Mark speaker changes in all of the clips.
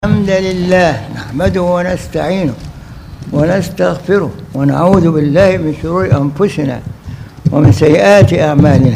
Speaker 1: الحمد لله نحمده ونستعينه ونستغفره ونعوذ بالله من شرور أنفسنا ومن سيئات أعمالنا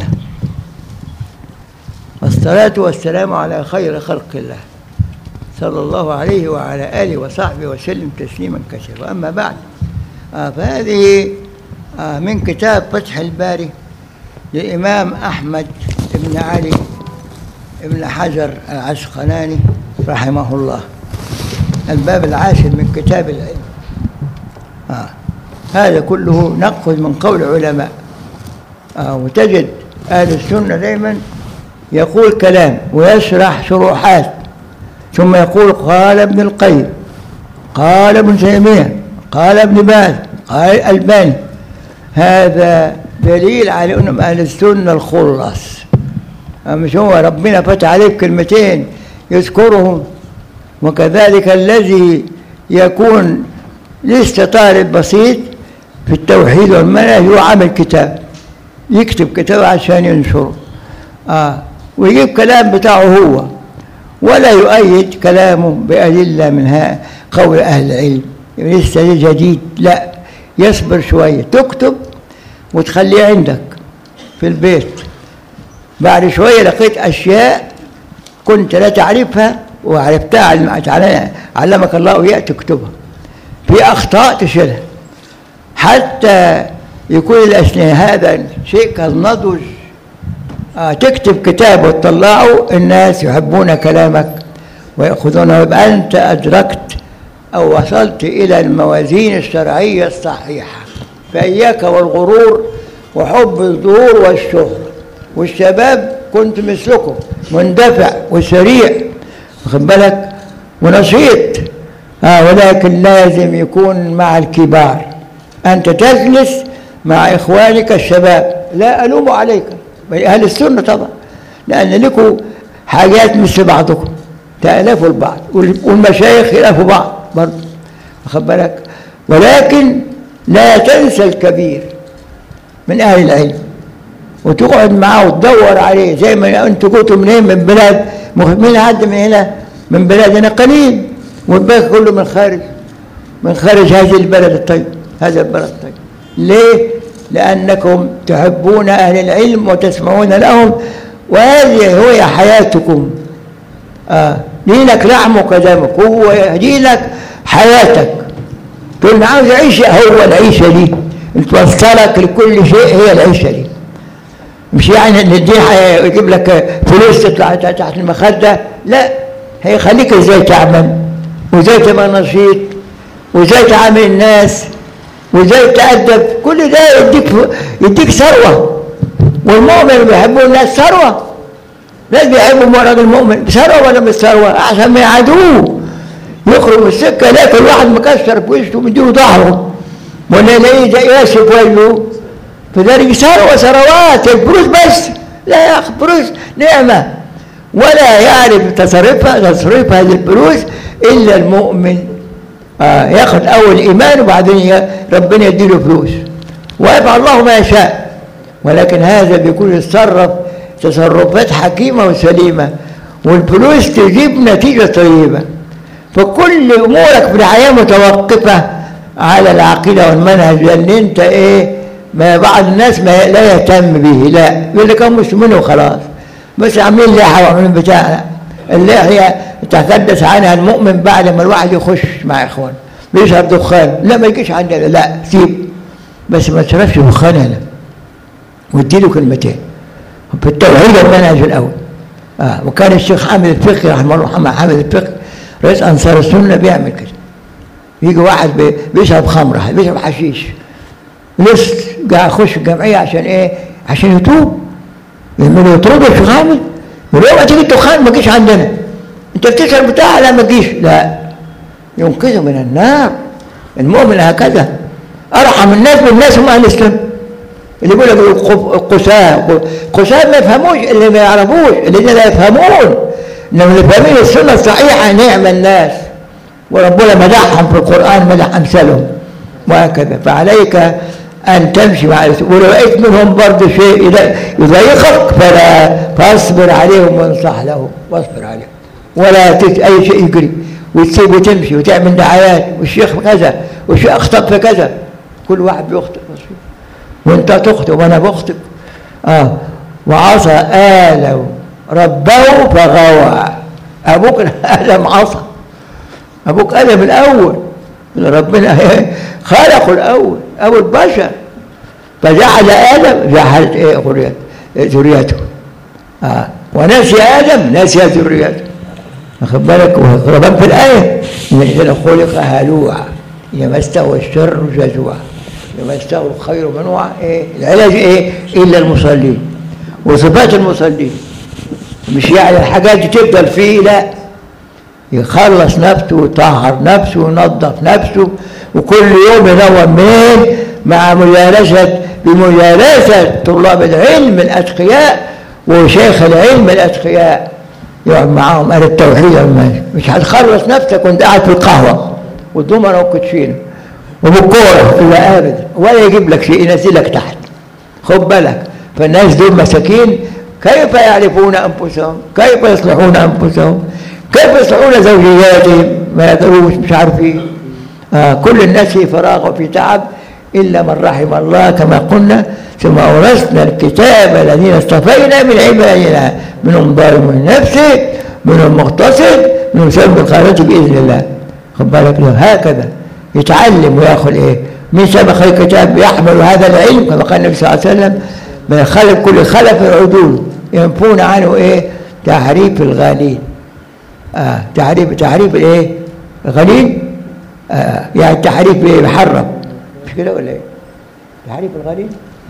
Speaker 1: والصلاة والسلام على خير خلق الله صلى الله عليه وعلى آله وصحبه وسلم تسليما كثيرا أما بعد آه فهذه آه من كتاب فتح الباري للإمام أحمد بن علي بن حجر العسقلاني رحمه الله الباب العاشر من كتاب العلم آه. هذا كله نأخذ من قول علماء آه. وتجد أهل السنة دائما يقول كلام ويشرح شروحات ثم يقول قال ابن القيم قال ابن تيمية قال ابن باز قال الألباني هذا دليل على أنهم أهل السنة الخلص مش هو ربنا فتح عليه بكلمتين يذكرهم وكذلك الذي يكون لسه طالب بسيط في التوحيد والمنهج هو عامل كتاب يكتب كتاب عشان ينشره آه ويجيب كلام بتاعه هو ولا يؤيد كلامه بأدلة منها قول أهل العلم يعني لسه جديد لا يصبر شوية تكتب وتخليه عندك في البيت بعد شوية لقيت أشياء كنت لا تعرفها وعرفتها علمك الله إياه تكتبها في أخطاء تشيلها حتى يكون الأسنان هذا شيء كالنضج آه تكتب كتاب وتطلعه الناس يحبون كلامك ويأخذونه يبقى أنت أدركت أو وصلت إلى الموازين الشرعية الصحيحة فإياك والغرور وحب الظهور والشهرة والشباب كنت مثلكم مندفع وسريع واخد بالك ونشيط آه ولكن لازم يكون مع الكبار أنت تجلس مع إخوانك الشباب لا ألوم عليك أهل السنة طبعا لأن لكم حاجات مثل بعضكم تألفوا البعض والمشايخ يألفوا بعض برضه واخد بالك ولكن لا تنسى الكبير من أهل العلم وتقعد معاه وتدور عليه زي ما انتوا كنتوا منين من بلاد مين حد من هنا من بلادنا قليل والباقي كله من خارج من خارج هذه البلد الطيب هذا البلد الطيب ليه؟ لأنكم تحبون أهل العلم وتسمعون لهم وهذه هي حياتكم آه. دينك لحمك ودمك هو دينك حياتك تقول عاوز عيشة هو العيشة دي توصلك لكل شيء هي العيشة دي مش يعني ان الدين هيجيب لك فلوس تطلع تحت المخده لا هيخليك ازاي تعمل وازاي تبقى نشيط وازاي تعامل الناس وازاي تأدب كل ده يديك يديك ثروه والمؤمن اللي بيحبوا الناس ثروه ناس بيحبوا مرض المؤمن ثروه ولا مش ثروه عشان ما يعادوه يخرج من السكه يلاقي الواحد مكسر في وشه ومديله ظهره ولا يلاقيه ياسف وجهه فذلك ثروة ثروات الفلوس بس لا يا أخي فلوس نعمة ولا يعرف تصرفها تصريف هذه الفلوس إلا المؤمن آه ياخذ أول إيمان وبعدين ربنا يديله فلوس ويفعل الله ما يشاء ولكن هذا بيكون يتصرف تصرفات حكيمة وسليمة والفلوس تجيب نتيجة طيبة فكل أمورك في الحياة متوقفة على العقيدة والمنهج لأن أنت إيه ما بعض الناس ما لا يهتم به لا يقول لك هم مسلمين وخلاص بس عاملين لحى وعاملين بتاع اللحية تحدث عنها المؤمن بعد ما الواحد يخش مع اخوانه بيشرب دخان لا ما يجيش عندنا لا سيب بس ما تشربش دخان هنا واديله كلمتين في التوحيد المنهج الاول آه وكان الشيخ حامد الفقي رحمه الله محمد حامد الفقي رئيس انصار السنه بيعمل كده يجي واحد بيشرب خمره بيشرب حشيش لسه قاعد يخش الجمعيه عشان ايه؟ عشان يتوب لما يطرد الشيخ حامد ولو ما تيجي الدخان ما تجيش عندنا انت بتشرب بتاع لا ما تجيش لا ينقذه من النار المؤمن هكذا ارحم الناس بالناس هم اهل الاسلام اللي يقول لك القساة القساة ما يفهموش اللي ما يعرفوش الذين لا يفهمون انما اللي فاهمين السنه الصحيحه نعم الناس وربنا مدحهم في القران مدح امثالهم وهكذا فعليك أن تمشي مع ولو رأيت منهم برضه شيء يضايقك فلا فاصبر عليهم وانصح لهم واصبر عليهم ولا أي شيء يجري وتسيب وتمشي وتعمل دعايات والشيخ كذا والشيخ اخطب في كذا كل واحد بيخطب وانت تخطب وانا بخطب اه وعصى آل ربه فغوى ابوك ادم عصى ابوك ادم الاول ربنا خلقه الاول ابو البشر فجعل ادم جعلت ايه ذريته آه. ونسي ادم نسي ذريته واخد بالك وربنا في الايه ان خلق هلوعا يمسه الشر جزوعا يمسه الخير منوعا ايه العلاج ايه الا المصلين وصفات المصلين مش يعني الحاجات دي تفضل فيه لا يخلص نفسه ويطهر نفسه وينظف نفسه وكل يوم ينور مين مع مجالسة بمجالسة طلاب العلم الأتقياء وشيخ العلم الأتقياء يقعد معاهم أهل التوحيد مش هتخلص نفسك وانت قاعد في القهوة والدومنة والكوتشينة وبالكورة إلا أبدا ولا يجيب لك شيء ينزلك تحت خد بالك فالناس دول مساكين كيف يعرفون أنفسهم كيف يصلحون أنفسهم كيف يصلحون زوجياتهم ما يدروش مش عارفين آه كل الناس في فراغ وفي تعب إلا من رحم الله كما قلنا ثم أورثنا الكتاب الذين اصطفينا من عبادنا منهم ظالم لنفسه منهم مقتصد منهم سبب الخيرات بإذن الله خد بالك له هكذا يتعلم وياخذ ايه من سبق الكتاب يحمل هذا العلم كما قال النبي صلى الله عليه وسلم من خلف كل خلف عدول ينفون عنه ايه تحريف الغالين آه تحريف تحريف الايه الغليل آه يعني تحريف ايه محرم مش كده ولا ايه تحريف الغليل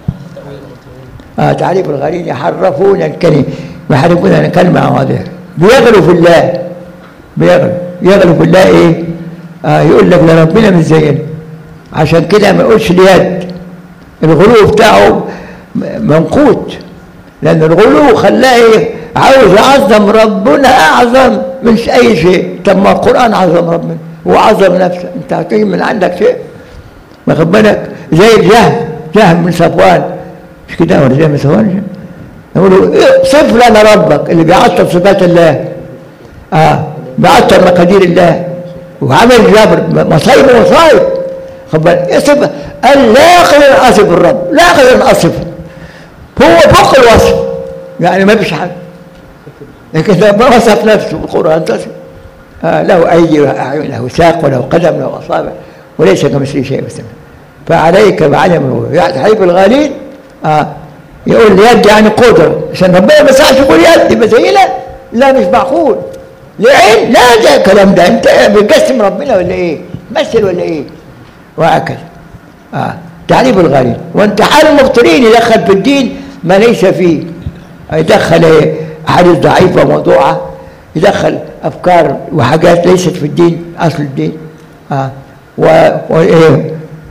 Speaker 1: آه تعريف الغليل يحرفون الكلمة يحرفون الكلمة واضحة بيغلوا في الله بيغلوا يغلوا في الله ايه آه يقول لك لا ربنا مش زينا عشان كده ما يقولش اليد الغلو بتاعه منقوط لان الغلو خلاه ايه عاوز يعظم ربنا اعظم من اي شيء طب ما القران عظم ربنا وعظم نفسه انت هتيجي من عندك شيء واخد بالك زي الجهم جهم من صفوان مش كده ولا زي من صفوان يقولوا إيه صف لنا ربك اللي بيعطل صفات الله اه بيعطل مقادير الله وعمل جبر مصايب ومصايب خد بالك يصف قال لا يقدر ان اصف الرب لا يقدر ان اصفه هو فوق الوصف يعني ما فيش حاجه لكن لما وصف نفسه بالقران تصف آه له ايدي واعين له ساق وله قدم له اصابع وليس كمثله شيء وسمع فعليك بعلم تحريف الغالين آه يقول اليد يعني قدره عشان ربنا ما يسعش يقول يد بس هي لا لا مش معقول لعين لا ده الكلام ده انت بتقسم ربنا ولا ايه مثل ولا ايه وهكذا آه. تعريف الغريب وانتحال المبطلين يدخل في الدين ما ليس فيه يدخل ايه احاديث ضعيفه موضوعه يدخل افكار وحاجات ليست في الدين اصل الدين آه. و وايه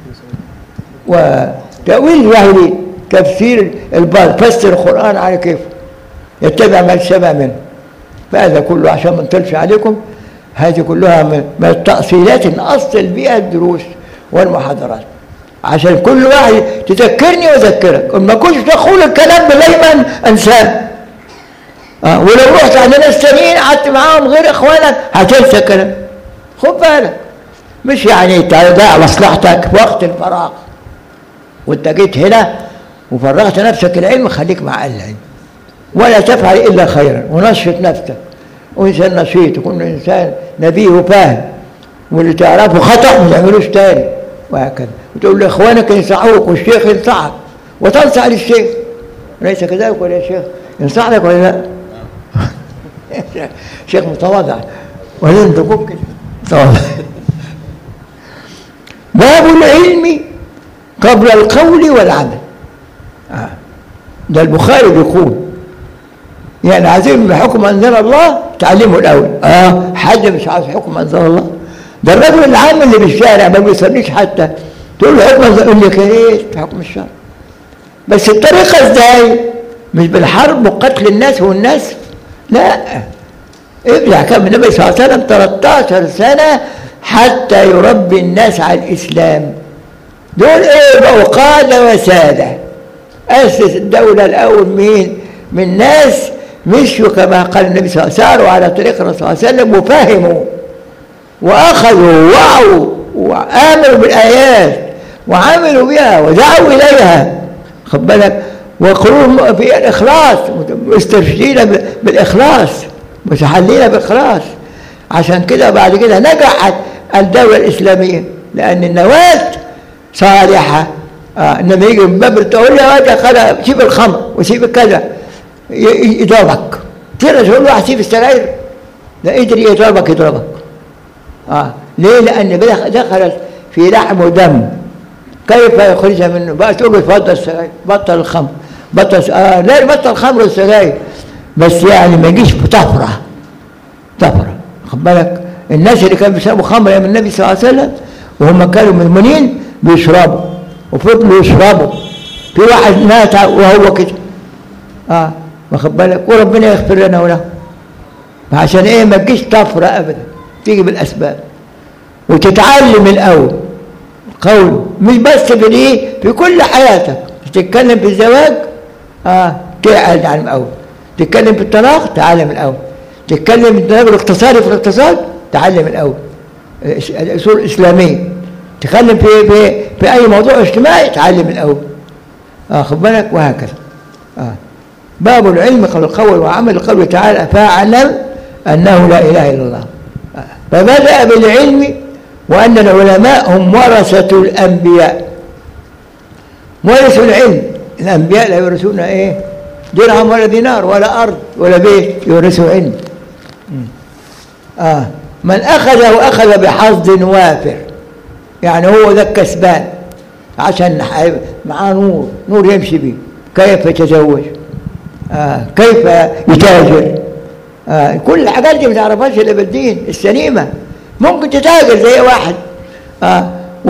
Speaker 1: وتاويل الجاهلين تفسير البعض فسر القران على كيف يتبع ما سمع منه فهذا كله عشان ما نطلش عليكم هذه كلها من التأصيلات نأصل بها الدروس والمحاضرات عشان كل واحد تذكرني واذكرك ما كنتش تقول الكلام دايما انساه آه ولو رحت عند ناس تانيين قعدت معاهم غير اخوانك هتنسى الكلام خد بالك مش يعني تضيع مصلحتك في وقت الفراغ وانت جيت هنا وفرغت نفسك العلم خليك مع العلم ولا تفعل الا خيرا ونشط نفسك وانسان نشيط وكل انسان نبيه وفاهم واللي تعرفه خطا ما تعملوش تاني وهكذا وتقول لاخوانك ينصحوك والشيخ ينصحك وتنصح للشيخ ليس كذلك ولا يا شيخ ينصح لك ولا لا؟ شيخ متواضع ولا انت كده متواضع باب العلم قبل القول والعمل آه. ده البخاري بيقول يعني عايزين بحكم انزل الله تعلمه الاول اه حد مش عايز حكم انزل الله ده الرجل العام اللي في الشارع ما بيصليش حتى تقول له حكم انزل يقول لك ايه حكم الشرع بس الطريقه ازاي مش بالحرب وقتل الناس والناس لا ارجع كم النبي صلى الله عليه وسلم 13 سنه حتى يربي الناس على الاسلام دول ايه بقوا قاده وساده اسس الدوله الاول مين من ناس مشوا كما قال النبي صلى الله عليه وسلم ساروا على طريق الرسول صلى الله عليه وسلم وفهموا وأخذوا ووعوا وآمنوا بالآيات وعملوا بها ودعوا إليها خد بالك وقلوبهم في الإخلاص مسترشدين بالإخلاص متحلين بالإخلاص عشان كده بعد كده نجحت الدولة الإسلامية لأن النواة صالحة آه إنما يجي من باب تقول له هذا خلا سيب الخمر وسيب كذا يضربك ترى تقول واحد سيب السجاير لا يدري يضربك يضربك آه ليه؟ لأن دخلت في لحم ودم كيف يخرجها منه؟ بقى تقول له اتفضل السجاير بطل الخمر بطل آه لا بطل الخمر والسجاير بس يعني ما يجيش بطفره طفره خد بالك الناس اللي كانوا بيشربوا خمر ايام النبي صلى الله عليه وسلم وهم كانوا مدمنين بيشربوا وفضلوا يشربوا في واحد مات وهو كده اه واخد بالك وربنا يغفر لنا وله فعشان ايه ما تجيش طفره ابدا تيجي بالاسباب وتتعلم الاول قول مش بس في الايه في كل حياتك تتكلم في الزواج اه تعال عن الاول تتكلم في الطلاق تعلم الاول تتكلم التناول الاقتصادي في الاقتصاد تعلم الاول الاصول الاسلاميه تتكلم في في في اي موضوع اجتماعي تعلم الاول اه خد بالك وهكذا اه باب العلم قبل القول وعمل قوله تعالى فاعلم انه لا اله الا الله آه. فبدا بالعلم وان العلماء هم ورثه الانبياء ورثوا العلم الانبياء لا يورثون ايه درهم ولا دينار ولا ارض ولا بيت يورثوا علم آه من أخذه أخذ بحظ وافر يعني هو ذا الكسبان عشان معاه نور نور يمشي به كيف يتزوج آه كيف يتاجر آه كل الحاجات دي ما تعرفهاش الا بالدين السليمه ممكن تتاجر زي واحد آه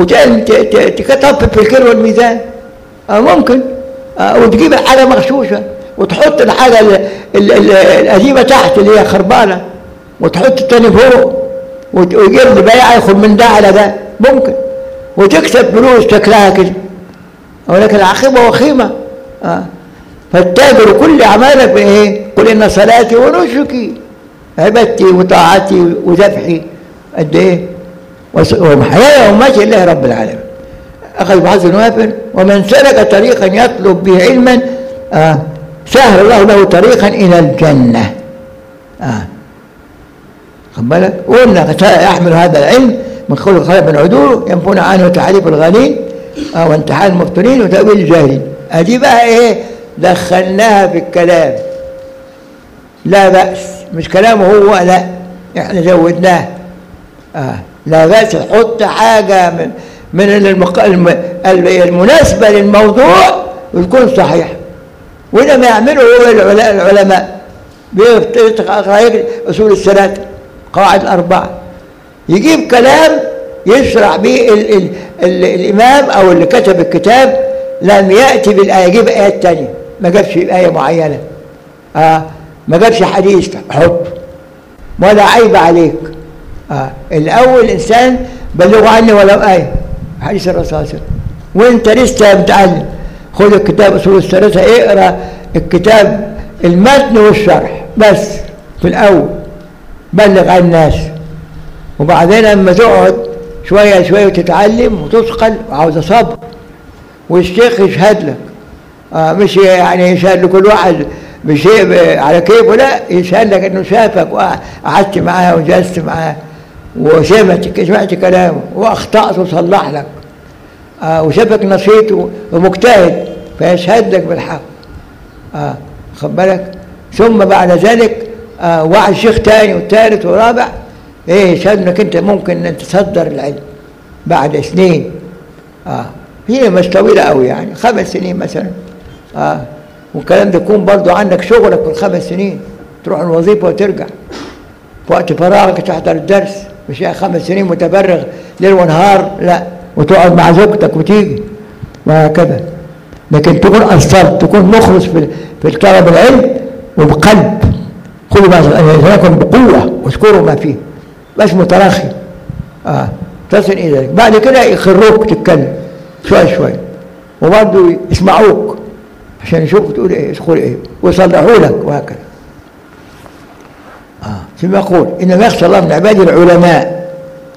Speaker 1: وتطفف في الكيلو والميزان آه ممكن آه وتجيب الحاجه مغشوشه وتحط الحاجه القديمه تحت اللي هي خربانه وتحط التاني فوق ويجيب لي بيع ياخد من ده على ده ممكن وتكسب فلوس شكلها كده ولكن العاقبه وخيمه آه. فالتاجر كل اعمالك بايه؟ قل ان صلاتي ونسكي عبادتي وطاعتي وذبحي قد ايه؟ ومحياي ومماتي لله رب العالمين اخذ بحظ وافر ومن سلك طريقا يطلب به علما آه سهل الله له طريقا الى الجنه آه خد بالك قلنا يحمل هذا العلم من خلق خلق من عدول ينفون عنه تعريف الغالين آه وانتحال المفتونين وتأويل الجاهلين ادي بقى ايه دخلناها في الكلام لا بأس مش كلامه هو لا احنا زودناه آه لا بأس تحط حاجة من من المق... الم... المناسبة للموضوع وتكون صحيح وده ما يعمله هو العلماء بيقرأ أصول الثلاثة قواعد الأربعة يجيب كلام يشرح به ال ال ال الإمام أو اللي كتب الكتاب لم يأتي بالآية يجيب آيات تانية ما جابش آية معينة آه ما جابش حديث حط ولا عيب عليك آه الأول إنسان بلغوا عني ولو آية حديث الرسول صلى الله عليه وسلم وانت لسه بتعلم خذ الكتاب اصول الثلاثه اقرا الكتاب المتن والشرح بس في الاول بلغ عن الناس وبعدين لما تقعد شويه شويه وتتعلم وتثقل وعاوز صبر والشيخ يشهد لك آه مش يعني يشهد لكل واحد بشيء على كيفه لا يشهد لك انه شافك وقعدت معاه وجلست معاه وسمعت سمعت كلامه واخطات وصلح لك آه وشافك نشيط ومجتهد فيشهد لك بالحق آه خد بالك ثم بعد ذلك آه واحد شيخ تاني والثالث والرابع ايه يشهد انك انت ممكن ان تصدر العلم بعد سنين اه هي مش طويله قوي يعني خمس سنين مثلا اه والكلام ده يكون برضه عندك شغلك في الخمس سنين تروح الوظيفه وترجع في وقت فراغك تحضر الدرس مش خمس سنين متبرغ ليل ونهار لا وتقعد مع زوجتك وتيجي وهكذا لكن تكون أصلت تكون مخلص في في طلب العلم وبقلب خذوا ما يكون بقوة واذكروا ما فيه بس متراخي اه تصل إلى ذلك بعد كده يخروك تتكلم شوي شوي وبرضه يسمعوك عشان يشوفوا تقول ايه تقول ايه ويصلحوا لك وهكذا اه ثم يقول انما يخشى الله من عباده العلماء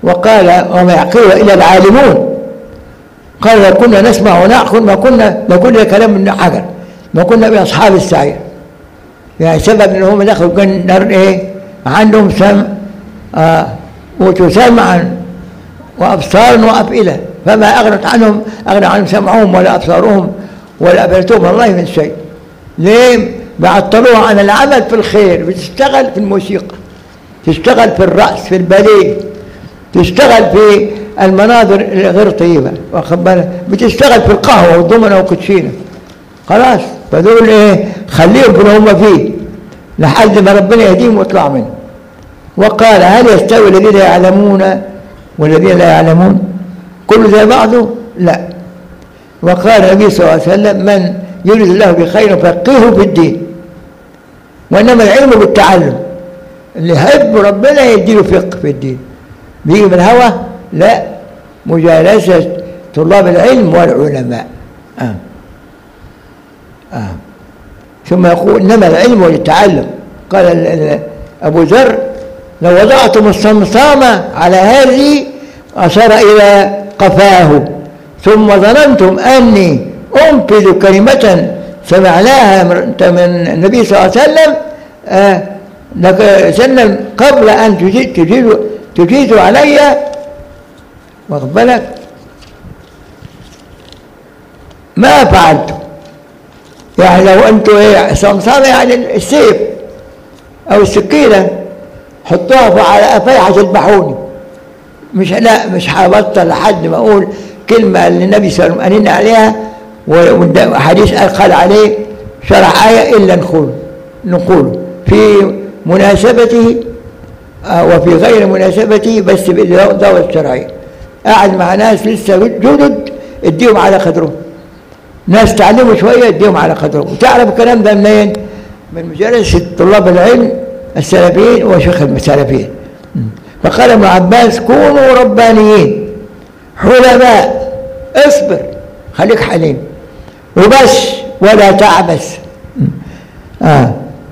Speaker 1: وقال وما يعقله إلا العالمون قال لو كنا نسمع ونعقل ما كنا لكل كلام من حجر ما كنا بأصحاب السعير يعني سبب ان هم دخلوا كان نار ايه عندهم سمع آه وتسمع وابصار وافئده فما اغنت عنهم اغنى عنهم سمعهم ولا ابصارهم ولا افئدتهم والله من شيء ليه؟ بيعطلوها عن العمل في الخير بتشتغل في الموسيقى تشتغل في الرأس في الباليه تشتغل في المناظر الغير طيبة واخد بالك بتشتغل في القهوة والضمنة والكوتشينة خلاص فدول ايه خليهم في اللي هم فيه لحد ما ربنا يهديهم ويطلعوا منه وقال هل يستوي الذين يعلمون والذين لا يعلمون كل زي بعضه لا وقال النبي صلى الله عليه وسلم من يريد الله بخير فقهه في الدين وانما العلم بالتعلم اللي يحب ربنا يديله فقه في الدين بيجي من الهوى لا مجالسة طلاب العلم والعلماء آه. آه. ثم يقول إنما العلم والتعلم قال ال- ال- أبو ذر لو وضعتم الصمصامة على هذه أشار إلى قفاه ثم ظننتم أني أنفذ كلمة سمعناها من من النبي صلى الله عليه وسلم آه لك سلم قبل أن تجيز تجيز تجيز علي واخد بالك ما فعلت يعني لو انتوا ايه صمصامه يعني السيف او السكينه حطوها على قفاي هتذبحوني مش لا مش هبطل لحد ما اقول كلمه اللي النبي صلى الله عليه وسلم قال عليها وحديث قال عليه شرح ايه الا نقول نقوله في مناسبته آه، وفي غير مناسبته بس بالضوء الشرعي قاعد مع ناس لسه جدد اديهم على قدرهم ناس تعلموا شويه اديهم على قدرهم وتعرف الكلام ده منين؟ من مجالسه طلاب العلم السلفيين وشيخ السلفيين فقال ابن عباس كونوا ربانيين حلماء اصبر خليك حليم وبس ولا تعبس آه.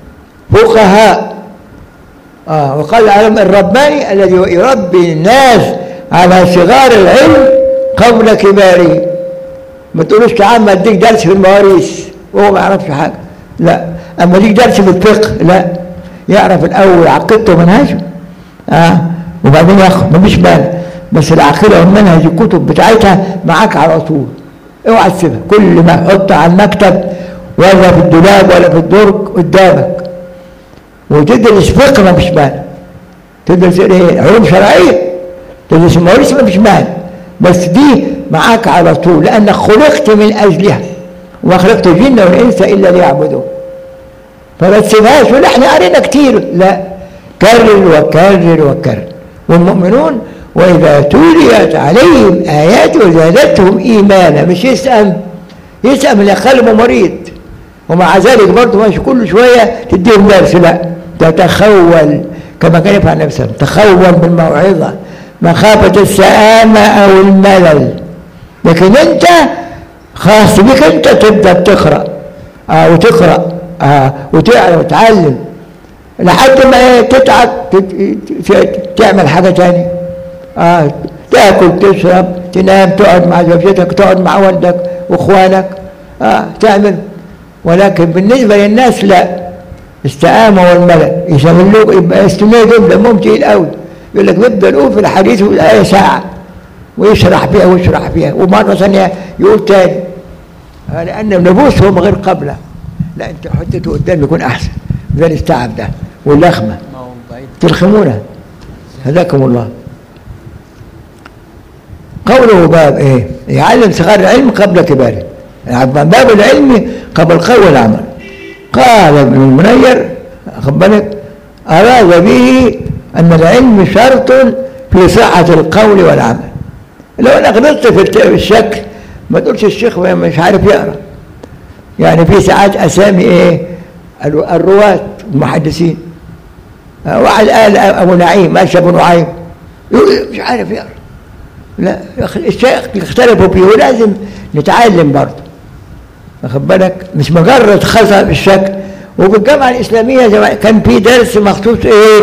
Speaker 1: فقهاء آه. وقال العالم الرباني الذي يربي الناس على صغار العلم قبل كباره ما تقولوش تعال ما اديك درس في المواريث وهو ما يعرفش حاجه لا اما اديك درس في الفقه لا يعرف الاول عقيدته ومنهجه اه وبعدين ياخد مفيش بال بس العقيده والمنهج الكتب بتاعتها معاك على طول اوعى تسيبها كل ما تحطها على المكتب ولا في الدولاب ولا في الدرج قدامك وتدرس فقه مفيش بال تدرس ايه علوم شرعيه تدرس المواريث مفيش بال بس دي معاك على طول لانك خلقت من اجلها وما خلقت الجن والانس الا ليعبدون فما تسيبهاش ولا احنا قرينا كتير لا كرر وكرر وكرر والمؤمنون واذا تليت عليهم ايات زادتهم ايمانا مش يسأم يسأم اللي قلبه مريض ومع ذلك برضه مش كل شويه تديهم درس لا تتخول كما كان يفعل النبي صلى الله عليه وسلم تخول بالموعظه مخافه السآمه او الملل لكن انت خاص بك انت تبدا تقرا آه وتقرا آه وتعلم وتعلم لحد ما ايه تتعب تت- ت- تعمل حاجه تانية آه تاكل تشرب تنام تقعد مع زوجتك تقعد مع والدك واخوانك آه تعمل ولكن بالنسبه للناس لا استقامه والملل يشغلوك يبقى استماع دول دمهم تقيل قوي يقول لك بيبدا يقول في الحديث والايه ساعه ويشرح فيها ويشرح فيها ومره ثانيه يقول تاني آه، لان نفوسهم غير قبله لا انت حطيته قدام يكون احسن زي التعب ده واللخمه
Speaker 2: ما هو بعيد
Speaker 1: تلخمونه هداكم الله قوله باب ايه يعلم صغار العلم قبل كباره يعني باب العلم قبل القول والعمل قال ابن المنير خد بالك اراد به ان العلم شرط في صحه القول والعمل لو انا غلطت في الت- في الشكل ما تقولش الشيخ مش عارف يقرا يعني في ساعات اسامي ايه الو- الرواة المحدثين آه، واحد قال ابو نعيم ماشي ابو نعيم يقول مش عارف يقرا لا يا أخي الشيخ يختلفوا فيه ولازم نتعلم برضه واخد بالك مش مجرد خطا بالشكل وفي الجامعه الاسلاميه زمان كان في درس مخصوص ايه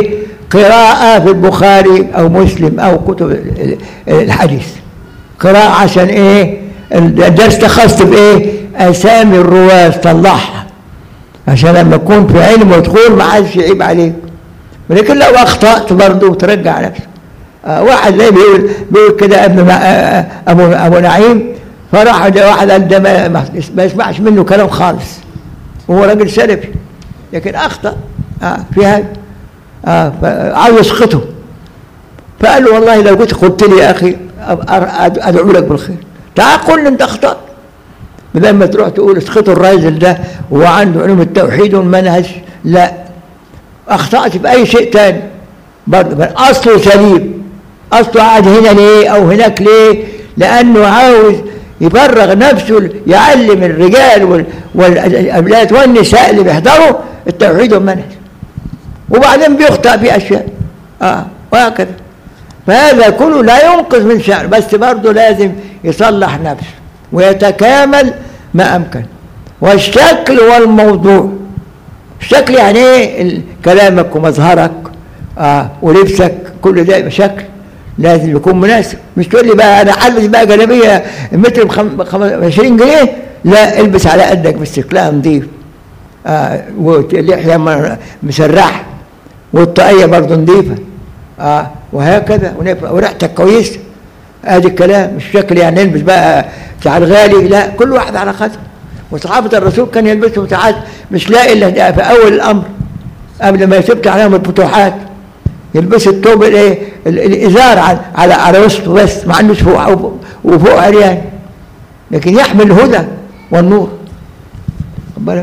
Speaker 1: قراءة في البخاري أو مسلم أو كتب الحديث قراءة عشان إيه الدرس تخصص بإيه أسامي الرواة طلعها عشان لما تكون في علم ودخول ما حدش يعيب عليك ولكن لو أخطأت برضه ترجع نفسك آه واحد زي بيقول بيقول كده ابن آه أبو أبو نعيم فراح واحد قال ده ما, ما يسمعش منه كلام خالص وهو راجل سلفي لكن أخطأ آه في هذا آه عاوز يسقطه فقال له والله لو كنت قلت لي يا أخي أدعو لك بالخير تعال قل لي أنت أخطأت بدل ما تروح تقول اسقطوا الراجل ده وهو عنده علوم التوحيد والمنهج لا أخطأت بأي شيء تاني برضه أصله سليم أصله قاعد هنا ليه أو هناك ليه لأنه عاوز يفرغ نفسه يعلم الرجال والأولاد والنساء اللي بيحضروا التوحيد والمنهج وبعدين بيخطأ في أشياء آه وهكذا فهذا كله لا ينقذ من شأنه بس برضه لازم يصلح نفسه ويتكامل ما أمكن والشكل والموضوع الشكل يعني ايه كلامك ومظهرك آه ولبسك كل ده شكل لازم يكون مناسب مش تقول لي بقى انا هلبس بقى جلابيه متر ب 20 جنيه لا البس على قدك بس شكلها نظيف آه واللحيه مسرحه والطاقيه برضه نظيفه آه وهكذا وريحتك كويسه ادي الكلام مش شكل يعني نلبس بقى ساعات غالي لا كل واحد على قدر وصحابة الرسول كان يلبسوا ساعات مش لاقي الا في اول الامر قبل ما يثبت عليهم الفتوحات يلبس الثوب الايه الازار على على على وسطه بس ما عندوش فوق وفوق عريان لكن يحمل الهدى والنور بالك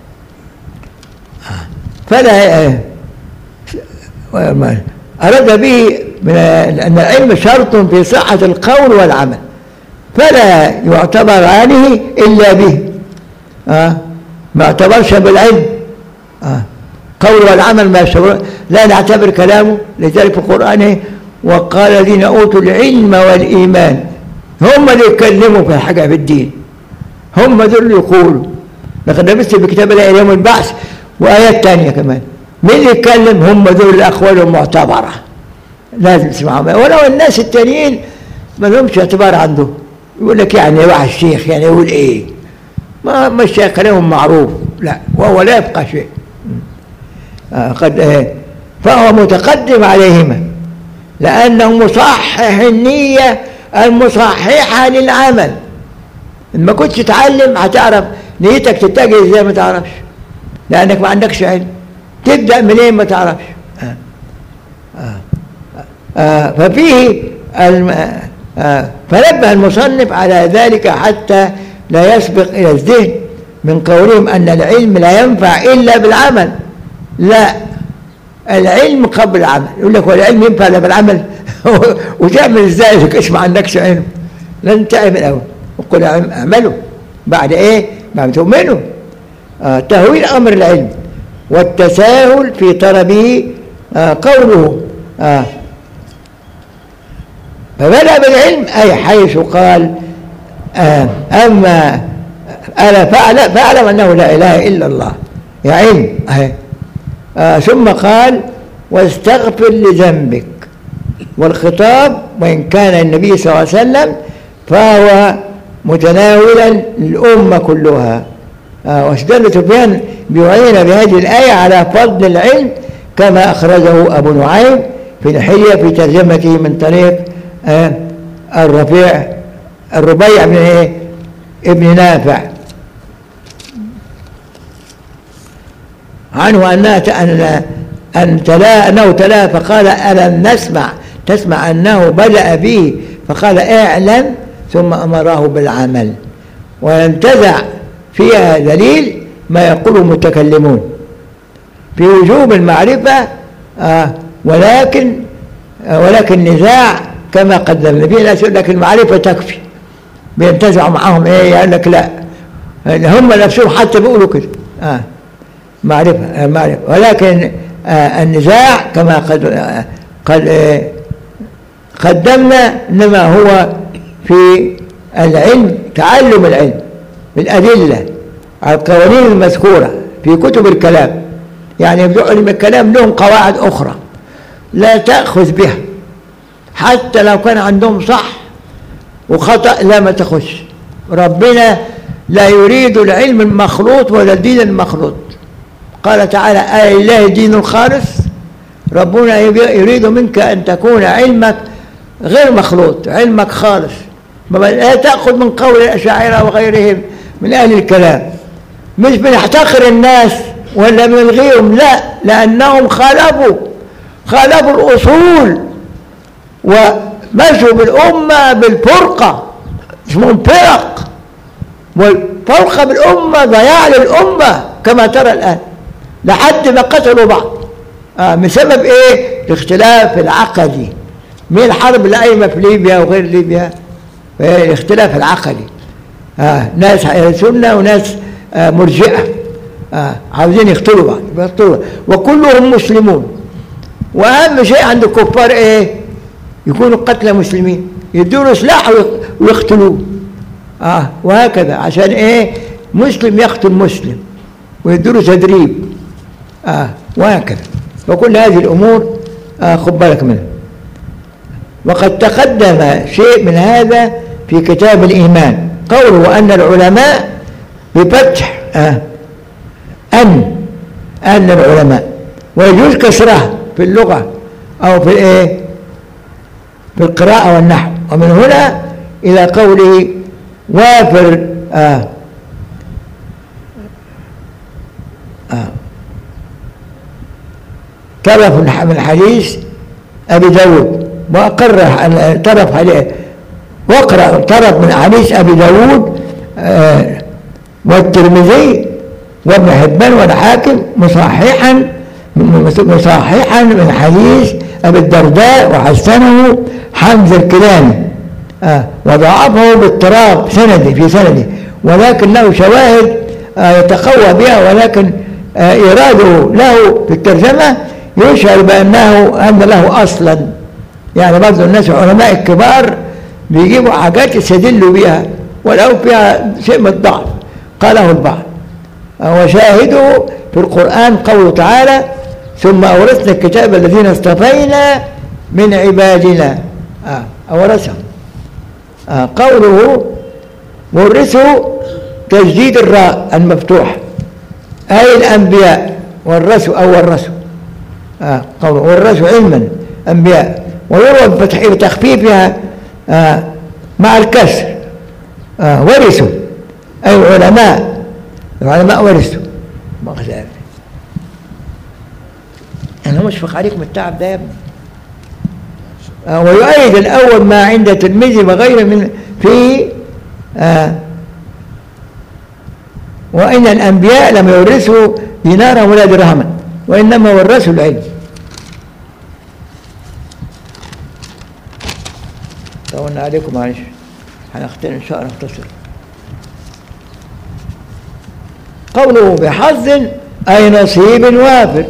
Speaker 1: فلا أراد به من أن العلم شرط في صحة القول والعمل فلا يعتبر عليه إلا به آه ما اعتبرش بالعلم آه قول والعمل ما يشتغل لا نعتبر كلامه لذلك في القرآن وقال الذين أوتوا العلم والإيمان هم اللي يتكلموا في حاجة في الدين هم دول اللي يقولوا لقد لبست بكتاب الله يوم البعث وآيات تانية كمان مين اللي يتكلم هم دول الأقوال المعتبرة لازم تسمعهم ولو الناس التانيين ما لهمش اعتبار عندهم يقول لك يعني واحد شيخ يعني يقول ايه ما مش كلامهم معروف لا وهو لا يبقى شيء آه قد آه فهو متقدم عليهما لأنه مصحح النية المصححة للعمل ما كنتش تتعلم هتعرف نيتك تتجه ازاي ما تعرفش لأنك ما عندكش علم تبدأ منين ما تعرفش آه. آه. آه. ففيه الم... آه. فنبه المصنف على ذلك حتى لا يسبق إلى الذهن من قولهم أن العلم لا ينفع إلا بالعمل لا العلم قبل العمل يقول لك والعلم ينفع الا بالعمل وتعمل ازاي اذا ما عندكش علم لازم تعمل الاول وقل اعملوا بعد ايه بعد تؤمنوا آه تهويل امر العلم والتساهل في طلبه آه قوله آه فبدأ بالعلم أي حيث قال آه أما ألا فأعلم, فأعلم أنه لا إله إلا الله يا علم أهي آه ثم قال واستغفر لذنبك والخطاب وإن كان النبي صلى الله عليه وسلم فهو متناولا للأمة كلها آه واستدل سفيان بيعين بهذه الآية على فضل العلم كما أخرجه أبو نعيم في الحلية في ترجمته من طريق آه الرفيع الربيع بن إيه؟ ابن نافع عنه أنها أن أن تلا أنه تلا فقال ألم نسمع تسمع أنه بدأ به فقال اعلم ثم أمره بالعمل وينتزع فيها دليل ما يقوله المتكلمون في وجوب المعرفة آه ولكن آه ولكن نزاع كما قدمنا في ناس يقول لك المعرفة تكفي بينتزعوا معهم ايه يقول لك لا هم نفسهم حتى بيقولوا كده آه معرفة آه معرفة ولكن آه النزاع كما قد آه قد آه قدمنا انما هو في العلم تعلم العلم بالادله على القوانين المذكوره في كتب الكلام يعني بتوع علم الكلام لهم قواعد اخرى لا تأخذ بها حتى لو كان عندهم صح وخطأ لا ما تخش ربنا لا يريد العلم المخلوط ولا الدين المخلوط قال تعالى آه الله دين الخالص ربنا يريد منك أن تكون علمك غير مخلوط علمك خالص لا تأخذ من قول الأشاعرة وغيرهم من أهل الكلام مش بنحتقر الناس ولا بنلغيهم لا لأنهم خالفوا خالفوا الأصول ومشوا بالأمة بالفرقة اسمهم فرق والفرقة بالأمة ضياع للأمة كما ترى الآن لحد ما قتلوا بعض آه بسبب ايه الاختلاف العقدي مين الحرب اللي قايمه في ليبيا وغير ليبيا الاختلاف العقدي آه ناس سنه وناس آه مرجئه آه عاوزين يقتلوا بعض يقتلوا وكلهم مسلمون واهم شيء عند الكفار ايه يكونوا قتلى مسلمين يدوا سلاح ويقتلوه اه وهكذا عشان ايه مسلم يقتل مسلم ويدوا تدريب آه وهكذا وكل هذه الامور آه خد بالك منها وقد تقدم شيء من هذا في كتاب الايمان قوله ان العلماء بفتح آه ان ان العلماء ويجوز كسرها في اللغه او في ايه في القراءه والنحو ومن هنا الى قوله وافر آه آه طرف من حديث أبي داود وأقر طرف عليه واقرأ طرف من حديث أبي داود آه والترمذي وابن حبان والحاكم مصححا مصححا من حديث أبي الدرداء وحسنه حمزة الكلاني آه وضعفه باضطراب سندي في سنده ولكن له شواهد آه يتقوى بها ولكن آه إراده له في الترجمة يشعر بأنه أن له أصلا يعني برضه الناس العلماء الكبار بيجيبوا حاجات يستدلوا بها ولو فيها شيء من الضعف قاله البعض وشاهدوا في القرآن قوله تعالى ثم أورثنا الكتاب الذين اصطفينا من عبادنا آه أورثهم آه قوله ورثوا تجديد الراء المفتوح أي الأنبياء ورثوا أو ورثوا آه قوله ورثوا علما أنبياء ويروى بفتح بتخفيفها آه مع الكسر آه ورثوا أي العلماء العلماء ورثوا ما خسر أنا مشفق عليكم التعب ده يا ابني آه ويؤيد الأول ما عند تلميذه وغيره من في آه وإن الأنبياء لم يورثوا دينارا ولا درهما وإنما ورثوا العلم طولنا عليكم معلش هنختار إن شاء الله نختصر قوله بحظ أي نصيب وافر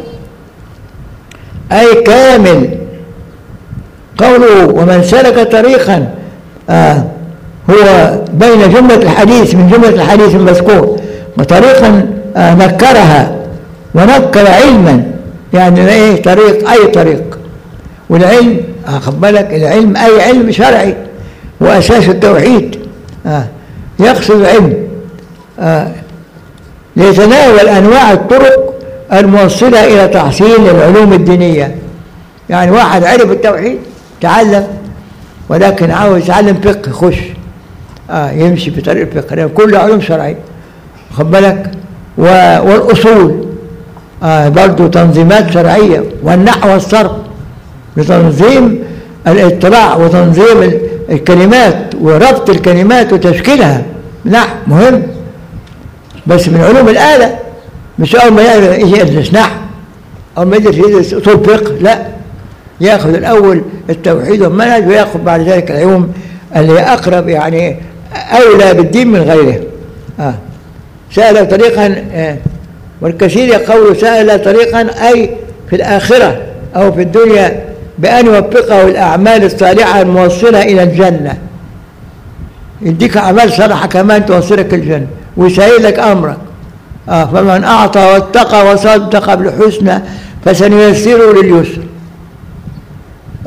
Speaker 1: أي كامل قوله ومن سلك طريقا آه هو بين جملة الحديث من جملة الحديث المذكور وطريقا آه نكرها ونكر علما يعني ايه طريق اي طريق والعلم خد بالك العلم اي علم شرعي واساس التوحيد آه يقصد علم آه ليتناول انواع الطرق الموصله الى تحصيل العلوم الدينيه يعني واحد عرف التوحيد تعلم ولكن عاوز يتعلم فقه يخش آه يمشي في طريق الفقه يعني كل علوم شرعيه خد بالك والاصول آه برضه تنظيمات شرعيه والنحو والصرف لتنظيم الاطلاع وتنظيم الكلمات وربط الكلمات وتشكيلها نحو مهم بس من علوم الآلة مش أول ما يجي يدرس نحو أول ما يدرس يدرس أصول فقه لا ياخذ الأول التوحيد والمنهج وياخذ بعد ذلك العلوم اللي هي أقرب يعني أولى بالدين من غيره آه. سأل طريقا آه. والكثير يقول سأل طريقا أي في الآخرة أو في الدنيا بأن يوفقه الأعمال الصالحة الموصلة إلى الجنة يديك أعمال صالحة كمان توصلك الجنة ويسهل لك أمرك آه فمن أعطى واتقى وصدق بالحسنى فسنيسره لليسر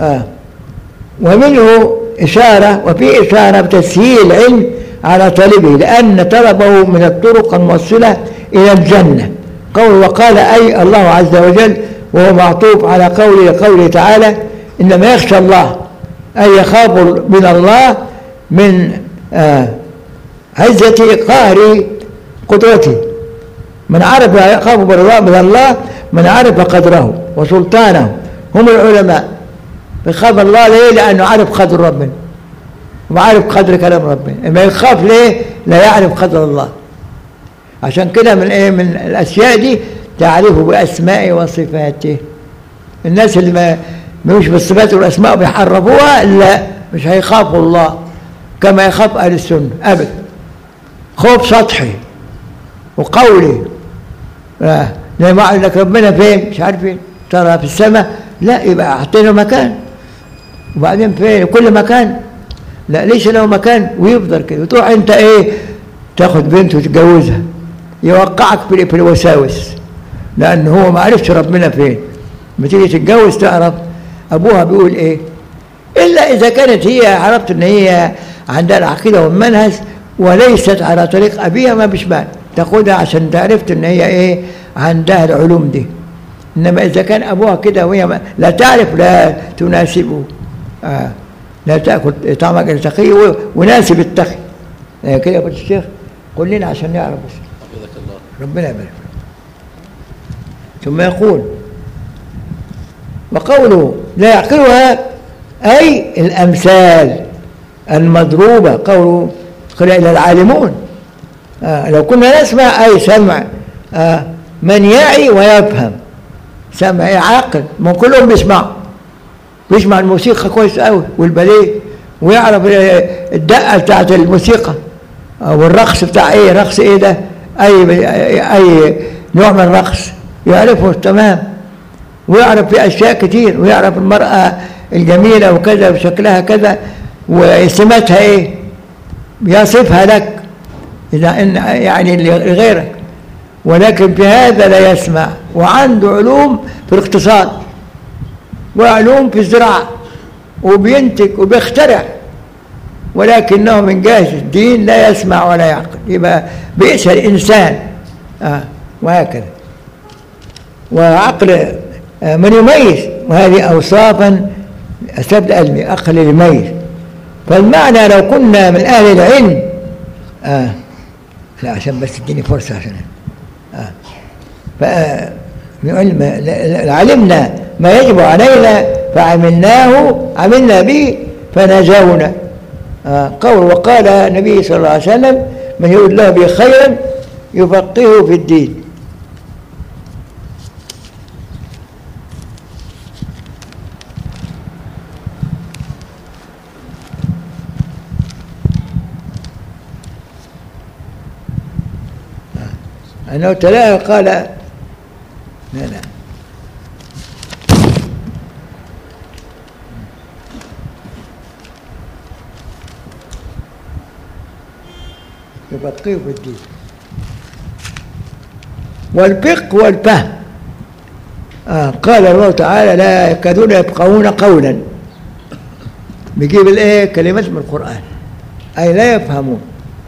Speaker 1: آه ومنه إشارة وفي إشارة بتسهيل العلم على طالبه لأن طلبه من الطرق الموصلة إلى الجنة قول وقال أي الله عز وجل وهو معطوف على قوله قوله تعالى إنما يخشى الله أي يخاف من الله من آه عزة قهر قدرته من عرف يخاف من الله من عرف قدره وسلطانه هم العلماء بيخاف الله ليه لأنه عارف قدر ربنا وعارف قدر كلام ربنا ما يخاف ليه لا يعرف قدر الله عشان كده من ايه من الاشياء دي تعرفه باسمائه وصفاته الناس اللي ما مش بالصفات والاسماء بيحرفوها لا مش هيخافوا الله كما يخاف اهل السنه ابدا خوف سطحي وقولي لا زي ما قال لك ربنا فين مش عارف فين ترى في السماء لا يبقى اعطينا مكان وبعدين فين كل مكان لا ليش له مكان ويفضل كده وتروح انت ايه تاخد بنت وتتجوزها يوقعك في الوساوس لان هو ما عرفش ربنا فين لما تيجي تتجوز تعرف ابوها بيقول ايه الا اذا كانت هي عرفت ان هي عندها العقيده والمنهج وليست على طريق ابيها ما مش مال تاخدها عشان تعرفت ان هي ايه عندها العلوم دي انما اذا كان ابوها كده وهي لا تعرف لا تناسبه آه لا تاكل طعمك التقي وناسب التقي آه كده يا الشيخ قل لنا عشان نعرف بس ربنا يبارك ثم يقول وقوله لا يعقلها أي الأمثال المضروبة قوله قل إلى العالمون آه لو كنا نسمع أي سمع آه من يعي ويفهم سمع عاقل ما كلهم بيسمعوا بيسمع الموسيقى كويس قوي والباليه ويعرف الدقه بتاعت الموسيقى والرقص بتاع ايه رقص ايه ده اي اي نوع من الرقص يعرفه تمام ويعرف في اشياء كتير ويعرف المراه الجميله وكذا وشكلها كذا وسمتها ايه يصفها لك اذا ان يعني لغيرك ولكن في هذا لا يسمع وعنده علوم في الاقتصاد وعلوم في الزراعة وبينتج وبيخترع ولكنه من جهة الدين لا يسمع ولا يعقل يبقى بئس الإنسان آه وهكذا وعقل آه من يميز وهذه أوصافا أسبب علمي عقل يميز فالمعنى لو كنا من أهل العلم آه لا عشان بس تديني فرصة عشان آه علمنا ما يجب علينا فعملناه عملنا به فنجونا آه قول وقال النبي صلى الله عليه وسلم من يريد الله به خيرا يفقهه في الدين أنه تلاها قال لا لا يفقهه في الدين والفقه والفهم آه قال الله تعالى لا يكادون يفقهون قولا بيجيب الايه كلمات من القران اي لا يفهمون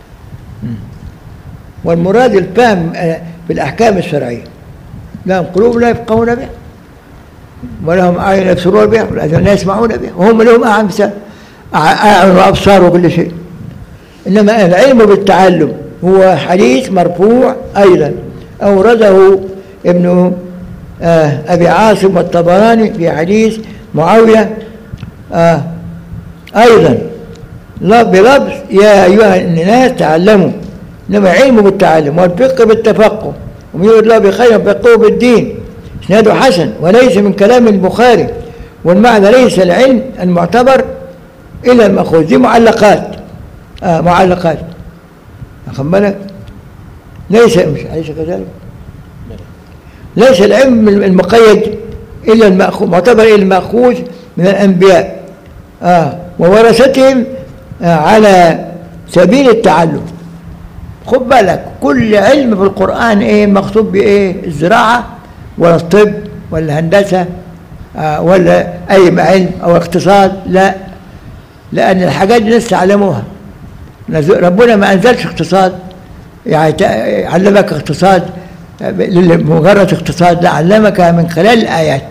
Speaker 1: والمراد الفهم في الأحكام الشرعية لهم قلوب لا يفقهون بها ولهم أعين يبصرون بها والأذان لا يسمعون بها وهم لهم أعين أعين وأبصار وكل شيء إنما العلم بالتعلم هو حديث مرفوع أيضا أورده ابن آه أبي عاصم والطبراني في حديث معاوية آه أيضا بلفظ يا أيها الناس تعلموا إنما علم بالتعلم والفقه بالتفقه ومن يريد الله بخير فقهه بالدين اسناده حسن وليس من كلام البخاري والمعنى ليس العلم المعتبر إلا المأخوذ دي معلقات آه معلقات أخذ بالك ليس مش أليس كذلك ليس العلم المقيد إلا المأخوذ معتبر إلا المأخوذ من الأنبياء آه وورثتهم آه على سبيل التعلم خد بالك كل علم في القرآن ايه مكتوب بايه الزراعة ولا الطب ولا الهندسة آه، ولا أي علم أو اقتصاد لا لأن الحاجات دي لسه علموها نزل- ربنا ما أنزلش اقتصاد يعني تا- علمك اقتصاد آه، لمجرد اقتصاد لا علمك من خلال الآيات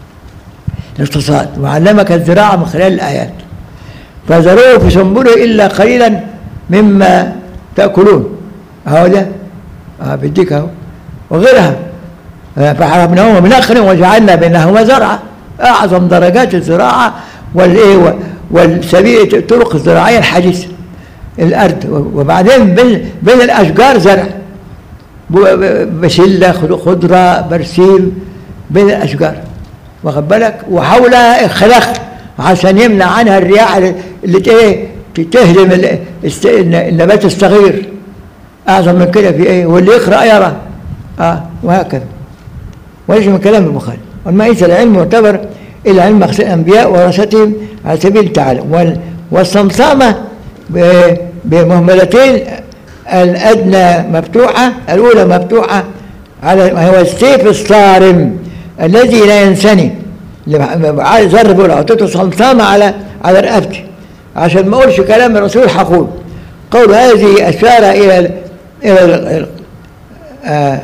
Speaker 1: الاقتصاد وعلمك الزراعة من خلال الآيات فذروه في سنبله إلا قليلا مما تأكلون أهو ده أه بديك أهو وغيرها آه، فحرمناهما من آخر وجعلنا بينهما زرعا أعظم درجات الزراعة والإيه و- والسبيل الطرق الزراعية الحديثة الأرض وبعدين بين, بين الأشجار زرع ب- ب- بسلة خض- خضرة برسيم بين الأشجار واخد بالك وحولها خلق عشان يمنع عنها الرياح اللي- اللي ت- ايه تهدم ال- الس- النبات الصغير اعظم من كده في ايه واللي يقرا يرى اه وهكذا وليس من كلام البخاري والمعيشة العلم يعتبر العلم مقصد الانبياء ورثتهم على سبيل التعلم وال- والصمصامه ب- بمهملتين الادنى مفتوحه الاولى مفتوحه على هو السيف الصارم الذي لا ينسني اللي عايز ذر بيقول اعطيته صمصامه على على رقبتي عشان ما اقولش كلام الرسول حقول قول هذه اشار الى ال- الى ال- ال- آه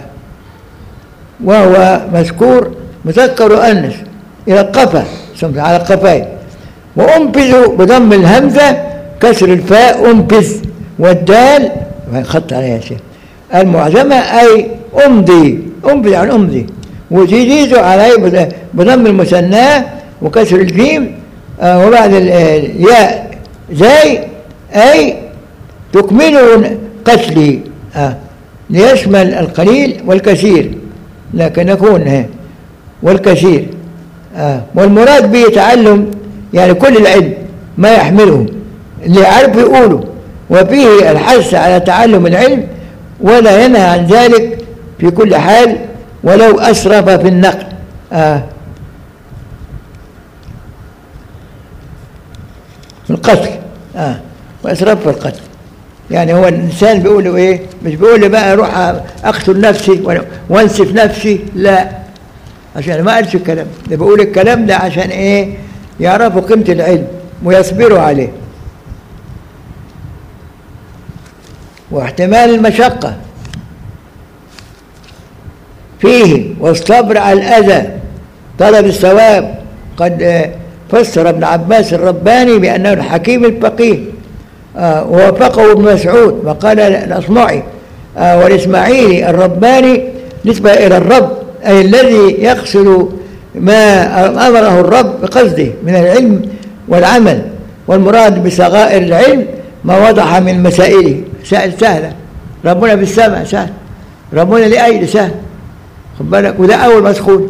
Speaker 1: وهو مذكور مذكر وأنث إلى القفا سمت على القفاين وأنبذ بضم الهمزة كسر الفاء أنبذ والدال خط عليها شيء المعجمة أي أمضي أنبذ عن أمضي وتجيز عليه بض- بضم المثنى وكسر الجيم آه، وبعد ال- الياء زي أي تكمل قتلي آه. ليشمل القليل والكثير لكن يكون ها والكثير آه. والمراد به تعلم يعني كل العلم ما يحمله اللي يعرف يقوله وفيه الحث على تعلم العلم ولا ينهى عن ذلك في كل حال ولو أسرف في النقل آه. في القتل آه. وأسرف في القتل يعني هو الإنسان بيقول له إيه مش بيقول لي بقى أروح أقتل نفسي وأنا- وأنسف نفسي لا عشان ما قالش الكلام ده بيقول الكلام ده عشان إيه يعرفوا قيمة العلم ويصبروا عليه واحتمال المشقة فيه والصبر على الأذى طلب الثواب قد آه، فسر ابن عباس الرباني بأنه الحكيم الفقيه آه، ووافقه ابن مسعود وقال الأصمعي آه، والإسماعيلي الرباني نسبة إلى الرب أي الذي يقصد ما أمره الرب بقصده من العلم والعمل والمراد بصغائر العلم ما وضح من مسائله مسائل سهلة ربنا في السماء سهل ربنا لأيدي سهل خد بالك وده أول مدخول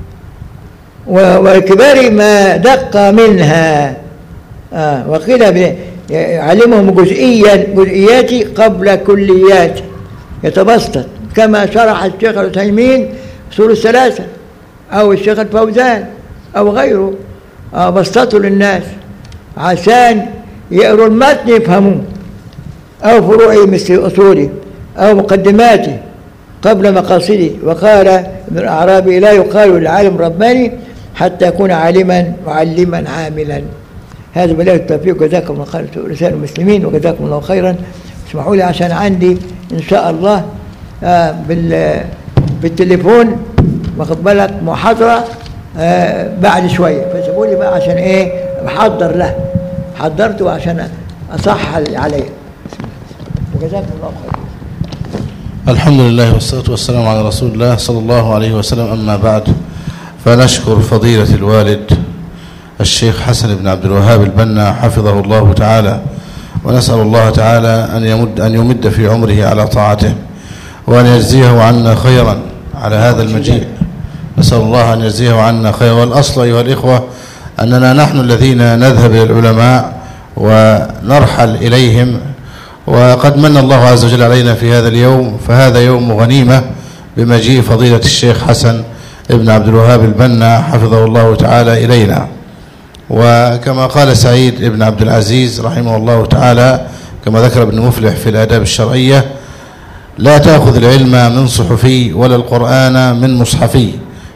Speaker 1: و- والكبار ما دق منها آه وقيل ب- يعلمهم جزئيا جزئيات قبل كليات يتبسط كما شرح الشيخ العثيمين اصول الثلاثه او الشيخ الفوزان او غيره آه بسطوا للناس عشان يقروا المتن يفهموه او فروعه مثل اصوله او مقدماته قبل مقاصده وقال ابن الأعرابي لا يقال للعالم رباني حتى يكون عالما معلما عاملا هذا بالله التوفيق جزاكم الله خير رسائل المسلمين وجزاكم الله خيرا اسمحوا لي عشان عندي ان شاء الله آه بال بالتليفون واخد بالك محاضره آه بعد شويه فسيبوا لي بقى عشان ايه بحضر له حضرته عشان اصح عليه وجزاكم الله خير
Speaker 2: الحمد لله والصلاة والسلام على رسول الله صلى الله عليه وسلم أما بعد فنشكر فضيلة الوالد الشيخ حسن بن عبد الوهاب البنا حفظه الله تعالى ونسأل الله تعالى أن يمد, أن يمد في عمره على طاعته وأن يجزيه عنا خيرا على هذا المجيء نسأل الله أن يجزيه عنا خيرا والأصل أيها الإخوة أننا نحن الذين نذهب إلى العلماء ونرحل إليهم وقد من الله عز وجل علينا في هذا اليوم فهذا يوم غنيمة بمجيء فضيلة الشيخ حسن ابن عبد الوهاب البنا حفظه الله تعالى إلينا وكما قال سعيد ابن عبد العزيز رحمه الله تعالى كما ذكر ابن مفلح في الآداب الشرعية لا تأخذ العلم من صحفي ولا القرآن من مصحفي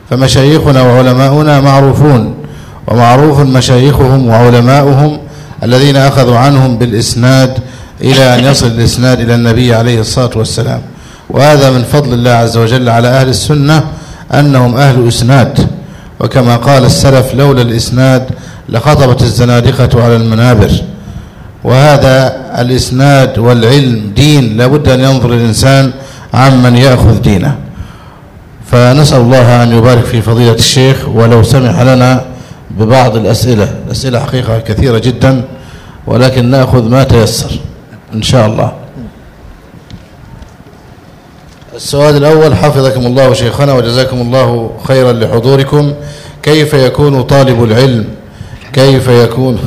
Speaker 2: فمشايخنا وعلماؤنا معروفون ومعروف مشايخهم وعلماؤهم الذين أخذوا عنهم بالإسناد إلى أن يصل الإسناد إلى النبي عليه الصلاة والسلام وهذا من فضل الله عز وجل على أهل السنة أنهم أهل إسناد وكما قال السلف لولا الإسناد لخطبت الزنادقة على المنابر وهذا الإسناد والعلم دين لابد أن ينظر الإنسان عمن يأخذ دينه فنسأل الله أن يبارك في فضيلة الشيخ ولو سمح لنا ببعض الأسئلة الأسئلة حقيقة كثيرة جدا ولكن نأخذ ما تيسر إن شاء الله السؤال الأول حفظكم الله شيخنا وجزاكم الله خيرا لحضوركم كيف يكون طالب العلم كيف يكون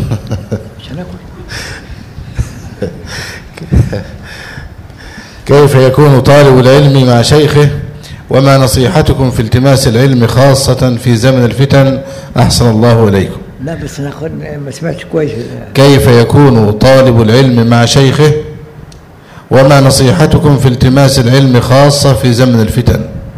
Speaker 2: كيف يكون طالب العلم مع شيخه وما نصيحتكم في التماس العلم خاصة في زمن الفتن أحسن الله إليكم
Speaker 1: لا بس ناخد ما سمعتش كويس
Speaker 2: كيف يكون طالب العلم مع شيخه وما نصيحتكم في التماس العلم خاصة في زمن الفتن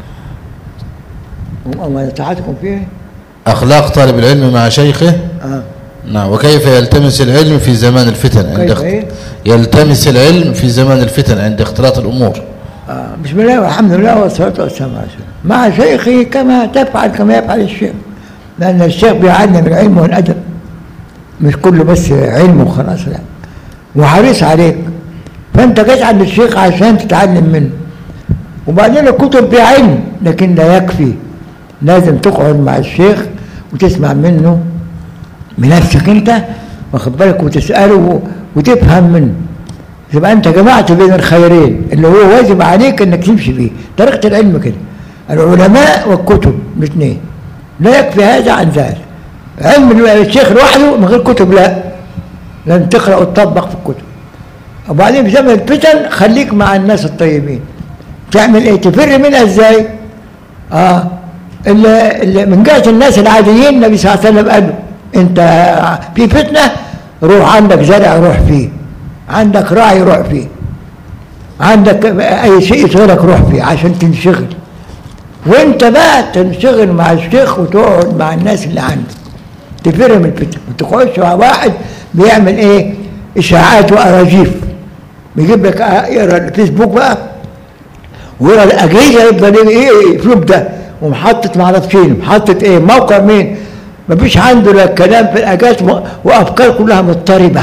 Speaker 1: وما نصيحتكم فيه
Speaker 2: أخلاق طالب العلم مع شيخه
Speaker 1: اه
Speaker 2: نعم وكيف يلتمس العلم في زمان الفتن عند
Speaker 1: كيف
Speaker 2: اخت...
Speaker 1: إيه؟
Speaker 2: يلتمس العلم في زمان الفتن عند اختلاط الأمور
Speaker 1: آه، بسم الله والحمد لله والصلاة والسلام على رسول الله. مع شيخي كما تفعل كما يفعل الشيخ لأن الشيخ بيعلم العلم والأدب مش كله بس علم وخلاص لا وحريص عليك فأنت جيت عند الشيخ عشان تتعلم منه وبعدين الكتب دي علم لكن لا يكفي لازم تقعد مع الشيخ وتسمع منه بنفسك انت واخد بالك وتسأله وتفهم منه يبقى انت جمعت بين الخيرين اللي هو واجب عليك انك تمشي فيه طريقة العلم كده العلماء والكتب الاثنين لا يكفي هذا عن ذلك علم الشيخ لوحده من غير كتب لا لازم تقرا وتطبق في الكتب وبعدين في زمن الفتن خليك مع الناس الطيبين تعمل ايه تفر منها ازاي اه اللي اللي من جهه الناس العاديين النبي صلى الله عليه وسلم قال له انت في فتنه روح عندك زرع روح فيه عندك راعي روح فيه عندك اي شيء يشغلك روح فيه عشان تنشغل وانت بقى تنشغل مع الشيخ وتقعد مع الناس اللي عنده تفر من الفتن ما تقعدش مع واحد بيعمل ايه اشاعات واراجيف بيجيب لك يقرا الفيسبوك بقى ويقرا الاجهزه يفضل ايه فلوب ده ومحطط ما اعرفش فين محطط ايه موقع مين مفيش عنده لا كلام في الاجهزه وافكار كلها مضطربه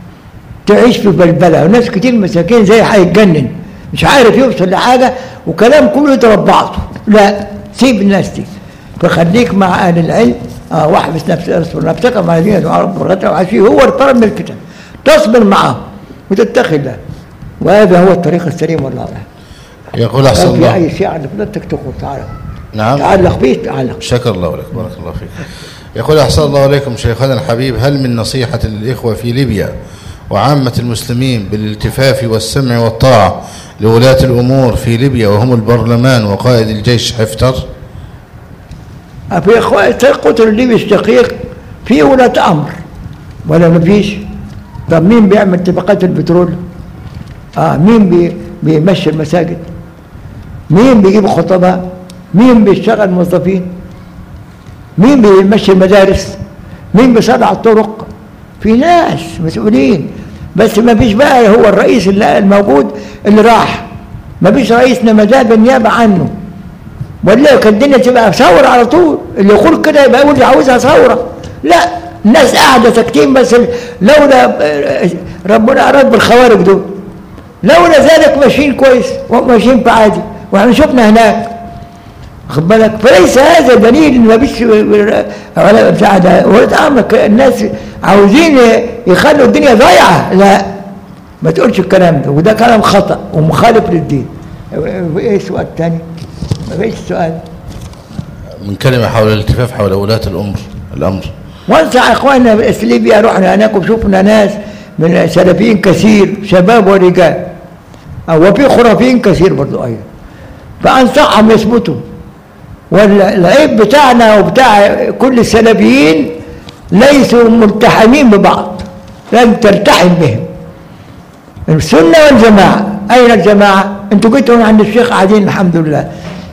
Speaker 1: تعيش في بلبله وناس كتير مساكين زي هيتجنن مش عارف يوصل لحاجه وكلام كله يضرب بعضه لا سيب الناس دي فخليك مع اهل العلم اه واحبس نفسك اصبر نفسك مع الذين يدعون ربهم غدا وعشيه هو الطلب من الفتن تصبر معه وتتخذ له وهذا هو الطريق السليم والله أعلم.
Speaker 2: يقول أحسن
Speaker 1: لو في
Speaker 2: الله
Speaker 1: اي شيء على فضلتك تقول تعالى
Speaker 2: نعم
Speaker 1: تعلق فيه تعلق
Speaker 2: شكر الله لك بارك الله فيك يقول أحسن الله عليكم شيخنا الحبيب هل من نصيحة للإخوة في ليبيا وعامة المسلمين بالالتفاف والسمع والطاعة لولاة الأمور في ليبيا وهم البرلمان وقائد الجيش حفتر
Speaker 1: في اخوة قتل الليبي الشقيق في ولاة امر ولا ما فيش طب مين بيعمل اتفاقات البترول اه مين بي بيمشي المساجد مين بيجيب خطباء مين بيشتغل موظفين مين بيمشي المدارس مين بيصلح الطرق في ناس مسؤولين بس ما فيش بقى هو الرئيس اللي الموجود اللي راح ما فيش رئيس نمذجه بالنيابه عنه ولا كانت الدنيا تبقى ثوره على طول اللي يقول كده يبقى يقول عاوزها ثوره لا الناس قاعده ساكتين بس لولا ربنا اراد بالخوارج دول لولا ذلك ماشيين كويس وماشيين في عادي واحنا شفنا هناك خد بالك فليس هذا دليل ان ما فيش ولا بتاع ده ولد عمك الناس عاوزين يخلوا الدنيا ضايعه لا ما تقولش الكلام ده وده كلام خطا ومخالف للدين ايه السؤال الثاني؟ ما فيش سؤال
Speaker 2: من كلمة حول الالتفاف حول ولاة الأمر الأمر
Speaker 1: وانصح اخواننا في ليبيا رحنا هناك وشفنا ناس من سلفيين كثير شباب ورجال وفي خرافيين كثير برضو ايضا فانصحهم يثبتوا والعيب بتاعنا وبتاع كل السلفيين ليسوا ملتحمين ببعض لم تلتحم بهم السنة والجماعة أين الجماعة؟ أنتوا جيتوا عند الشيخ قاعدين الحمد لله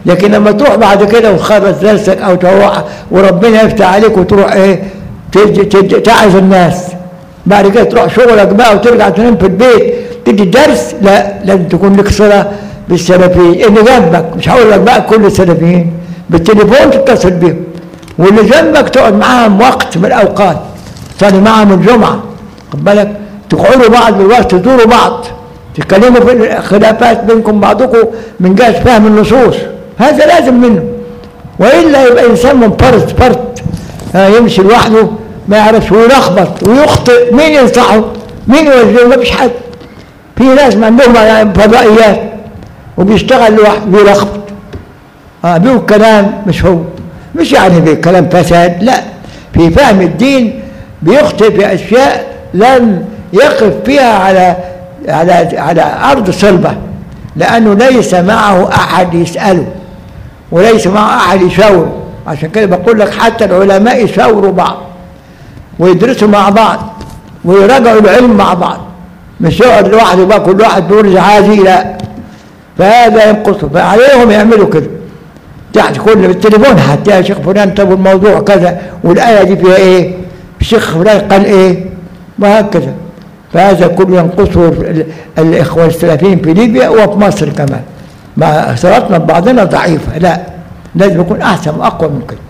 Speaker 1: لكن لما تروح بعد كده وتخلص درسك او تروح وربنا يفتح عليك وتروح ايه تج- تج- تعظ الناس بعد كده تروح شغلك بقى وترجع تنام في البيت تدي درس لا لازم تكون لك صله بالسلفيين اللي جنبك مش هقول لك بقى كل السلفيين بالتليفون تتصل بيهم واللي جنبك تقعد معاهم وقت من الاوقات تصلي معاهم الجمعه خد بالك تقعدوا بعض بالوقت تزوروا بعض تتكلموا في الخلافات بينكم بعضكم من جهه فهم النصوص هذا لازم منه والا يبقى انسان منفرد فرد آه، يمشي لوحده ما يعرفش ويلخبط ويخطئ مين ينصحه؟ مين يوجهه؟ ما فيش حد في ناس ما عندهم يعني فضائيات وبيشتغل لوحده بيلخبط اه بيقول كلام مش هو مش يعني بكلام فساد لا في فهم الدين بيخطئ في اشياء لم يقف فيها على على على ارض صلبه لانه ليس معه احد يساله وليس معه احد يشاور عشان كده بقول لك حتى العلماء يشاوروا بعض ويدرسوا مع بعض ويراجعوا العلم مع بعض مش يقعد لوحده بقى كل واحد بيقول جهازي لا فهذا ينقصه فعليهم يعملوا كده تحت كل بالتليفون حتى يا شيخ فلان طب الموضوع كذا والآية دي فيها إيه؟ الشيخ فلان قال إيه؟ وهكذا فهذا كله ينقصه ال- الإخوة السلفيين في ليبيا وفي مصر كمان مع صلاتنا ببعضنا ضعيفة لا لازم يكون أحسن وأقوى من كده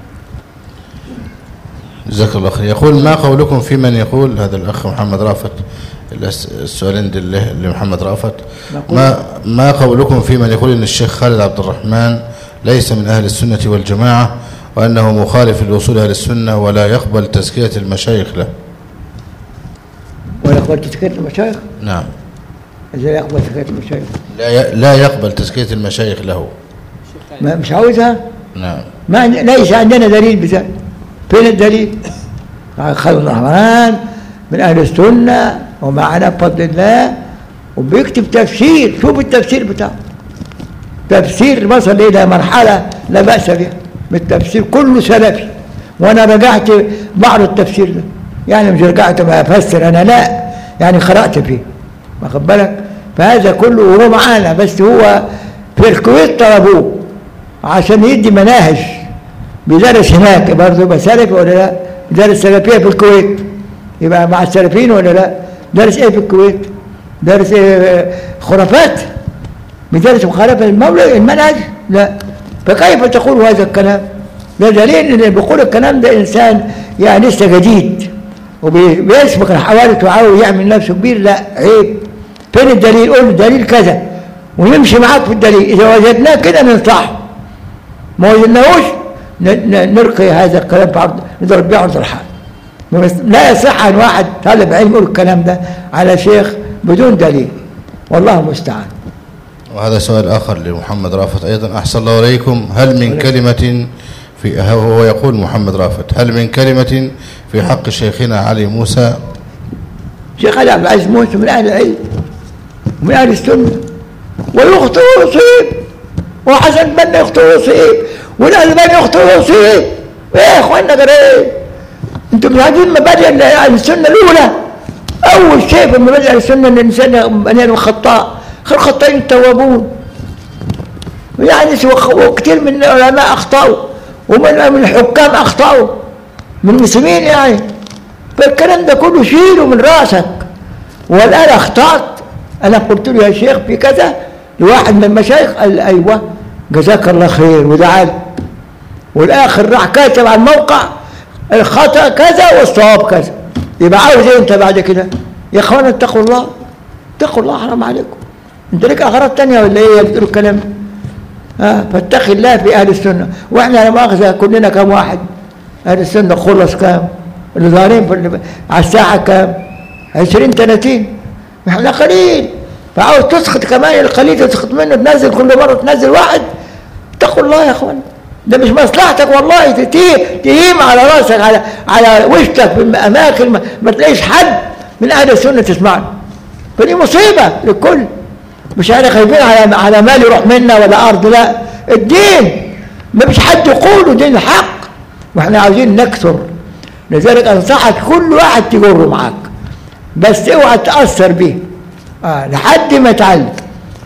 Speaker 2: جزاك الله خير يقول ما قولكم في من يقول هذا الأخ محمد رافت الأس- السؤالين دي اللي لمحمد رافت
Speaker 1: نقول-
Speaker 2: ما ما قولكم في من يقول أن الشيخ خالد عبد الرحمن ليس من أهل السنة والجماعة وأنه مخالف لأصول أهل السنة ولا يقبل تزكية المشايخ له
Speaker 1: ولا يقبل تزكية المشايخ
Speaker 2: نعم
Speaker 1: إزاي يقبل تزكية المشايخ
Speaker 2: لا ي- لا يقبل تزكية المشايخ له
Speaker 1: ما مش عاوزها
Speaker 2: نعم
Speaker 1: ما عند- ليس عندنا دليل بذلك فين الدليل؟ خالد الرحمن من اهل السنه ومعنا بفضل الله وبيكتب تفسير شوف التفسير بتاعه تفسير وصل الى مرحله لا باس بها بالتفسير كله سلفي وانا رجعت بعض التفسير ده يعني مش رجعت ما افسر انا لا يعني قرات فيه واخد بالك فهذا كله وهو معانا بس هو في الكويت طلبوه عشان يدي مناهج بيدرس هناك برضه يبقى سلفي ولا لا؟ بيدرس سلفيه في الكويت يبقى مع السلفيين ولا لا؟ درس ايه في الكويت؟ درس إيه خرافات بيدرس مخالفه المولى المنهج؟ لا فكيف تقول هذا الكلام؟ ده دليل ان بيقول الكلام ده انسان يعني لسه جديد وبيسبق الحوادث وعاوز يعمل نفسه كبير لا عيب فين الدليل؟ قول الدليل كذا ونمشي معاك في الدليل اذا وجدناه كده ننصحه ما وجدناهوش ن- ن- نلقي هذا الكلام في عرض نضرب بيه عرض الحال بس لا يصح ان واحد طالب علم يقول الكلام ده على شيخ بدون دليل والله المستعان
Speaker 2: وهذا سؤال آخر لمحمد رافت أيضا أحسن الله عليكم هل من كلمة في هو يقول محمد رافت هل من كلمة في حق شيخنا علي موسى
Speaker 1: شيخ علي عبد العزيز موسى من اهل العلم ومن اهل السنه ويخطئ ويصيب وحسن بن يخطئ ويصيب والالباني يخطئ ويصيب ايه يا اخوانا غير ايه؟ انتم مش عارفين مبادئ ال- السنه الاولى اول شيء في مبادئ السنه ان الانسان بني خطاء خير الخطائين التوابون يعني سوى- وكثير من العلماء اخطاوا ومن من الحكام اخطاوا من المسلمين يعني فالكلام ده كله شيله من راسك والان اخطات انا قلت له يا شيخ في كذا لواحد من المشايخ قال ايوه جزاك الله خير ودعا لي والاخر راح كاتب على الموقع الخطا كذا والصواب كذا يبقى عاوز ايه انت بعد كده يا اخوانا اتقوا الله اتقوا الله حرام عليكم انت لك اغراض تانية ولا ايه بتقولوا الكلام ده؟ ها فاتقي الله في اهل السنه واحنا لا مؤاخذه كلنا كم واحد اهل السنه خلص كام اللي ظاهرين في ال- على الساحه كام 20 30 احنا قليل فعاوز تسقط كمان القليل تسقط منه تنزل كل مره تنزل واحد اتقوا الله يا اخوان ده مش مصلحتك والله تتيه تهيم على راسك على على وشك في اماكن ما, ما تلاقيش حد من اهل السنه تسمعني فدي مصيبه للكل مش احنا خايفين على على مال يروح منا ولا ارض لا الدين ما فيش حد يقوله دين الحق واحنا عاوزين نكثر لذلك انصحك كل واحد تجره معاك بس اوعى تاثر بيه آه لحد ما يتعلم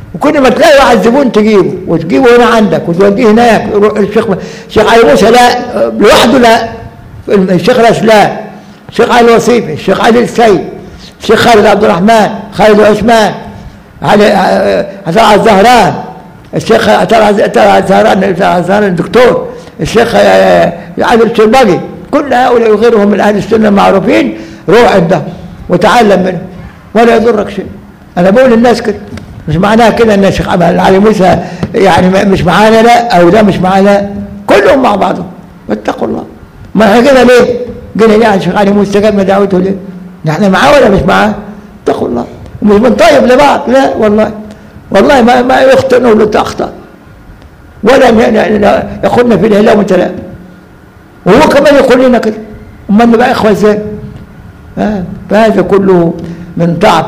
Speaker 1: وكل ما تلاقي واحد زبون تجيبه وتجيبه هنا عندك وتوديه هناك يروح الشيخ الشيخ علي موسى لا لوحده لا الشيخ راس لا الشيخ علي الوصيفي الشيخ علي السيد الشيخ خالد عبد الرحمن خالد عثمان علي عطاء الزهران الشيخ عطاء الزهران الزهران الدكتور الشيخ علي الشربجي كل هؤلاء وغيرهم من اهل السنه المعروفين روح عندهم وتعلم منهم ولا يضرك شيء انا بقول للناس كده مش معناها كده ان الشيخ علي موسى يعني مش معانا لا او ده مش معانا كلهم مع بعضهم واتقوا الله ما احنا كده ليه؟ قلنا ليه الشيخ علي موسى استجاب دعوته ليه؟ نحن معاه ولا مش معاه؟ اتقوا الله ومش بنطيب لبعض لا والله والله ما ما يخطئ نقول له اخطا ولا ياخذنا في الاله وانت لا وهو كمان يقول لنا كده امال نبقى اخوه ازاي؟ آه فهذا كله من ضعف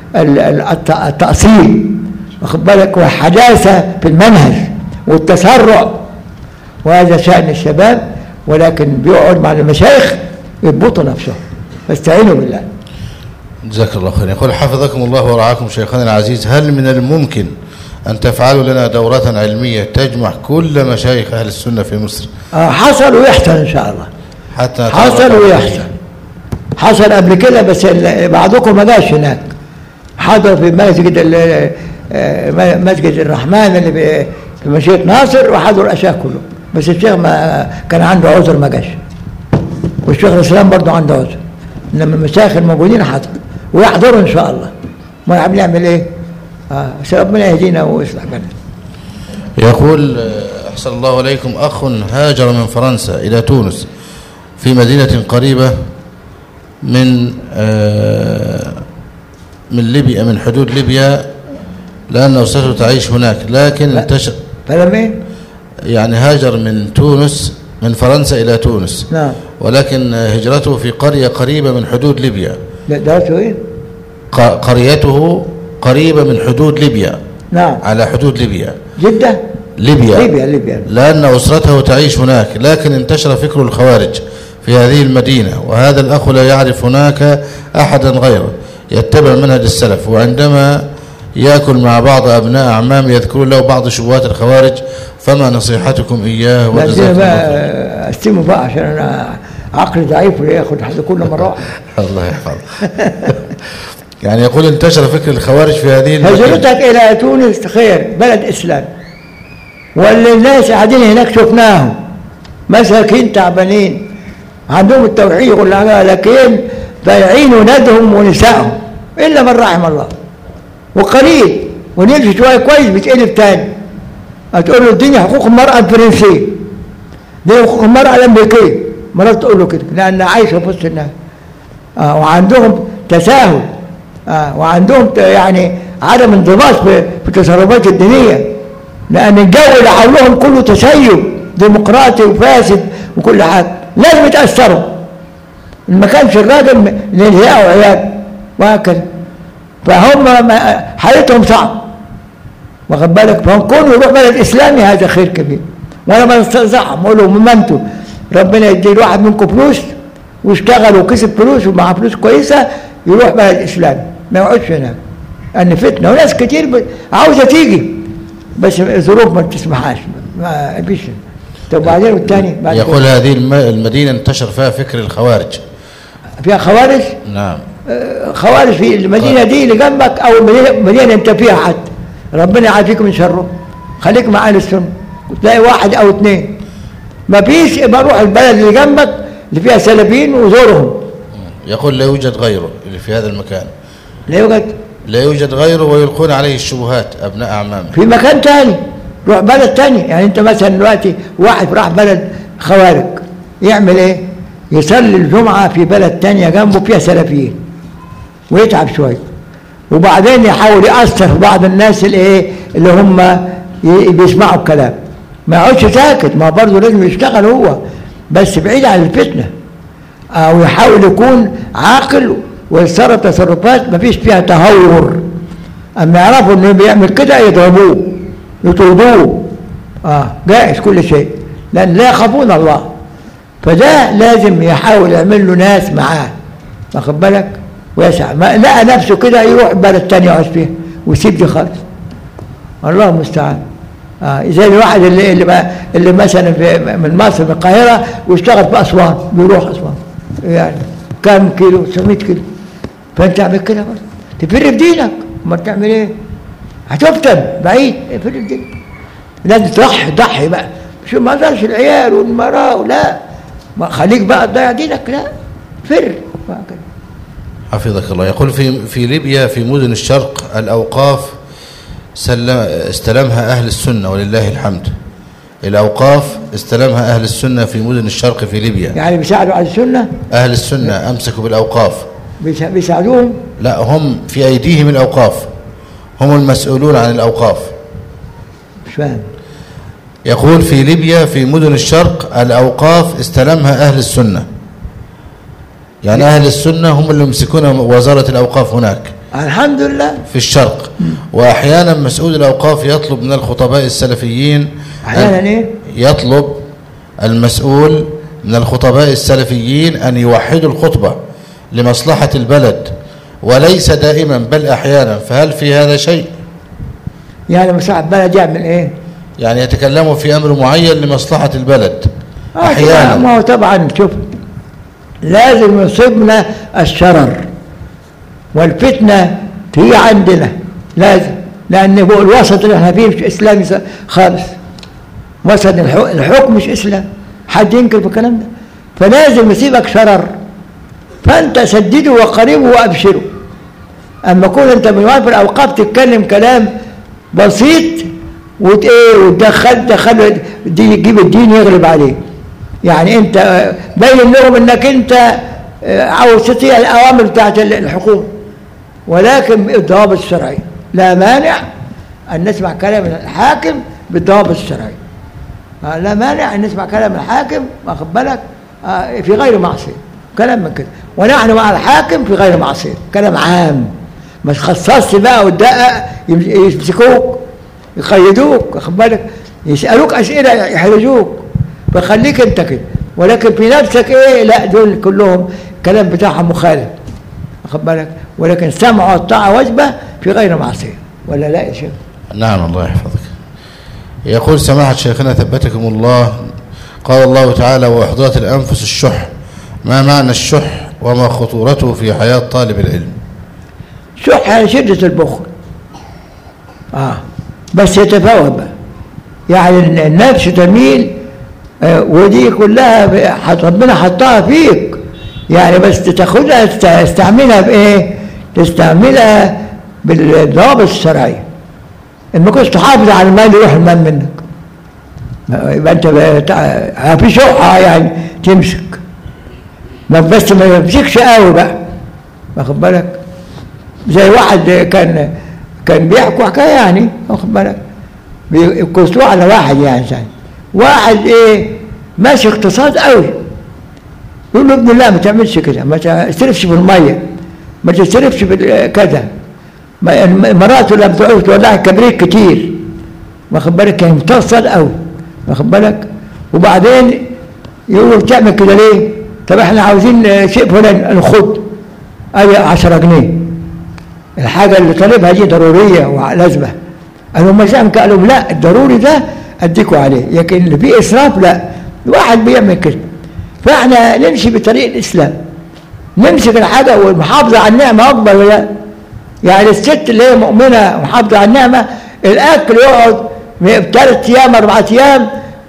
Speaker 1: التأصيل واخد بالك والحداثة في المنهج والتسرع وهذا شأن الشباب ولكن بيقعد مع المشايخ يضبطوا نفسهم فاستعينوا بالله
Speaker 2: جزاك الله خير يقول حفظكم الله ورعاكم شيخنا العزيز هل من الممكن أن تفعلوا لنا دورة علمية تجمع كل مشايخ أهل السنة في مصر
Speaker 1: آه حصل ويحصل إن شاء الله
Speaker 2: حتى
Speaker 1: حصل ويحصل حصل قبل كده بس بعضكم ما جاش هناك حضر في مسجد مسجد الرحمن اللي في مشيئة ناصر وحضر الأشياء كله بس الشيخ ما كان عنده عذر ما جاش والشيخ الإسلام برضه عنده عذر إنما المشايخ الموجودين حضر ويحضروا إن شاء الله ما بنعمل إيه؟ آه ربنا يهدينا ويصلح بنا
Speaker 2: يقول أحسن الله إليكم أخ هاجر من فرنسا إلى تونس في مدينة قريبة من آه من ليبيا من حدود ليبيا لأن أسرته تعيش هناك لكن انتشر
Speaker 1: فلم ايه؟
Speaker 2: يعني هاجر من تونس من فرنسا إلى تونس
Speaker 1: نعم
Speaker 2: ولكن هجرته في قرية قريبة من حدود ليبيا
Speaker 1: درسته ايه؟
Speaker 2: قريته قريبة من حدود ليبيا
Speaker 1: نعم
Speaker 2: على حدود ليبيا
Speaker 1: جدة؟
Speaker 2: ليبيا
Speaker 1: ليبيا ليبيا
Speaker 2: لأن أسرته تعيش هناك لكن انتشر فكر الخوارج في هذه المدينة وهذا الأخ لا يعرف هناك أحدا غيره يتبع منهج السلف وعندما يأكل مع بعض أبناء أعمام يذكرون له بعض شبهات الخوارج فما نصيحتكم إياه
Speaker 1: لا
Speaker 2: وجزاكم
Speaker 1: بقى
Speaker 2: الله
Speaker 1: استموا بقى عشان انا عقلي ضعيف وياخد حد كل مره واحده
Speaker 2: خير. الله يحفظه يعني يقول انتشر فكر الخوارج في هذه المدينة
Speaker 1: هجرتك الى تونس خير بلد اسلام واللي الناس قاعدين هناك شفناهم مساكين تعبانين عندهم التوحيد وكل حاجه لكن بايعين ولادهم ونسائهم الا من رحم الله وقليل ونمشي شويه كويس بيتقلب تاني هتقول له الدنيا حقوق المراه الفرنسيه دي حقوق المراه الامريكيه مرات تقول له كده لان عايشه في وسط الناس آه وعندهم تساهل آه وعندهم ت- يعني عدم انضباط في في التصرفات الدينيه لان الجو اللي حولهم كله تسيب ديمقراطي وفاسد وكل حاجه لازم يتاثروا ما كانش الراجل للهياء وعياد وهكذا فهم ما- حالتهم صعب واخد بالك فهم كونوا يروح بلد اسلامي هذا خير كبير وانا ما استنصحهم اقول لهم ما انتوا ربنا يدي الواحد منكم فلوس واشتغل وكسب فلوس ومعاه فلوس كويسه يروح بلد اسلامي ما يقعدش هناك ان فتنه وناس كتير ب- عاوزه تيجي بس الظروف ما تسمحهاش ما فيش طب وبعدين والتاني بعد
Speaker 2: يقول هذه الم- المدينة انتشر فيها فكر الخوارج
Speaker 1: فيها خوارج
Speaker 2: نعم
Speaker 1: خوارج في المدينه دي اللي جنبك او المدينه المدينة انت فيها حد ربنا يعافيك من شره خليك مع اهل السنه وتلاقي واحد او اثنين ما فيش يبقى روح البلد اللي جنبك اللي فيها سلفيين وزورهم
Speaker 2: يقول لا يوجد غيره اللي في هذا المكان
Speaker 1: لا يوجد
Speaker 2: لا يوجد غيره ويلقون عليه الشبهات أبناء أعمامه
Speaker 1: في مكان تاني روح بلد تاني يعني انت مثلا دلوقتي واحد راح بلد خوارج يعمل ايه يصلي الجمعة في بلد تانية جنبه فيها سلفيين ويتعب شوية وبعدين يحاول يأثر في بعض الناس اللي ايه اللي هم ي- بيسمعوا الكلام ما يقعدش ساكت ما برضه لازم يشتغل هو بس بعيد عن الفتنة او يحاول يكون عاقل ويتصرف تصرفات ما فيش فيها تهور اما يعرفوا انه بيعمل كده يضربوه يطردوه اه جائز كل شيء لان لا يخافون الله فده لازم يحاول يعمل له ناس معاه واخد بالك ويسعى ما لقى نفسه كده يروح بلد تاني يقعد فيها ويسيب دي خالص الله المستعان آه زي الواحد اللي اللي, ما اللي مثلا في من مصر من القاهره واشتغل في اسوان بيروح اسوان يعني كام كيلو 900 كيلو فانت تعمل كده برضه تفر في دينك ما تعمل ايه؟ هتفتن بعيد فر في دينك لازم تضحي ضحي بقى مش ما تقدرش العيال والمراه ولا ما خليك بقى تضيع دينك لا فر وهكذا.
Speaker 2: حفظك الله يقول في في ليبيا في مدن الشرق الأوقاف سلم استلمها أهل السنة ولله الحمد الأوقاف استلمها أهل السنة في مدن الشرق في ليبيا
Speaker 1: يعني بيساعدوا على السنه
Speaker 2: أهل السنة أمسكوا بالأوقاف
Speaker 1: بيسا- بيساعدوهم
Speaker 2: لا هم في أيديهم الأوقاف هم المسؤولون عن الأوقاف
Speaker 1: مش فاهم
Speaker 2: يقول في ليبيا في مدن الشرق الأوقاف استلمها أهل السنة يعني أهل السنة هم اللي يمسكون وزارة الأوقاف هناك
Speaker 1: الحمد لله
Speaker 2: في الشرق وأحيانا مسؤول الأوقاف يطلب من الخطباء السلفيين
Speaker 1: أحيانا
Speaker 2: أن
Speaker 1: إيه؟
Speaker 2: يطلب المسؤول من الخطباء السلفيين أن يوحدوا الخطبة لمصلحة البلد وليس دائما بل أحيانا فهل في هذا شيء
Speaker 1: يعني مصاحب بلد يعمل ايه؟
Speaker 2: يعني يتكلموا في أمر معين لمصلحة البلد
Speaker 1: آه طبعاً،
Speaker 2: أحيانا
Speaker 1: ما هو طبعا شوف لازم يصيبنا الشرر والفتنه هي عندنا لازم لان هو الوسط اللي احنا فيه مش اسلامي س- خالص وسط الح- الحكم مش اسلام حد ينكر في الكلام ده فلازم يصيبك شرر فانت سدده وقربه وابشره اما كون انت من واقف الاوقاف تتكلم كلام بسيط وت ايه وتدخل دخل دي يجيب الدين يغلب عليه يعني انت آه، بين لهم انك انت آه، عاوز تطيع الاوامر بتاعت ال- الحكومه ولكن بالضوابط الشرعيه لا مانع ان نسمع كلام الحاكم بالضوابط الشرعيه آه، لا مانع ان نسمع كلام الحاكم واخد بالك آه، في غير معصيه كلام من كده ونحن مع الحاكم في غير معصيه كلام عام ما تخصصش بقى وتدقق يم- يمسكوك يقيدوك واخد بالك يسالوك اسئله يحرجوك فخليك انت كده ولكن في نفسك ايه لا دول كلهم الكلام بتاعهم مخالف واخد بالك ولكن سمع والطاعه واجبه في غير معصيه ولا لا يا شيخ
Speaker 2: نعم الله يحفظك يقول سماحة شيخنا ثبتكم الله قال الله تعالى وإحضرت الأنفس الشح ما معنى الشح وما خطورته في حياة طالب العلم
Speaker 1: شح يعني شدة البخل اه بس يتفاوت بقى يعني النفس تميل آه ودي كلها ب- حط- ربنا حطها فيك يعني بس تاخدها تست- تستعملها بايه؟ تستعملها بالضوابط الشرعيه ان كنت تحافظ على المال يروح المال منك ما- يبقى انت بقى تع- في شقه يعني تمسك ما بس ما يمسكش قوي بقى واخد بالك زي واحد كان كان بيحكوا حكايه يعني واخد بالك بيقصوا على واحد يعني ثاني واحد ايه ماشي اقتصاد قوي يقول له ابن الله ما تعملش كده ما تسرفش في الميه ما تسرفش في كذا ما- مراته لما تعوز تولع كبريت كتير واخد بالك كان متصل قوي واخد بالك وبعدين يقول له بتعمل كده ليه؟ طب احنا عاوزين شيء فلان نخد ادي 10 جنيه الحاجه اللي طالبها دي ضروريه ولازمه قالوا ما زعم قالوا لا الضروري ده اديكوا عليه لكن اللي فيه اسراف لا واحد بيعمل كده فاحنا نمشي بطريق الاسلام نمسك الحاجه والمحافظه على النعمه افضل ولا لا؟ يعني الست اللي هي مؤمنه ومحافظه على النعمه الاكل يقعد ثلاث ايام اربع ايام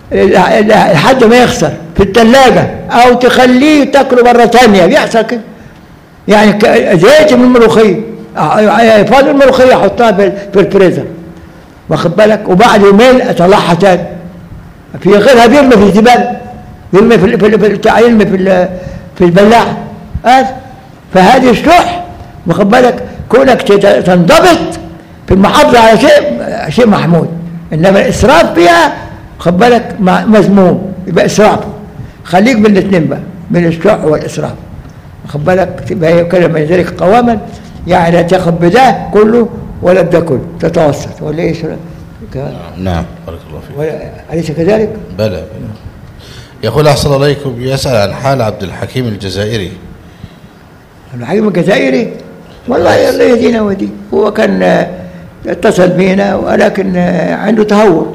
Speaker 1: لحد ما يخسر في الثلاجه او تخليه تاكله مره ثانيه بيحصل كده يعني ك- زيت من الملوخيه آه، فاضل الملوخيه احطها في في الفريزر واخد بالك وبعد يومين اطلعها تاني في غيرها بيرمي في الزباله يرمي في ال- في ال- في البتاع، يرمي في ال- في البلاعه هذا فهذه الشح واخد بالك كونك تت- تنضبط في المحافظه على شيء شيء محمود انما الاسراف فيها خد بالك مع- مذموم يبقى اسراف خليك بين الاثنين بقى بين الشح والاسراف واخد بالك تبقى هي كلمه من ذلك قواما يعني لا تاخذ بده كله ولا بده كله تتوسط ولا ايش ك-
Speaker 2: نعم بارك الله فيك
Speaker 1: ولا أليس كذلك؟
Speaker 2: بلى بلى يقول أحسن الله إليكم يسأل عن حال عبد الحكيم الجزائري
Speaker 1: الحكيم الجزائري والله الله يهدينا ويهديه هو كان اتصل بينا ولكن آه، عنده تهور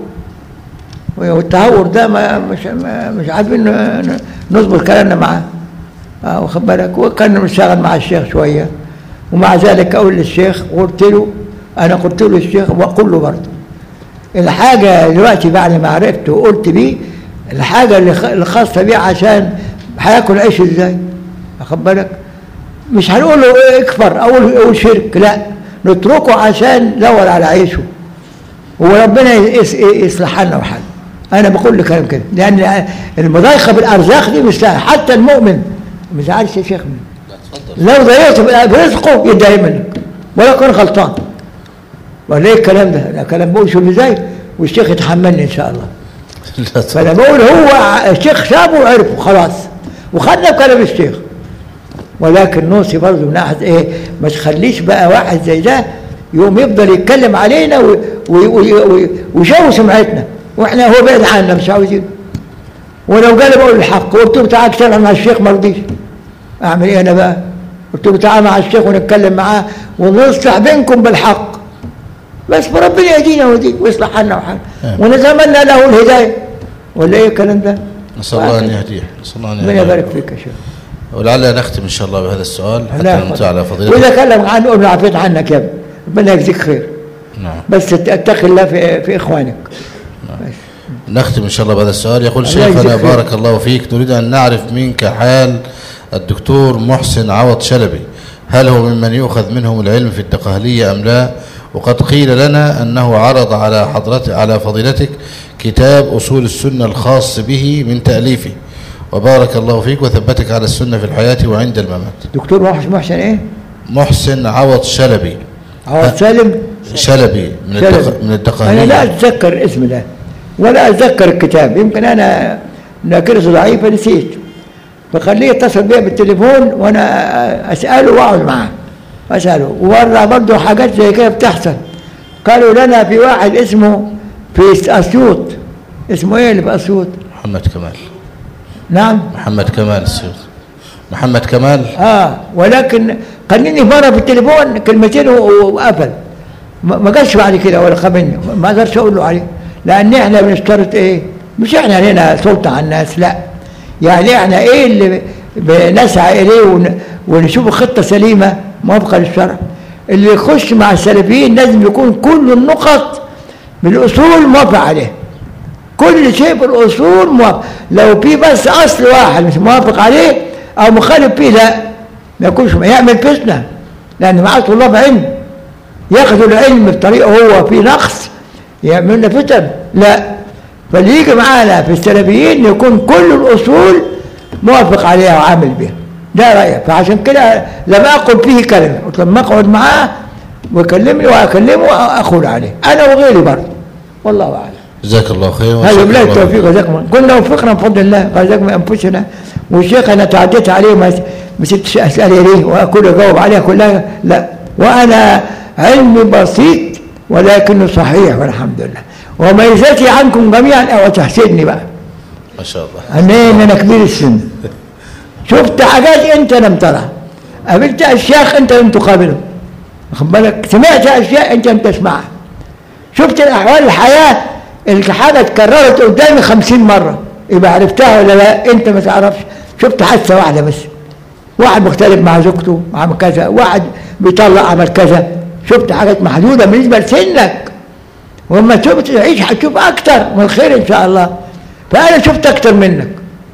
Speaker 1: والتهور ده ما مش ما مش عارفين ن- نظبط كلامنا معاه اه واخد بالك وكان مشتغل مع الشيخ شويه ومع ذلك اقول للشيخ قلت له انا قلت له الشيخ واقول له برضه الحاجه دلوقتي بعد ما عرفت وقلت بيه الحاجه اللي خ- اللي خاصه بيه عشان هياكل عيش ازاي واخد بالك مش هنقول له إيه اكفر او او شرك لا نتركه عشان يدور على عيشه وربنا يس- يصلح لنا وحل انا بقول لك كلام كده لان المضايقه بالارزاق دي مش سهله حتى المؤمن ما زعلش يا شيخ منه لو ضيعت برزقه يتضايق منك ولا كان غلطان ولا ايه الكلام ده؟ ده كلام بقول شوف ازاي والشيخ يتحملني ان شاء الله
Speaker 2: لا
Speaker 1: فانا
Speaker 2: تفضل.
Speaker 1: بقول هو ع- الشيخ شافه وعرفه خلاص وخدنا بكلام الشيخ ولكن نوصي برضه من ناحيه ايه ما تخليش بقى واحد زي ده يقوم يفضل يتكلم علينا و- و- و- و- ويشوه سمعتنا واحنا هو بعيد عنا مش عاوزين ولو قال بقول الحق قلت له تعال اشتغل مع الشيخ ما رضيش اعمل ايه انا بقى؟ قلت له تعال مع الشيخ ونتكلم معاه ونصلح بينكم بالحق بس ربنا يهدينا ويهديك ويصلح حالنا وحال
Speaker 2: آمين.
Speaker 1: ونتمنى له الهدايه ولا ايه الكلام ده؟
Speaker 2: نسأل الله أن يهديه نسأل الله أن
Speaker 1: ربنا
Speaker 2: يهديه
Speaker 1: يبارك فيك يا شيخ
Speaker 2: ولعل نختم إن شاء الله بهذا السؤال حتى
Speaker 1: لا
Speaker 2: نمتع على
Speaker 1: واذا
Speaker 2: فضيلته
Speaker 1: كلم عن ابن عفيت عنك يا ابني ربنا يجزيك خير
Speaker 2: نعم
Speaker 1: بس اتقي الله في, في اخوانك بس.
Speaker 2: نختم إن شاء الله بهذا السؤال يقول
Speaker 1: الله
Speaker 2: شيخنا
Speaker 1: يجزيك خير.
Speaker 2: بارك الله فيك نريد أن نعرف منك حال الدكتور محسن عوض شلبي هل هو ممن يؤخذ منهم العلم في الدقهلية أم لا وقد قيل لنا أنه عرض على حضرت على فضيلتك كتاب أصول السنة الخاص به من تأليفه وبارك الله فيك وثبتك على السنة في الحياة وعند الممات
Speaker 1: دكتور محسن محسن ايه؟
Speaker 2: محسن عوض شلبي
Speaker 1: عوض سالم
Speaker 2: شلبي من
Speaker 1: سالم.
Speaker 2: الدق... من
Speaker 1: انا لا
Speaker 2: الدقهلية
Speaker 1: اتذكر الاسم ده ولا اتذكر الكتاب يمكن انا ذاكرتي ضعيفه نسيت فخليه يتصل بيا بالتليفون وانا اساله واقعد معاه اساله ومره برضه حاجات زي كده بتحصل قالوا لنا في واحد اسمه في اسيوط اسمه ايه اللي في اسيوط؟
Speaker 2: محمد كمال
Speaker 1: نعم
Speaker 2: محمد كمال السيوط محمد كمال
Speaker 1: اه ولكن خليني مره في التليفون كلمتين و- وقفل ما ما جاش بعد كده ولا خبرني ما اقدرش اقول له عليه لان احنا بنشترط ايه مش احنا لنا سلطه على الناس لا يعني احنا ايه اللي بنسعى اليه ون- ونشوف خطه سليمه موافقه للشرع اللي يخش مع السلفيين لازم يكون كل النقط بالاصول موافق عليه كل شيء في الاصول موافق لو في بس اصل واحد مش موافق عليه او مخالف فيه لا ما يكونش يعمل فتنه لان معاه طلاب علم ياخذوا العلم بطريقه هو في نقص يعمل لنا فتن لا فاللي يجي معانا في السلفيين يكون كل الاصول موافق عليها وعامل بها ده رايي فعشان كده لم اقل فيه كلمه قلت لما اقعد معاه ويكلمني واكلمه اقول عليه انا وغيري برضه والله اعلم
Speaker 2: جزاك الله خير
Speaker 1: هذا
Speaker 2: وشكر
Speaker 1: بالله
Speaker 2: الله
Speaker 1: التوفيق جزاكم الله كنا وفقنا بفضل الله رزقنا انفسنا والشيخ انا تعديت عليه ما ما سبتش اسئله ليه واكون اجاوب عليها كلها لا وانا علمي بسيط ولكنه صحيح والحمد لله وميزتي عنكم جميعا او تحسدني بقى
Speaker 2: ما شاء الله
Speaker 1: انا ان انا كبير السن شفت حاجات انت لم ترها قابلت اشياخ انت لم تقابلهم واخد بالك سمعت اشياء انت لم تسمعها شفت الاحوال الحياه اللي حاجه اتكررت قدامي خمسين مره يبقى عرفتها ولا لا انت ما تعرفش شفت حادثه واحده بس واحد مختلف مع زوجته عمل كذا واحد بيطلع عمل كذا شفت حاجات محدوده بالنسبه لسنك ولما تشوف تعيش هتشوف اكتر من الخير ان شاء الله فانا شفت اكتر منك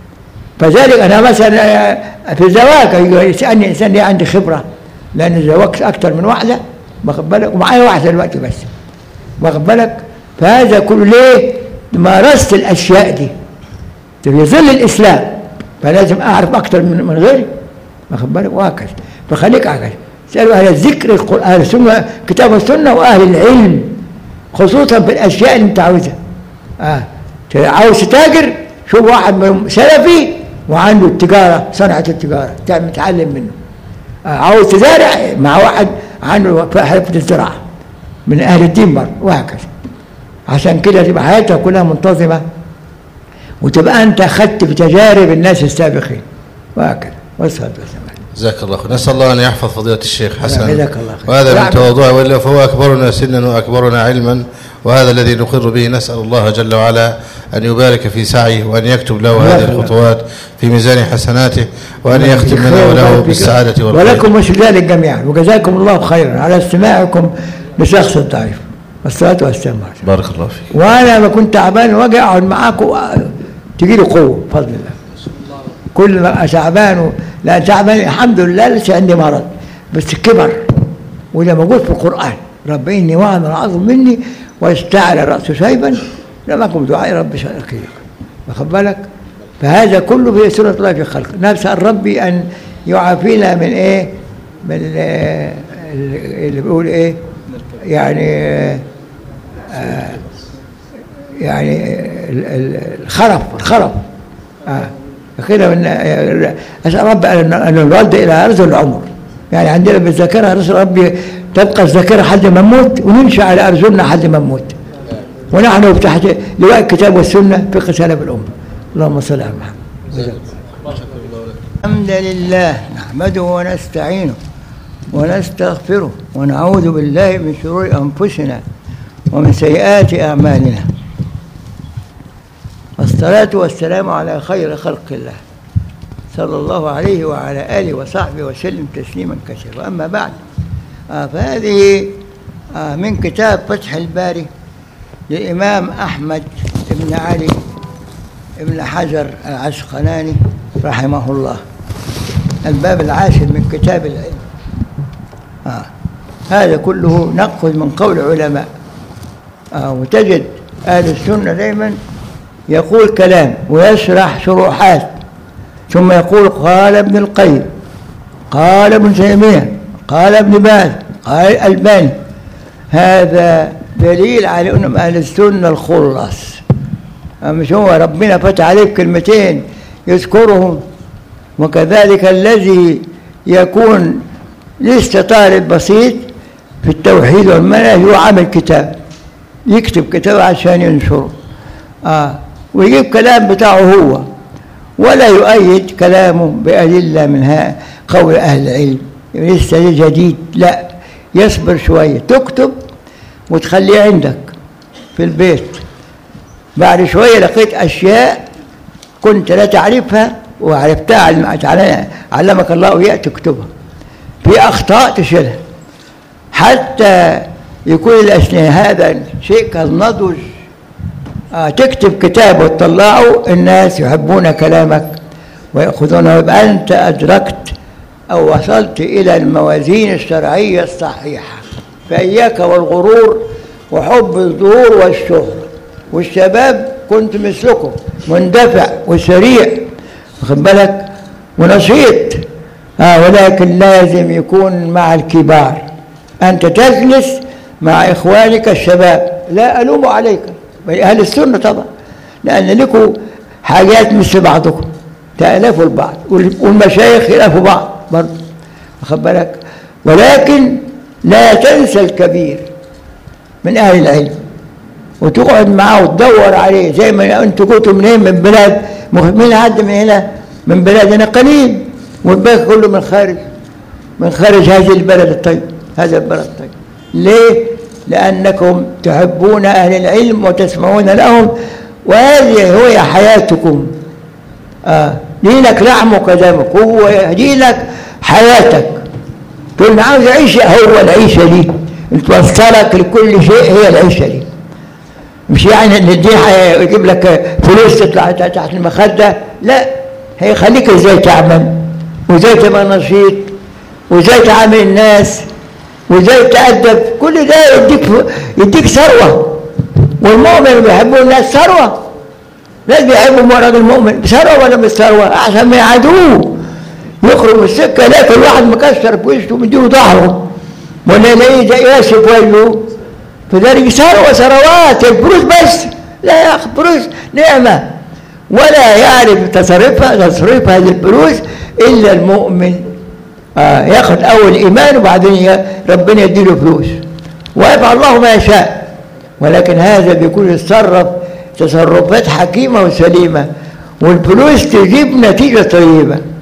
Speaker 1: فذلك انا مثلا في الزواج يسالني انسان ليه عندي خبره لان زوجت اكتر من واحده واخد بالك ومعايا واحده دلوقتي بس واخد بالك فهذا كله ليه؟ مارست الاشياء دي في ظل الاسلام فلازم اعرف اكتر من من غيري واخد بالك وهكذا فخليك هكذا اسالوا اهل الذكر القران اهل السنه كتاب السنه واهل العلم خصوصا في الاشياء اللي انت عاوزها اه عاوز تتاجر شوف واحد منهم سلفي وعنده التجاره صنعه التجاره تعمل تتعلم منه آه عاوز تزارع مع واحد عنده حرفه الزراعه من اهل الدين برضه وهكذا عشان كده تبقى حياتك كلها منتظمه وتبقى انت اخذت بتجارب الناس السابقين وهكذا والصلاه والسلام
Speaker 2: جزاك الله خير نسأل الله أن يحفظ فضيلة الشيخ حسن
Speaker 1: جزاك الله خير.
Speaker 2: وهذا من
Speaker 1: نعم.
Speaker 2: تواضعه وإلا فهو أكبرنا سنا وأكبرنا علما وهذا الذي نقر به نسأل الله جل وعلا أن يبارك في سعيه وأن يكتب له
Speaker 1: جزاك
Speaker 2: هذه
Speaker 1: الله.
Speaker 2: الخطوات في ميزان حسناته وأن
Speaker 1: الله
Speaker 2: يختم
Speaker 1: يجزيك
Speaker 2: لنا
Speaker 1: خير
Speaker 2: وله
Speaker 1: ويبارك فيك.
Speaker 2: بالسعادة والخير
Speaker 1: ولكم مثل ذلك جميعا وجزاكم الله خيرا على استماعكم لشخص الضعيف والصلاة والسلام عليه
Speaker 2: بارك الله فيك
Speaker 1: وانا ما كنت تعبان واجي اقعد معاكم تجي لي قوه بفضل الله كل ما تعبان و... لا تعبان الحمد لله لسه عندي مرض بس كبر وده موجود في القران رب اني وهن العظم مني واستعلى الراس شيبا لمكم دعاء رب شرقيك واخد بالك فهذا كله في سوره الله في خلق نسال ربي ان يعافينا من ايه من ال- اللي بيقول ايه يعني آه، يعني ال- ال- الخرف الخرف آه. كده من اسال رب ان ان الوالد الى ارض العمر يعني عندنا بالذاكره رسول ربي تبقى الذاكره لحد ما نموت ونمشي على ارجلنا لحد ما نموت ونحن تحت لواء الكتاب والسنه في قتال بالامه اللهم صل على محمد الحمد لله نحمده ونستعينه ونستغفره ونعوذ بالله من شرور انفسنا ومن سيئات اعمالنا والصلاة والسلام على خير خلق الله صلى الله عليه وعلى آله وصحبه وسلم تسليما كثيرا أما بعد آه فهذه آه من كتاب فتح الباري للإمام أحمد بن علي بن حجر العسقلاني رحمه الله الباب العاشر من كتاب العلم آه هذا كله نأخذ من قول علماء آه وتجد أهل السنة دائما يقول كلام ويشرح شروحات ثم يقول قال ابن القيم قال ابن تيمية قال ابن باز قال الألباني هذا دليل على أنهم أهل السنة الخلص مش هو ربنا فتح عليه بكلمتين يذكرهم وكذلك الذي يكون لسه طالب بسيط في التوحيد والمنهج هو عامل كتاب يكتب كتاب عشان ينشره آه ويجيب كلام بتاعه هو ولا يؤيد كلامه بأدلة منها قول أهل العلم لسه جديد لا يصبر شوية تكتب وتخليه عندك في البيت بعد شوية لقيت أشياء كنت لا تعرفها وعرفتها علم- علمك الله إياها تكتبها في أخطاء تشيلها حتى يكون الأسنان هذا شيء كالنضج آه تكتب كتاب وتطلعه الناس يحبون كلامك ويأخذونه يبقى أنت أدركت أو وصلت إلى الموازين الشرعية الصحيحة فإياك والغرور وحب الظهور والشهرة والشباب كنت مثلكم مندفع وسريع واخد بالك ونشيط آه ولكن لازم يكون مع الكبار أنت تجلس مع إخوانك الشباب لا ألوم عليك أهل السنة طبعا لأن لكم حاجات مثل بعضكم تألفوا البعض والمشايخ يألفوا بعض برضه واخد بالك ولكن لا تنسى الكبير من أهل العلم وتقعد معاه وتدور عليه زي ما انتوا كنتوا منين من بلاد مين حد من هنا من بلادنا قليل والباقي كله من خارج من خارج هذه البلد الطيب هذا البلد الطيب ليه؟ لأنكم تحبون أهل العلم وتسمعون لهم وهذه هي حياتكم آه. دينك لحمك ودمك هو دينك حياتك تقول عاوز عيشة هو العيشة دي توصلك لكل شيء هي العيشة دي مش يعني ان الدين هيجيب لك فلوس تطلع تحت المخدة لا هيخليك ازاي تعمل وازاي تبقى نشيط وازاي تعامل الناس وازاي تأدب كل ده يديك يديك ثروة والمؤمن اللي بيحبوا الناس ثروة ناس بيحبوا مرض المؤمن ثروة ولا مش ثروة عشان ما يعادوه يخرج من السكة يلاقي كل واحد مكسر في وشه ومديله ظهره ولا يلاقيه زي ياسف وجهه فذلك ثروة ثروات الفلوس بس لا يا أخي فلوس نعمة ولا يعرف تصرفها تصريف هذه الفلوس إلا المؤمن آه ياخذ أول إيمان وبعدين ربنا يديله فلوس ويفعل الله ما يشاء ولكن هذا بيكون يتصرف تصرفات حكيمة وسليمة والفلوس تجيب نتيجة طيبة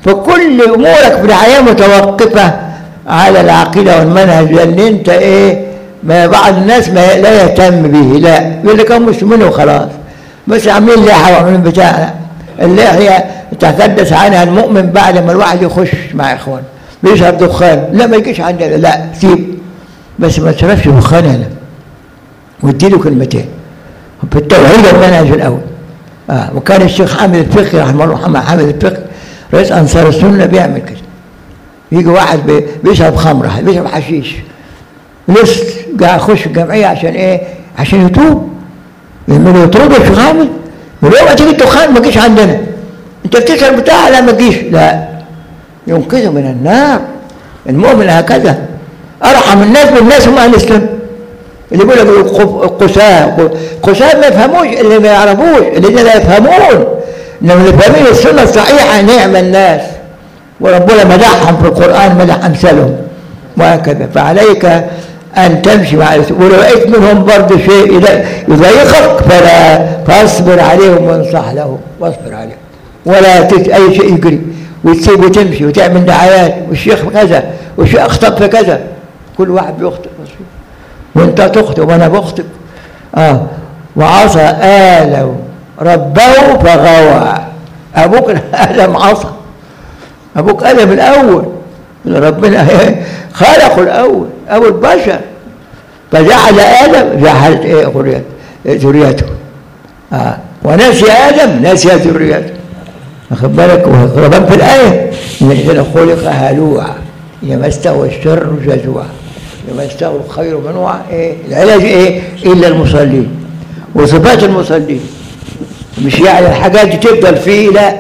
Speaker 1: فكل امورك في الحياه متوقفه على العقيده والمنهج لان انت ايه ما بعض الناس ما لا يهتم به لا يقول لك هم مسلمين وخلاص بس عاملين لحيه وعاملين بتاع اللحيه تحدث عنها المؤمن بعد ما الواحد يخش مع اخوانه بيشرب دخان لا ما يجيش عندنا لا سيب بس ما تشربش دخان هنا واديله كلمتين في التوحيد المنهج الاول آه وكان الشيخ حامد الفقي رحمه الله محمد حامد الفقي رئيس انصار السنه بيعمل كده يجي واحد بي- بيشرب خمره بيشرب حشيش لسه قاعد يخش الجمعيه عشان ايه؟ عشان يتوب يعملوا يطردوا الشيخ حامد يقول له تيجي الدخان ما تجيش عندنا انت بتشرب بتاع لا ما تجيش لا ينقذه من النار المؤمن هكذا ارحم الناس بالناس هم اهل السنه اللي بيقول لك القف- القساة القساة ما يفهموش اللي ما يعرفوش الذين لا يفهمون انما اللي فاهمين السنه الصحيحه نعم الناس وربنا مدحهم في القران مدح امثالهم وهكذا فعليك ان تمشي مع الرسول ولو رايت منهم برضه شيء يضايق- يضايقك فلا فاصبر عليهم وانصح لهم واصبر عليهم ولا تت اي شيء يجري وتسيب وتمشي وتعمل دعايات والشيخ كذا والشيخ اخطب في كذا كل واحد بيخطئ مظبوط وانت تخطئ وانا بخطئ اه وعصى آدم ربه فغوى ابوك ادم عصى ابوك ادم الاول اللي ربنا خلقه الاول ابو البشر فجعل ادم جعلت ايه ذريته ذريته آه. ونسي ادم نسي ذريته واخد بالك وربنا في الايه ان الانسان خلق هلوعا يمسه الشر جزوعا يمسه الخير منوعا ايه العلاج ايه الا المصلين وصفات المصلين مش يعني الحاجات دي تفضل فيه لا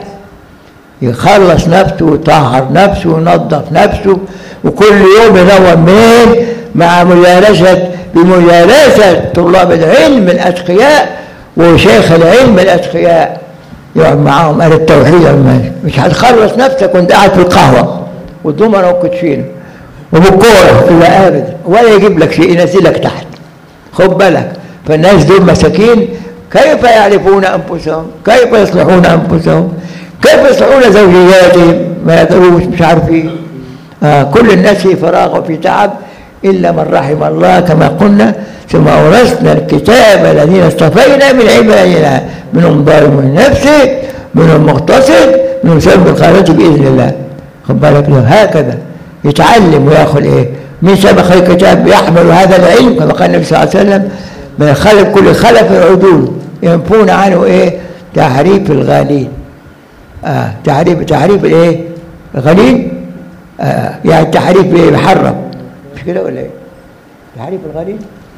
Speaker 1: يخلص نفسه ويطهر نفسه وينظف نفسه وكل يوم ينور مين مع مجالسة بمجالسة طلاب العلم الأتقياء وشيخ العلم الأتقياء يقعد معاهم أهل التوحيد والمنهج مش هتخلص نفسك وانت قاعد في القهوة والضمنة والكوتشينة وبالكورة إلا أبدا ولا يجيب لك شيء ينزلك تحت خد بالك فالناس دول مساكين كيف يعرفون أنفسهم كيف يصلحون أنفسهم كيف يصلحون زوجياتهم ما يقدروش مش عارفين آه كل الناس في فراغ وفي تعب إلا من رحم الله كما قلنا ثم أورثنا الكتاب الذين اصطفينا من عبادنا منهم ظالم لنفسه منهم مقتصد منهم سبب الخيرات بإذن الله خد بالك له هكذا يتعلم وياخذ ايه من سبق الكتاب يحمل هذا العلم كما قال النبي صلى الله عليه وسلم من خلف كل خلف عدول ينفون عنه ايه تحريف الغالين آه تحريف تحريف الايه الغليل آه يعني تحريف ايه محرم مش كده ولا ايه تحريف الغليل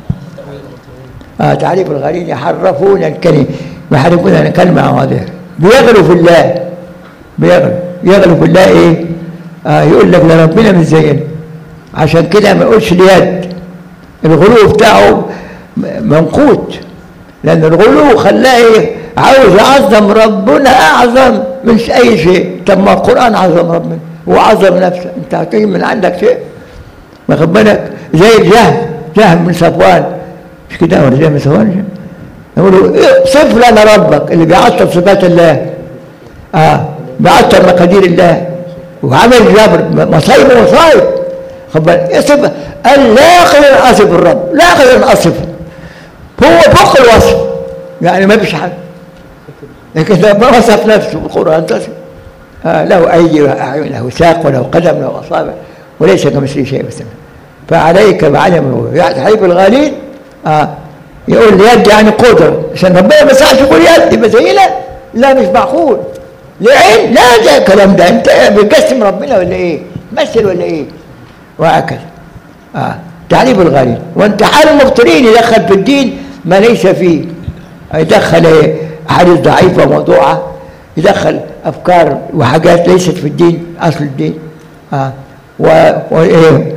Speaker 1: آه تعريف الغالين يحرفون الكلمة يحرفون الكلمة واضحة بيغلوا في الله بيغلوا يغلوا في الله ايه آه يقول لك لا ربنا مش زينا عشان كده ما يقولش اليد الغلو بتاعه منقوط لان الغلو خلاه ايه عاوز يعظم ربنا اعظم من اي شيء طب ما القران عظم ربنا وعظم نفسه انت هتيجي من عندك شيء واخد بالك زي الجهم جهم من صفوان مش كده ولا زي من صفوان يقولوا إيه صف لنا ربك اللي بيعطل صفات الله اه بيعطل مقادير الله وعمل جبر مصايب ومصايب خد بالك إيه صفه قال لا يقدر ان اصف الرب لا يقدر ان اصفه هو فوق الوصف يعني ما فيش حد لكن لما وصف نفسه بالقران تصف آه له ايدي وله اعين له ساق وله قدم له اصابع وليس كمثله شيء وسلم فعليك بعدم تحريف الغالين آه يقول اليد يعني قدره عشان ربنا ما يسعش يقول يد بس هي لا لا مش معقول لعين لا ده الكلام ده انت بتقسم ربنا ولا ايه؟ مثل ولا ايه؟ وهكذا آه. تعريف الغالين وانتحال المبطلين يدخل في الدين ما ليس فيه يدخل ايه؟ احاديث ضعيفه وموضوعه يدخل افكار وحاجات ليست في الدين اصل الدين آه. و وايه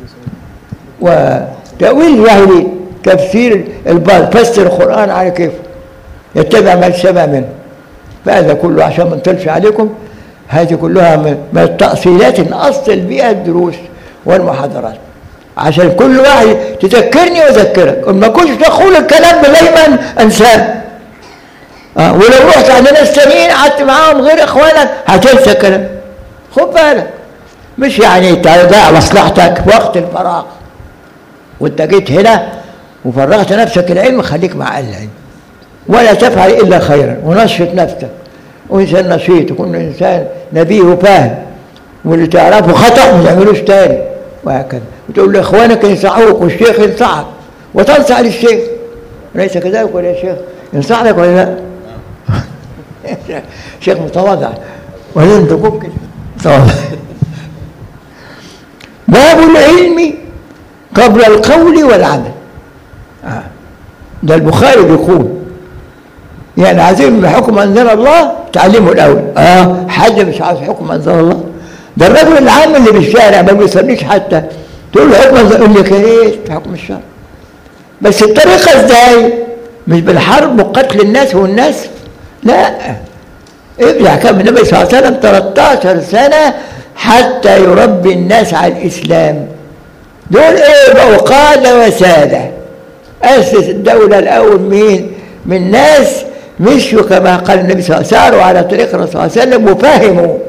Speaker 1: وتأويل الجاهلين تفسير البعض فسر القرآن على كيف يتبع ما شبه منه فهذا كله عشان ما نطلش عليكم هذه كلها من التأصيلات نأصل بها الدروس والمحاضرات عشان كل واحد تذكرني واذكرك ما كنتش تقول الكلام ده دايما انساه آه ولو رحت عند ناس تانيين قعدت معاهم غير اخوانك هتنسى الكلام خد بالك مش يعني تضيع مصلحتك في وقت الفراغ وانت جيت هنا وفرغت نفسك العلم خليك مع العلم ولا تفعل الا خيرا ونشط نفسك وانسان نشيط وكون انسان نبيه وفاهم واللي تعرفه خطا ما تعملوش تاني وهكذا وتقول لاخوانك ينصحوك والشيخ ينصحك وتنصح للشيخ ليس كذلك ولا يا شيخ ينصح لك ولا لا؟ شيخ متواضع ولا انت كده متواضع باب العلم قبل القول والعمل آه. ده البخاري بيقول يعني عايزين بحكم انزل الله تعلمه الاول اه حد مش عايز حكم انزل الله ده الرجل العام اللي في الشارع ما بيصليش حتى تقول له حكم انزل يقول لك ايه حكم الشرع بس الطريقه ازاي مش بالحرب وقتل الناس والناس لا ارجع كم النبي صلى الله عليه وسلم 13 سنه حتى يربي الناس على الاسلام دول ايه بقوا قاده وساده اسس الدوله الاول مين من ناس مشوا كما قال النبي صلى الله عليه وسلم ساروا على طريق الرسول صلى الله عليه وسلم وفهموا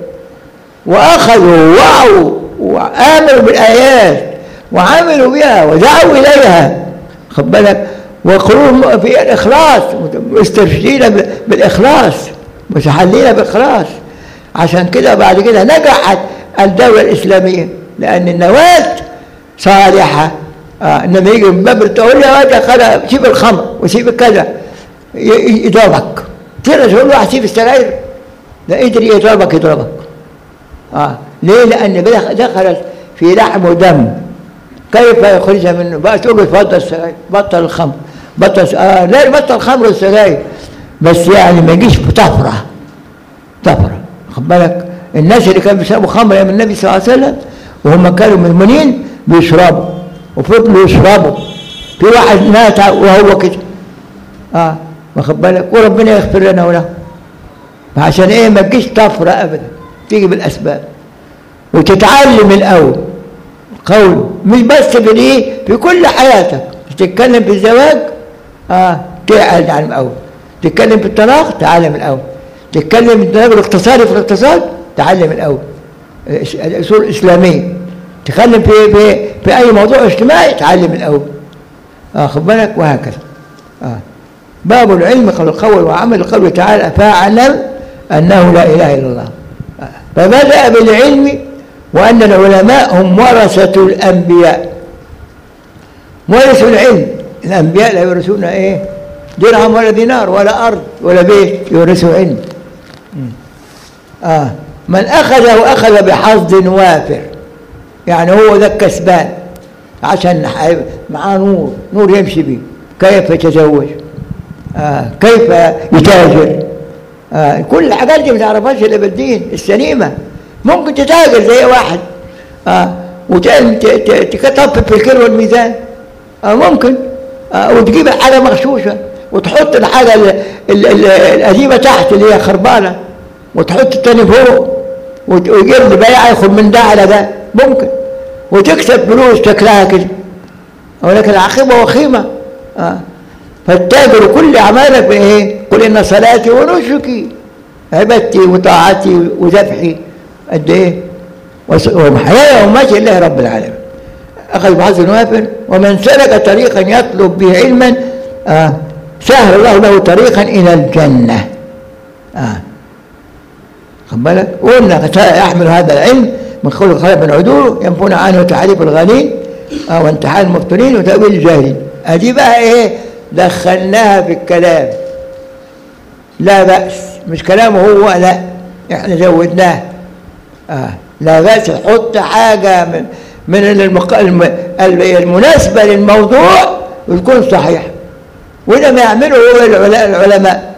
Speaker 1: واخذوا ووعوا وامنوا بالايات وعملوا بها ودعوا اليها خد بالك وقلوبهم في الاخلاص مسترشدين بالاخلاص متحلين بالاخلاص عشان كده بعد كده نجحت الدوله الاسلاميه لان النواه صالحه آه انما يجي من باب تقول يا واد خلاص سيب الخمر وسيب كذا يضربك ترى تقول واحد سيب السراير لا قدر يضربك يضربك اه ليه؟ لان دخلت في لحم ودم كيف يخرجها منه؟ بقى تقول له اتفضل السراير بطل الخمر بطل اه لا بطل الخمر والسراير بس يعني ما يجيش بطفره طفره خد بالك الناس اللي كانوا بيشربوا خمر ايام النبي صلى الله عليه وسلم وهم كانوا مدمنين بيشربوا وفضلوا يشربوا في واحد مات وهو كده اه واخد بالك وربنا يغفر لنا وله فعشان ايه ما تجيش طفره ابدا تيجي بالاسباب وتتعلم الاول قول مش بس في الايه في كل حياتك تتكلم في الزواج اه تعلم عن الاول تتكلم في الطلاق تعلم الاول تتكلم في الاقتصادي في الاقتصاد تعلم الاول الاصول الاسلاميه تتكلم في في في اي موضوع اجتماعي تعلم الاول اه خد بالك وهكذا اه باب العلم قبل القول وعمل قوله تعالى فاعلم انه لا اله الا الله آه. فبدا بالعلم وان العلماء هم ورثه الانبياء ورثوا العلم الانبياء لا يورثون ايه درهم ولا دينار ولا ارض ولا بيت يورثوا علم اه من اخذه اخذ بحظ وافر يعني هو ذا الكسبان عشان معاه نور نور يمشي به كيف يتزوج آه كيف يتاجر آه كل الحاجات دي ما تعرفهاش الا بالدين السليمه ممكن تتاجر زي واحد آه وتطفف في الكيلو والميزان آه ممكن آه وتجيب حاجه مغشوشه وتحط الحاجه القديمه تحت اللي هي خربانه وتحط التاني فوق ويجيب لي بيع ياخد من ده على ده ممكن وتكسب فلوس شكلها كده ولكن العاقبه وخيمه آه. فالتاجر كل اعمالك بايه؟ قل ان صلاتي ونسكي عبادتي وطاعتي وذبحي قد ايه؟ ومحياي ومماتي لله رب العالمين اخذ بحظ وافر ومن سلك طريقا يطلب به علما آه سهل الله له طريقا الى الجنه آه خد بالك قلنا يحمل هذا العلم من خلق خلق من عدوله ينفون عنه تعريف الغالين آه وانتحال المفتونين وتأويل الجاهلين ادي بقى ايه دخلناها في الكلام لا بأس مش كلامه هو لا احنا زودناه آه لا بأس حط حاجة من من المق... الم... المناسبة للموضوع وتكون صحيحة وده ما يعمله هو العلماء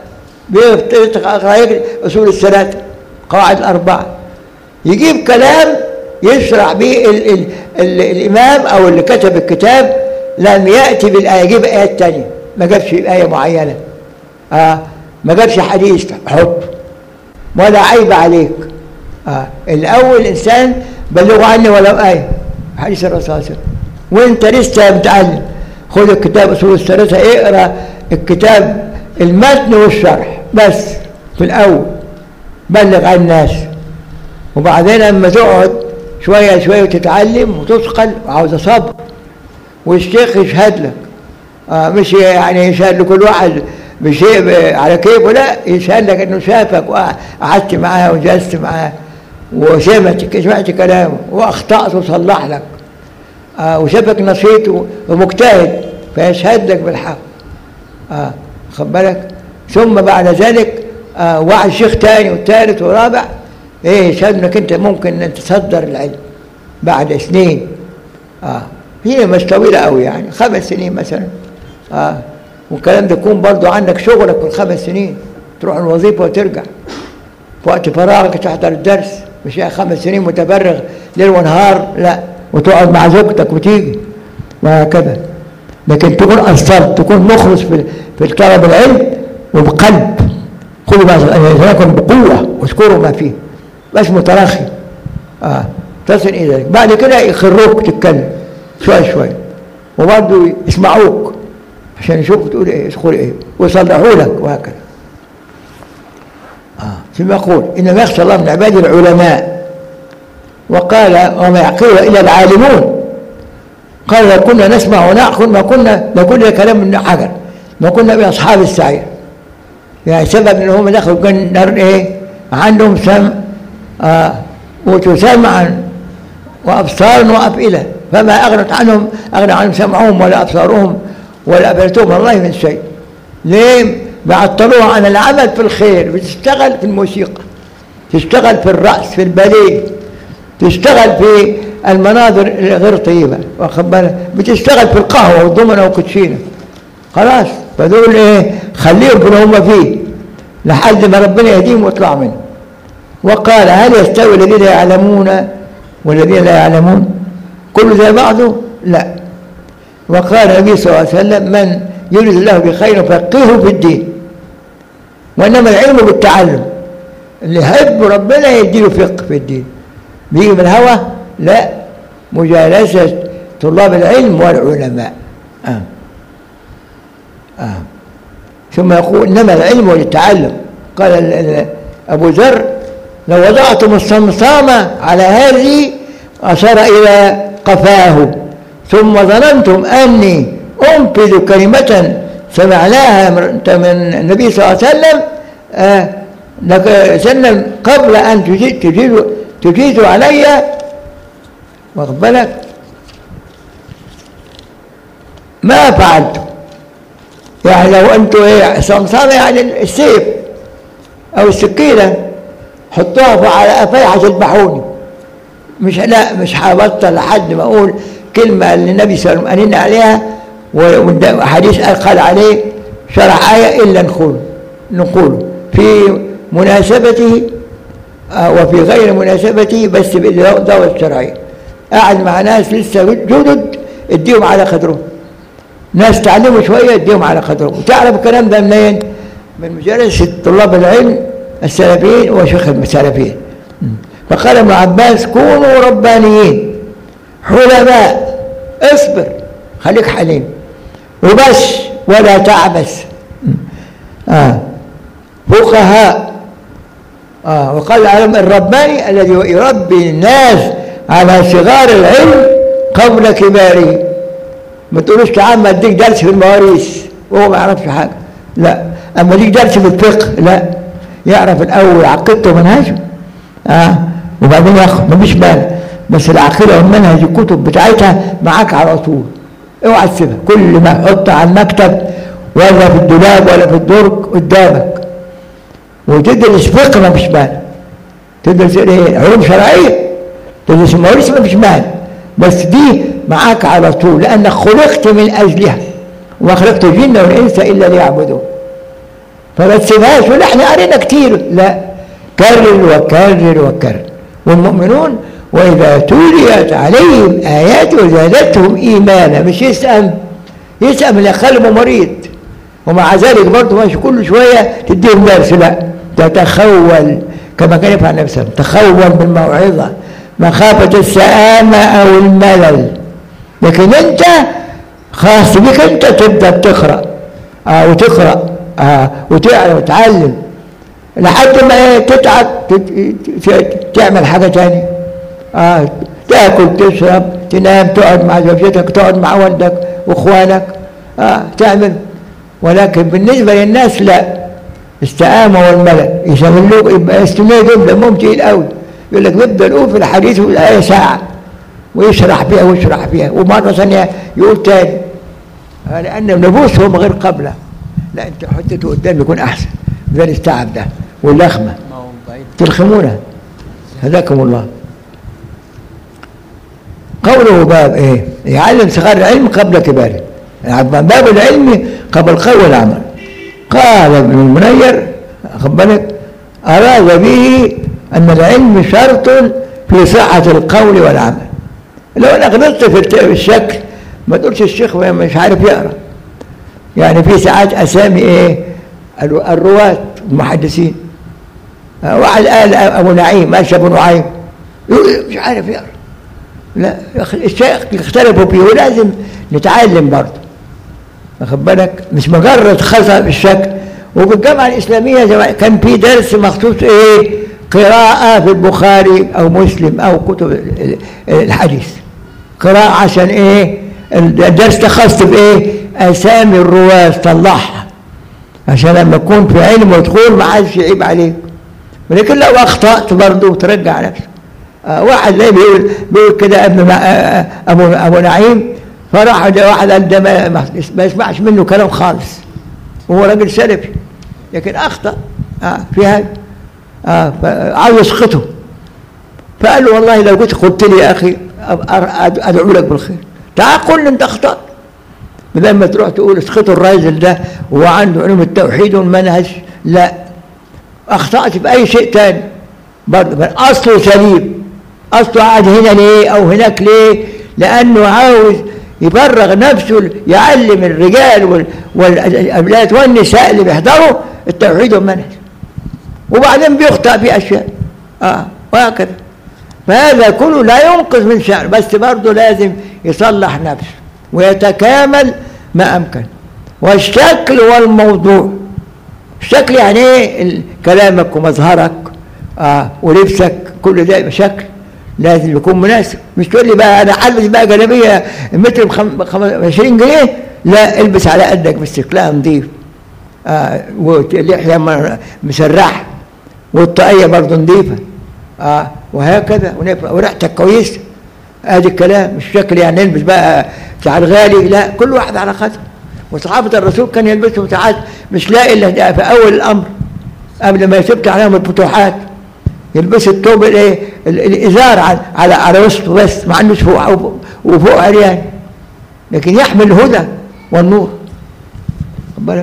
Speaker 1: بيقرأ أصول الثلاثة قواعد الأربعة يجيب كلام يشرح به ال ال ال الإمام أو اللي كتب الكتاب لم يأتي بالآية يجيب آيات تانية ما جابش آية معينة آه ما جابش حديث حط ولا عيب عليك آه الأول إنسان بلغوا عني ولو آية حديث الرسول صلى الله عليه وسلم وأنت لسه بتعلم خذ الكتاب أصول الثلاثة اقرأ الكتاب المتن والشرح بس في الأول بلغ عن الناس وبعدين لما تقعد شوية شوية وتتعلم وتثقل وعاوز صبر والشيخ يشهد لك آه مش يعني يشهد لكل واحد بشيء ب- على كيفه لا يشهد لك انه شافك وقعدت معاه وجلست معاه وسمعت سمعت كلامه واخطات وصلح لك آه وشافك نشيط و- ومجتهد فيشهد لك بالحق آه خد بالك ثم بعد ذلك آه واحد شيخ تاني والثالث والرابع ايه يشهد انك انت ممكن ان تصدر العلم بعد سنين اه هي مش طويله قوي يعني خمس سنين مثلا اه والكلام ده يكون برضو عندك شغلك في الخمس سنين تروح الوظيفه وترجع في وقت فراغك تحضر الدرس مش يعني خمس سنين متفرغ ليل ونهار لا وتقعد مع زوجتك وتيجي وهكذا لكن تكون أصلت تكون مخلص في في طلب العلم وبقلب خذوا ما يكون بقوة واذكروا ما فيه بس متراخي اه تصل إلى ذلك بعد كده يخروك تتكلم شوي شوي وبرضه يسمعوك عشان يشوفوا تقول ايه تقول ايه ويصلحوا لك وهكذا آه. ثم يقول انما يخشى الله من عباده العلماء وقال وما يعقله الا العالمون قال لو كنا نسمع ونعقل ما كنا لكنا كلام من حجر ما كنا باصحاب السعير يعني سبب ان هم دخلوا كان نار ايه عندهم سمع آه وتسمع وابصار وافئده فما اغنت عنهم اغنى عنهم سمعهم ولا ابصارهم ولا افئدتهم والله من شيء ليه بعطلوها عن العمل في الخير بتشتغل في الموسيقى تشتغل في الرأس في الباليه تشتغل في المناظر الغير طيبة واخد بالك بتشتغل في القهوة والضمنة والكوتشينة خلاص فدول ايه خليهم في اللي هم فيه لحد ما ربنا يهديهم ويطلعوا منه وقال هل يستوي الذين يعلمون والذين لا يعلمون كل زي بعضه لا وقال النبي صلى الله عليه وسلم من يريد الله بخير فقهه في الدين وانما العلم بالتعلم اللي يحب ربنا يديله فقه في الدين بيجي من الهوى لا مجالسة طلاب العلم والعلماء آه. آه. ثم يقول إنما العلم للتعلم قال ال- ال- أبو ذر لو وضعتم الصمصام على هذه أشار إلى قفاه ثم ظننتم أني أنفذ كلمة سمعناها من من النبي صلى الله عليه وسلم آه لك سلم قبل أن تجيد تجيد تجيد علي واخد بالك ما فعلت يعني لو انتوا ايه صمصامه يعني السيف او السكينه حطوها على قفاي هتذبحوني مش لا مش هبطل لحد ما اقول كلمه اللي النبي صلى الله عليه وسلم قال عليها وحديث قال عليه شرع ايه الا نقول نقوله في مناسبته آه، وفي غير مناسبته بس بالدعوة الشرعية قاعد مع ناس لسه جدد اديهم على قدرهم ناس تعلموا شوية اديهم على قدرهم وتعرف الكلام ده منين؟ من مجالسة طلاب العلم السلفيين وشيخ السلفيين فقال ابن عباس كونوا ربانيين حلماء اصبر خليك حليم وبس ولا تعبس آه. فقهاء آه وقال العالم الرباني الذي يربي الناس على صغار العلم قبل كباره ما تقولوش تعال ما اديك درس في المواريث وهو ما يعرفش حاجه لا اما اديك درس في الفقه لا يعرف الاول عقيدته ومنهجه اه وبعدين ياخد مفيش مال بس العقيده والمنهج الكتب بتاعتها معاك على طول اوعى تسيبها كل ما تحطها على المكتب ولا في الدولاب ولا في الدرج قدامك وتدرس فقه ما فيش مال تدرس ايه علوم شرعيه تدرس المواريث ما فيش مال بس دي معاك على طول لانك خلقت من اجلها وما خلقت الجن والانس الا ليعبدون فما تسيبهاش ولا احنا قرينا كتير لا كرر وكرر وكرر والمؤمنون واذا تليت عليهم اياته زادتهم ايمانا مش يسأم يسأم اللي قلبه مريض ومع ذلك برضه مش كل شويه تديهم درس لا تتخول كما كان يفعل النبي صلى الله عليه وسلم تخول بالموعظه مخافه السآمه او الملل لكن انت خاص بك انت تبدا تقرا آه وتقرا آه وتعلم وتعلم لحد ما ايه تتعب تت- ت- تعمل حاجة تانية آه تاكل تشرب تنام تقعد مع زوجتك تقعد مع والدك واخوانك آه تعمل ولكن بالنسبة للناس لا استقامة والملل يشغلوك يبقى استماع جملة ممتع قوي يقول لك بيبدأ يقول في الحديث والآية ساعة ويشرح فيها ويشرح فيها ومرة ثانية يقول تاني آه، لأن نفوسهم غير قبله لا أنت حطيته قدام يكون أحسن زي التعب ده واللخمة
Speaker 3: ما هو بعيد
Speaker 1: تلخمونه هداكم الله قوله باب ايه يعلم صغار العلم قبل كباره يعني باب العلم قبل القول والعمل قال ابن المنير خد بالك اراد به ان العلم شرط في صحه القول والعمل لو انا غلطت في الت- في الشكل ما تقولش الشيخ مش عارف يقرا يعني في ساعات اسامي ايه الرو- الرواه المحدثين واحد قال ابو نعيم ماشي ابو نعيم يقول مش عارف يقرا لا يا أخي الشيخ يختلفوا فيه ولازم نتعلم برضه واخد بالك مش مجرد خطا بالشكل وفي الجامعه الاسلاميه زمان كان في درس مخصوص ايه قراءه في البخاري او مسلم او كتب ال- ال- الحديث قراءه عشان ايه الدرس ده خاص بايه اسامي الرواه طلعها عشان لما تكون في علم ودخول ما عادش يعيب عليك ولكن لو اخطات برضه ترجع نفسك آه واحد زي بيقول بيقول كده ابن مع- آه، ابو ابو نعيم فراح ده واحد قال ده ما, ما ما يسمعش منه كلام خالص وهو راجل سلفي لكن اخطا آه في هذا آه عاوز يسقطه فقال له والله لو كنت قلت لي يا اخي أب- أر- ادعو لك بالخير تعال قل لي انت اخطات بدل ما تروح تقول اسقطوا الراجل ده وهو عنده علوم التوحيد والمنهج لا اخطات في اي شيء تاني برضه بل اصله سليم اصله قاعد هنا ليه او هناك ليه لانه عاوز يفرغ نفسه يعلم الرجال وال- والاولاد والنساء اللي بيحضروا التوحيد والمنهج وبعدين بيخطأ في اشياء اه وهكذا فهذا كله لا ينقذ من شأنه بس برضه لازم يصلح نفسه ويتكامل ما أمكن والشكل والموضوع الشكل يعني ايه ال- كلامك ومظهرك آه ولبسك كل ده يبقى شكل لازم يكون مناسب مش تقول لي بقى انا هلبس بقى جلابيه متر ب 20 جنيه لا البس على قدك بس شكلها نظيف آه واللحيه م- مسرحه والطاقيه برضه نظيفه اه وهكذا ونف- وريحتك كويسه ادي الكلام مش شكل يعني نلبس بقى ساعات غالي لا كل واحد على قدره وصحابه الرسول كان يلبسوا ساعات مش لاقي الا في اول الامر قبل ما يثبت عليهم الفتوحات يلبس الثوب الايه ال- الازار على على, على وسطه بس ما عندوش فوق أو- وفوق عريان لكن يحمل الهدى والنور خد بالك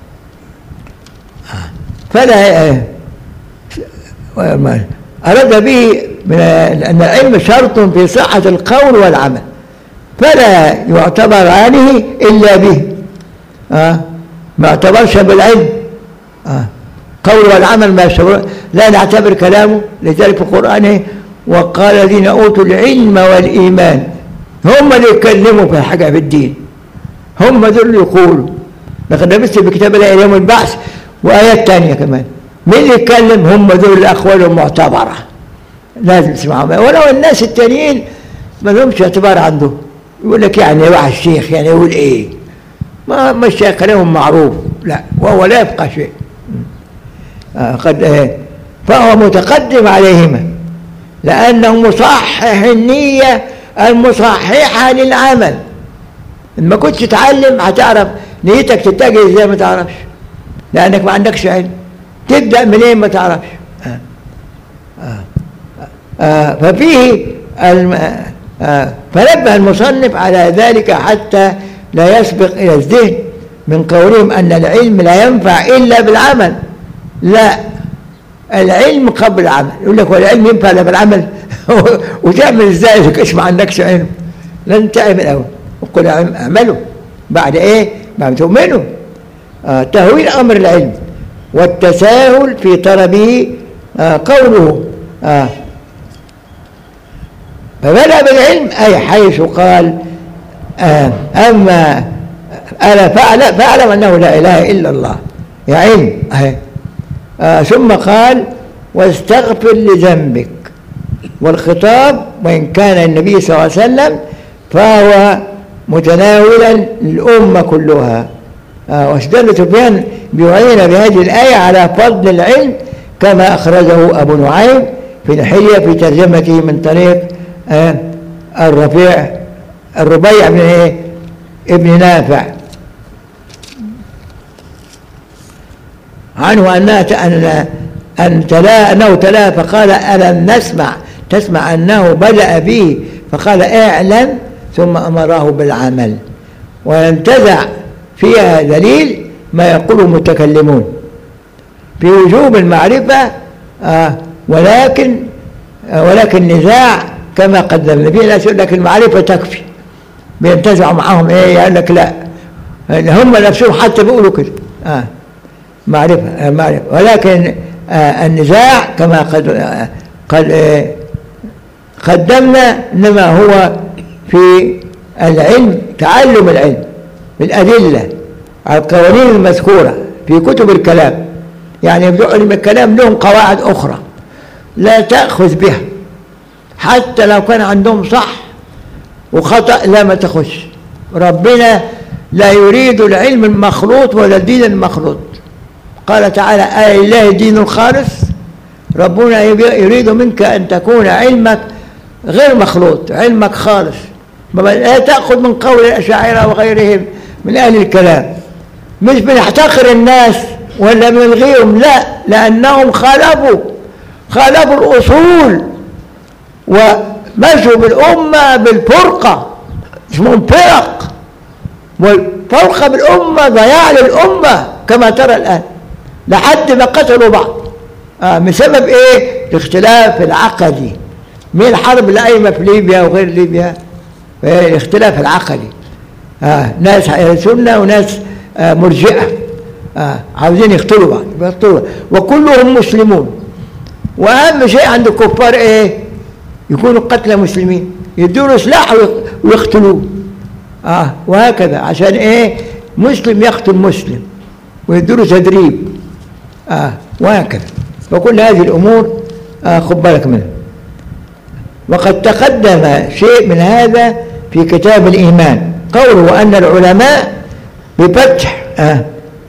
Speaker 1: آه. فلا آه، وما- أراد به من أن العلم شرط في صحة القول والعمل فلا يعتبر عليه إلا به آه. ما اعتبرش بالعلم آه. قول والعمل ما يشعر لا نعتبر كلامه لذلك في القرآن إيه؟ وقال الذين أوتوا العلم والإيمان هم اللي يتكلموا في حاجة في الدين هم دول اللي يقولوا لقد لبست بكتاب الله إلى يوم البعث وآيات تانية كمان مين اللي يتكلم هم دول الأقوال المعتبرة لازم تسمعهم ولو الناس التانيين ما لهمش اعتبار عندهم يقول لك يعني واحد شيخ يعني يقول ايه ما مش كلامهم معروف لا وهو لا يبقى شيء آه، قد آه، فهو متقدم عليهما لأنه مصحح النية المصححة للعمل إن ما كنتش تتعلم هتعرف نيتك تتجه ازاي ما تعرفش لأنك ما عندكش علم تبدأ منين ما تعرفش آه. آه. آه. ففيه الم... آه. فنبه المصنف على ذلك حتى لا يسبق إلى الذهن من قولهم أن العلم لا ينفع إلا بالعمل لا العلم قبل العمل يقول لك والعلم ينفع الا بالعمل وتعمل ازاي اذا كنتش ما عندكش علم لن تعمل اول وقل اعم- اعملوا بعد ايه بعد تؤمنوا آه تهويل امر العلم والتساهل في طلبه آه قوله آه فبدأ بالعلم أي حيث قال آه أما ألا فأعلم, فأعلم أنه لا إله إلا الله يا علم أهي آه ثم قال واستغفر لذنبك والخطاب وإن كان النبي صلى الله عليه وسلم فهو متناولا للأمة كلها آه واستدل سفيان بيعين بهذه الآية على فضل العلم كما أخرجه أبو نعيم في الحلية في ترجمته من طريق آه الرفيع الربيع بن إيه؟ ابن نافع عنه أنها أن أن تلا أنه تلا فقال ألم نسمع تسمع أنه بدأ به فقال اعلم ثم أمره بالعمل وينتزع فيها دليل ما يقوله المتكلمون في وجوب المعرفة آه ولكن آه ولكن نزاع كما قدمنا في ناس يقول لك المعرفة تكفي بينتزعوا معاهم ايه يقول لك لا هم نفسهم حتى بيقولوا كده آه معرفة آه معرفة ولكن آه النزاع كما قد آه قد آه قدمنا انما هو في العلم تعلم العلم بالادله على القوانين المذكوره في كتب الكلام يعني بتوع علم الكلام لهم قواعد اخرى لا تاخذ بها حتى لو كان عندهم صح وخطا لا ما تخش ربنا لا يريد العلم المخلوط ولا الدين المخلوط قال تعالى آه الله الدين الخالص ربنا يريد منك أن تكون علمك غير مخلوط علمك خالص لا تأخذ من قول الأشاعرة وغيرهم من أهل الكلام مش بنحتقر الناس ولا بنلغيهم لا لأنهم خالفوا خالفوا الأصول ومشوا بالأمة بالفرقة اسمهم فرق والفرقة بالأمة ضياع للأمة كما ترى الآن لحد ما قتلوا بعض آه بسبب ايه الاختلاف العقدي مين الحرب اللي قايمه في ليبيا وغير ليبيا الاختلاف العقدي آه ناس سنه وناس آه مرجئه آه عاوزين يقتلوا بعض يقتلوا وكلهم مسلمون واهم شيء عند الكفار ايه يكونوا قتلى مسلمين يدوا سلاح ويقتلوه اه وهكذا عشان ايه مسلم يقتل مسلم ويدوا تدريب آه وهكذا وكل هذه الأمور آه خد بالك منها وقد تقدم شيء من هذا في كتاب الإيمان قوله أن العلماء بفتح آه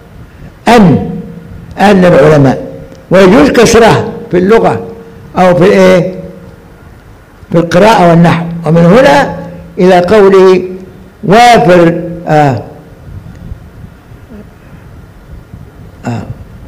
Speaker 1: أن أن العلماء ويجوز كسرها في اللغة أو في الإيه في القراءة والنحو ومن هنا إلى قوله وافر آه آه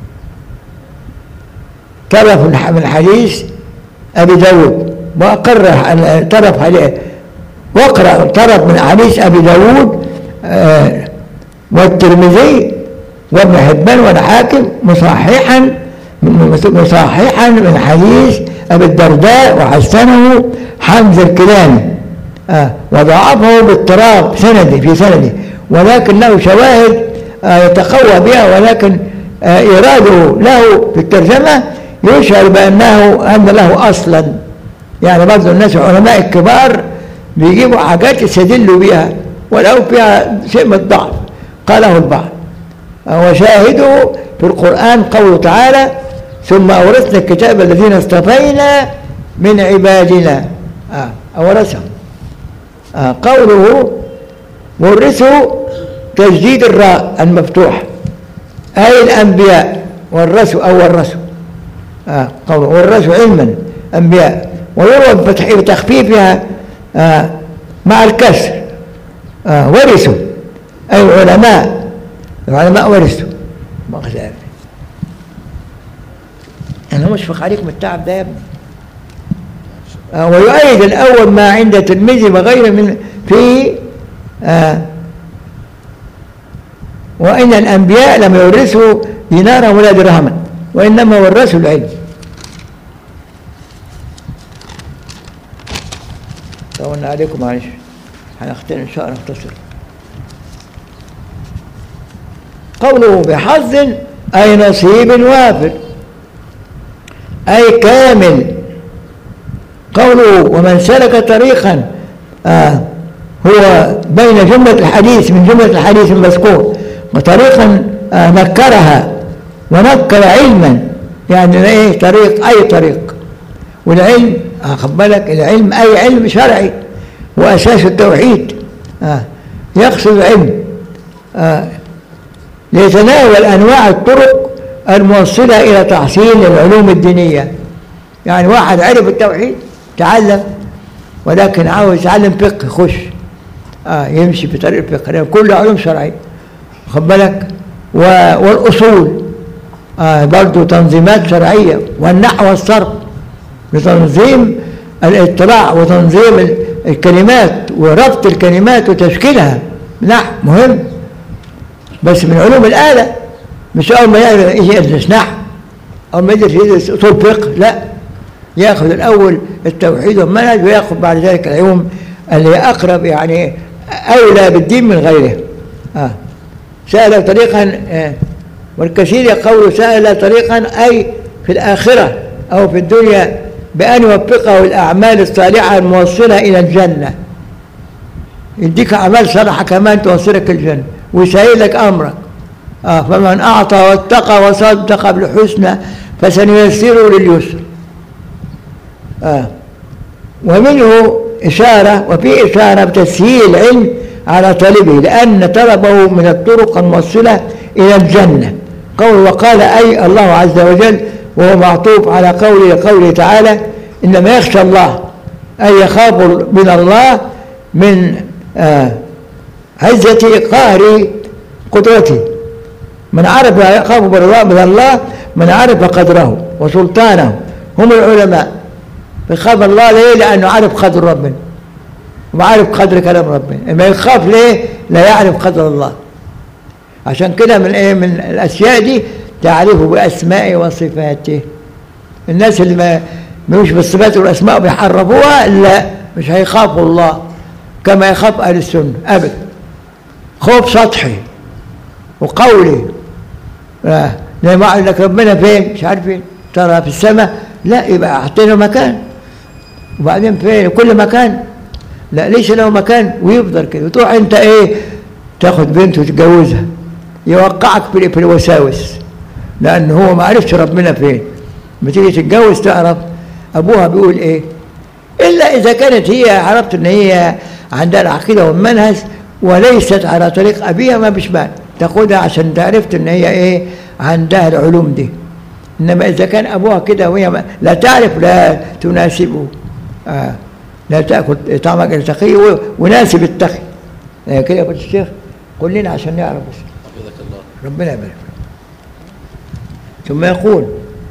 Speaker 1: طرف من حديث أبي داود وأقر طرف عليه واقرأ طرف من حديث أبي داود آه والترمذي وابن حبان والحاكم مصححا مصححا من حديث أبي الدرداء وحسنه حمزة الكلاني آه وضعفه باضطراب سندي في سنده ولكن له شواهد آه يتقوى بها ولكن آه إراده له في الترجمة يشعر بأنه أن له أصلا يعني برضه الناس العلماء الكبار بيجيبوا حاجات يستدلوا بها ولو فيها شيء من الضعف قاله البعض وشاهده في القرآن قوله تعالى ثم أورثنا الكتاب الذين اصطفينا من عبادنا آه أورثهم آه قوله ورثوا تجديد الراء المفتوح أي الأنبياء ورثوا أو ورثوا آه قوله ورثوا علما أنبياء ويروى بفتح بتخفيفها آه مع الكسر آه ورثوا أي العلماء العلماء ورثوا ما خسر أنا مشفق عليكم التعب ده يا ابني آه ويؤيد الأول ما عند الترمذي وغيره من في آه وإن الأنبياء لم يورثوا دينارا ولا درهما وإنما ورثوا العلم طولنا عليكم معلش هنختار إن شاء الله نختصر قوله بحظ أي نصيب وافر أي كامل قوله ومن سلك طريقا آه هو بين جملة الحديث من جملة الحديث المذكور وطريقا آه نكرها ونكر علما يعني ايه طريق اي طريق والعلم خد بالك العلم اي علم شرعي واساس التوحيد آه. يقصد علم آه. ليتناول انواع الطرق الموصله الى تحصيل العلوم الدينيه يعني واحد عرف التوحيد تعلم ولكن عاوز يتعلم فقه يخش آه يمشي في طريق الفقه لأن كله علوم شرعيه خد بالك و... والاصول آه برضه تنظيمات شرعيه والنحو والصرف لتنظيم الاطلاع وتنظيم الكلمات وربط الكلمات وتشكيلها نحو مهم بس من علوم الآلة مش أول ما يجي يدرس نحو أو ما يدرس يدرس أصول فقه لا ياخذ الأول التوحيد والمنهج وياخذ بعد ذلك العلوم اللي هي أقرب يعني أولى بالدين من غيره آه. سأل طريقا آه. والكثير يقول سأل طريقا أي في الآخرة أو في الدنيا بأن يوفقه الأعمال الصالحة الموصلة إلى الجنة يديك أعمال صالحة كمان توصلك الجنة ويسهل لك أمرك آه فمن أعطى واتقى وصدق بالحسنى فسنيسره لليسر آه ومنه إشارة وفي إشارة بتسهيل العلم على طالبه لأن طلبه من الطرق الموصلة إلى الجنة قول وقال أي الله عز وجل وهو معطوف على قوله قوله تعالى إنما يخشى الله أي يخاف من الله من آه عزة قهر قدرته من عرف يخاف من الله من عرف قدره وسلطانه هم العلماء بيخاف الله ليه لأنه عارف قدر ربنا وعارف قدر كلام ربنا ما يخاف ليه لا يعرف قدر الله عشان كده من ايه من الاشياء دي تعرفه باسمائه وصفاته الناس اللي ما مش بالصفات والاسماء بيحرفوها لا مش هيخافوا الله كما يخاف اهل السنه ابدا خوف سطحي وقولي لا زي ما قال لك ربنا فين مش عارف فين ترى في السماء لا يبقى اعطينا مكان وبعدين فين كل مكان لا ليش له مكان ويفضل كده وتروح انت ايه تاخد بنت وتتجوزها يوقعك في الوساوس لان هو ما عرفش ربنا فين لما تيجي تتجوز تعرف ابوها بيقول ايه الا اذا كانت هي عرفت ان هي عندها العقيده والمنهج وليست على طريق ابيها ما مش مال تاخدها عشان عرفت ان هي ايه عندها العلوم دي انما اذا كان ابوها كده وهي لا تعرف لا تناسبه آه لا تاكل طعمك التقي وناسب التقي آه كده يا الشيخ قول لنا عشان نعرف بس ربنا يبارك ثم يقول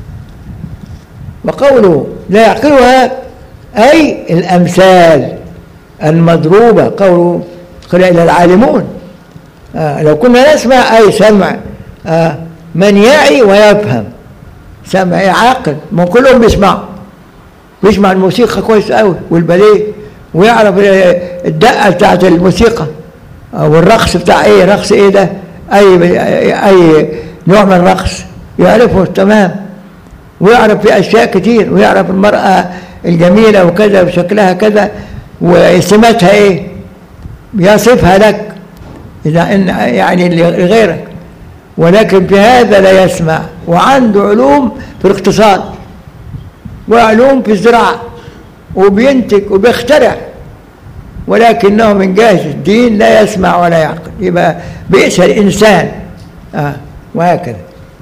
Speaker 1: وقوله لا يعقلها أي الأمثال المضروبة قوله قل إلى العالمون آه لو كنا نسمع أي سمع آه من يعي ويفهم سمع عاقل ما كلهم بيسمعوا بيسمع الموسيقى كويس قوي والباليه ويعرف الدقة بتاعت الموسيقى والرقص بتاع ايه رقص ايه ده اي اي نوع من الرقص يعرفه تمام ويعرف في اشياء كتير ويعرف المراه الجميله وكذا وشكلها كذا وسماتها ايه يصفها لك اذا ان يعني لغيرك ولكن في هذا لا يسمع وعنده علوم في الاقتصاد وعلوم في الزراعه وبينتج وبيخترع ولكنه من جهة الدين لا يسمع ولا يعقل يبقى بئس الإنسان آه وهكذا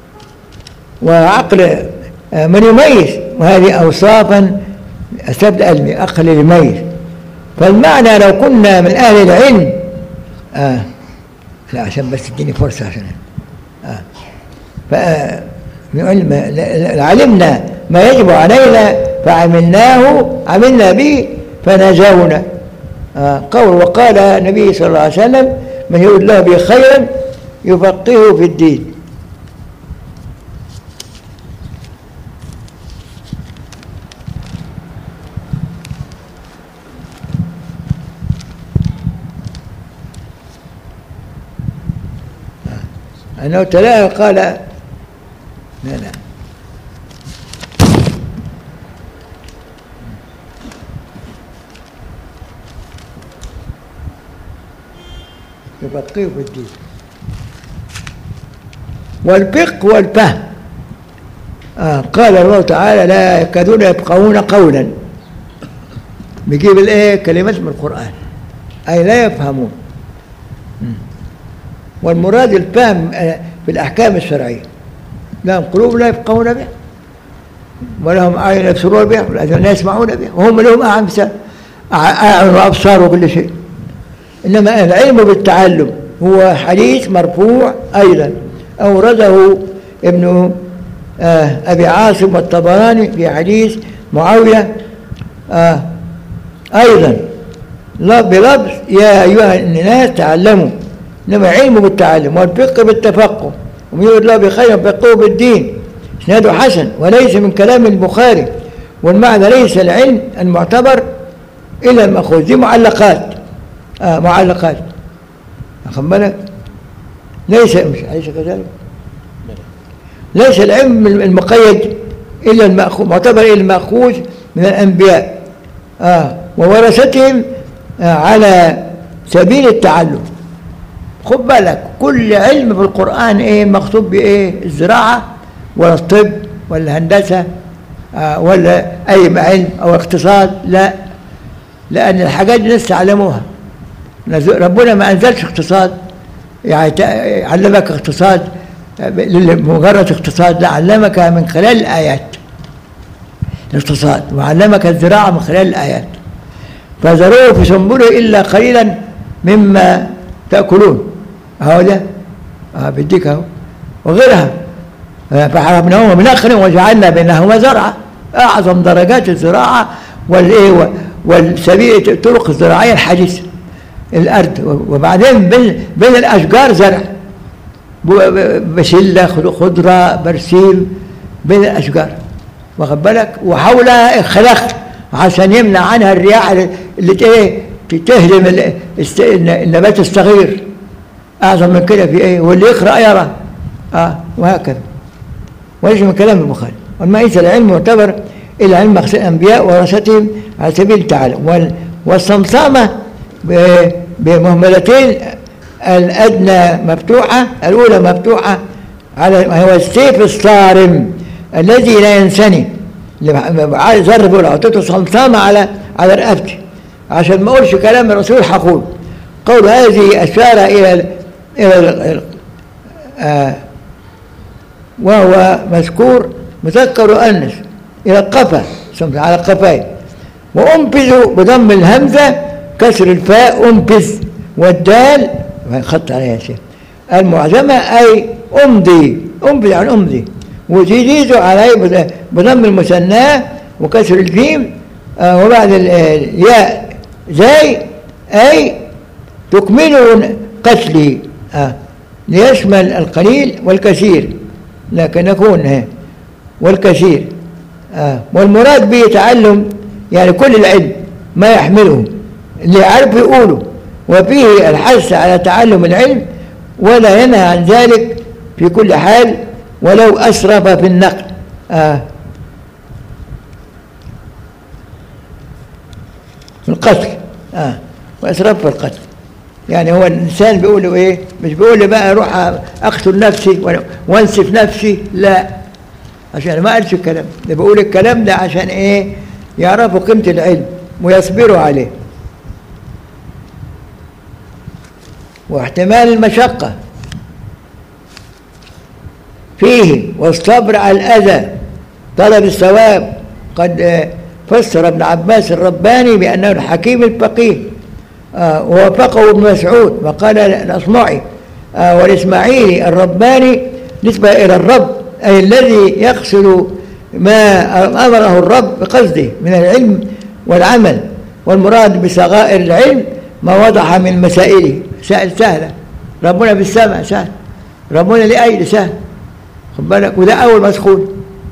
Speaker 1: وعقل آه من يميز وهذه أوصافا أسبب علمي أقل يميز فالمعنى لو كنا من أهل العلم آه لا عشان بس تديني فرصة عشان آه علمنا ما يجب علينا فعملناه عملنا به فنجونا آه قول وقال النبي صلى الله عليه وسلم من يريد الله به خيرا يفقهه في الدين آه. أنه تلاها قال لا لا يفقهه في الدين والفقه والفهم آه قال الله تعالى لا يكادون يفقهون قولا بيجيب الايه كلمات من القرآن أي لا يفهمون والمراد الفهم آه، في الأحكام الشرعية لهم قلوب لا يفقهون بها ولهم أعين يبصرون بها والأذان لا يسمعون بها وهم لهم أعين أعين وأبصار وكل شيء إنما العلم بالتعلم هو حديث مرفوع أيضا أورده ابن آه أبي عاصم والطبراني في حديث معاوية آه أيضا بلفظ يا أيها الناس تعلموا إنما علم بالتعلم والفقه بالتفقه ومن يريد الله بخير فقهه بالدين اسناده حسن وليس من كلام البخاري والمعنى ليس العلم المعتبر إلا المأخوذ دي معلقات آه معلقات أخذ بالك ليس مش أليس كذلك ليس العلم المقيد إلا المأخوذ معتبر إلا المأخوذ من الأنبياء آه وورثتهم آه على سبيل التعلم خد بالك كل علم في القرآن إيه مكتوب بإيه الزراعة ولا الطب ولا الهندسة آه ولا أي علم أو اقتصاد لا لأن الحاجات دي لسه علموها ربنا ما أنزلش اقتصاد يعني علمك اقتصاد مجرد اقتصاد لا علمك من خلال الآيات الاقتصاد وعلمك الزراعة من خلال الآيات فذروه في سنبله إلا قليلا مما تأكلون أهو ده أه بديك أهو وغيرها فحرمناهما من آخر وجعلنا بينهما زرعا أعظم درجات الزراعة والإيه والسبيل الطرق الزراعية الحديثة الأرض وبعدين بين, بين الأشجار زرع بسلة خضرة برسيم بين الأشجار واخد بالك وحولها خلق عشان يمنع عنها الرياح اللي ايه تهدم النبات الصغير اعظم من كده في ايه واللي يقرا يرى اه وهكذا وليس من كلام البخاري والمعيشة العلم معتبر الى علم الانبياء ورثتهم على سبيل التعلم والصمصامه بمهملتين الادنى مفتوحه الاولى مفتوحه على هو السيف الصارم الذي لا ينسني اللي زر بيقول اعطيته صمصامه على على رقبتي عشان ما اقولش كلام الرسول حقول قول هذه اشار الى الى آه وهو مذكور مذكر وانس الى القفا على القفاين وانبذ بضم الهمزه كسر الفاء انبذ والدال خط عليها شيء المعجمه اي امضي امضي يعني امضي وتجيز عليه بضم المثنى وكسر الجيم آه وبعد الياء زي أي تكمل قتلي آه ليشمل القليل والكثير لكن يكون والكثير آه والمراد به تعلم يعني كل العلم ما يحمله اللي يعرف يقوله وفيه الحث على تعلم العلم ولا ينهى عن ذلك في كل حال ولو أسرف في النقل آه في القتل آه وأسرف في القتل يعني هو الإنسان بيقول له إيه مش بيقول لي بقى أروح أقتل نفسي وأنسف نفسي لا عشان ما قالش الكلام ده بيقول الكلام ده عشان إيه يعرفوا قيمة العلم ويصبروا عليه واحتمال المشقة فيه والصبر على الأذى طلب الثواب قد فسر ابن عباس الرباني بأنه الحكيم الفقيه آه ووافقه ابن مسعود وقال الأصمعي آه والإسماعيلي الرباني نسبة إلى الرب أي الذي يقصد ما أمره الرب بقصده من العلم والعمل والمراد بصغائر العلم ما وضح من مسائله سائل سهلة ربنا في السماء سهل ربنا لأيدي سهل خد بالك وده أول مسخون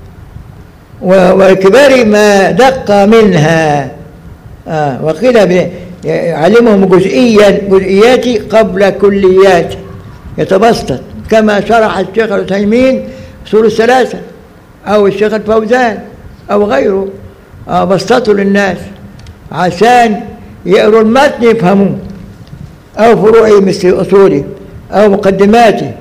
Speaker 1: وكبار ما دق منها آه وقيل علمهم جزئيا جزئيات قبل كليات يتبسط كما شرح الشيخ العثيمين اصول الثلاثه او الشيخ الفوزان او غيره آه بسطوا للناس عشان يقروا المتن يفهموه او فروعه مثل اصوله او مقدماته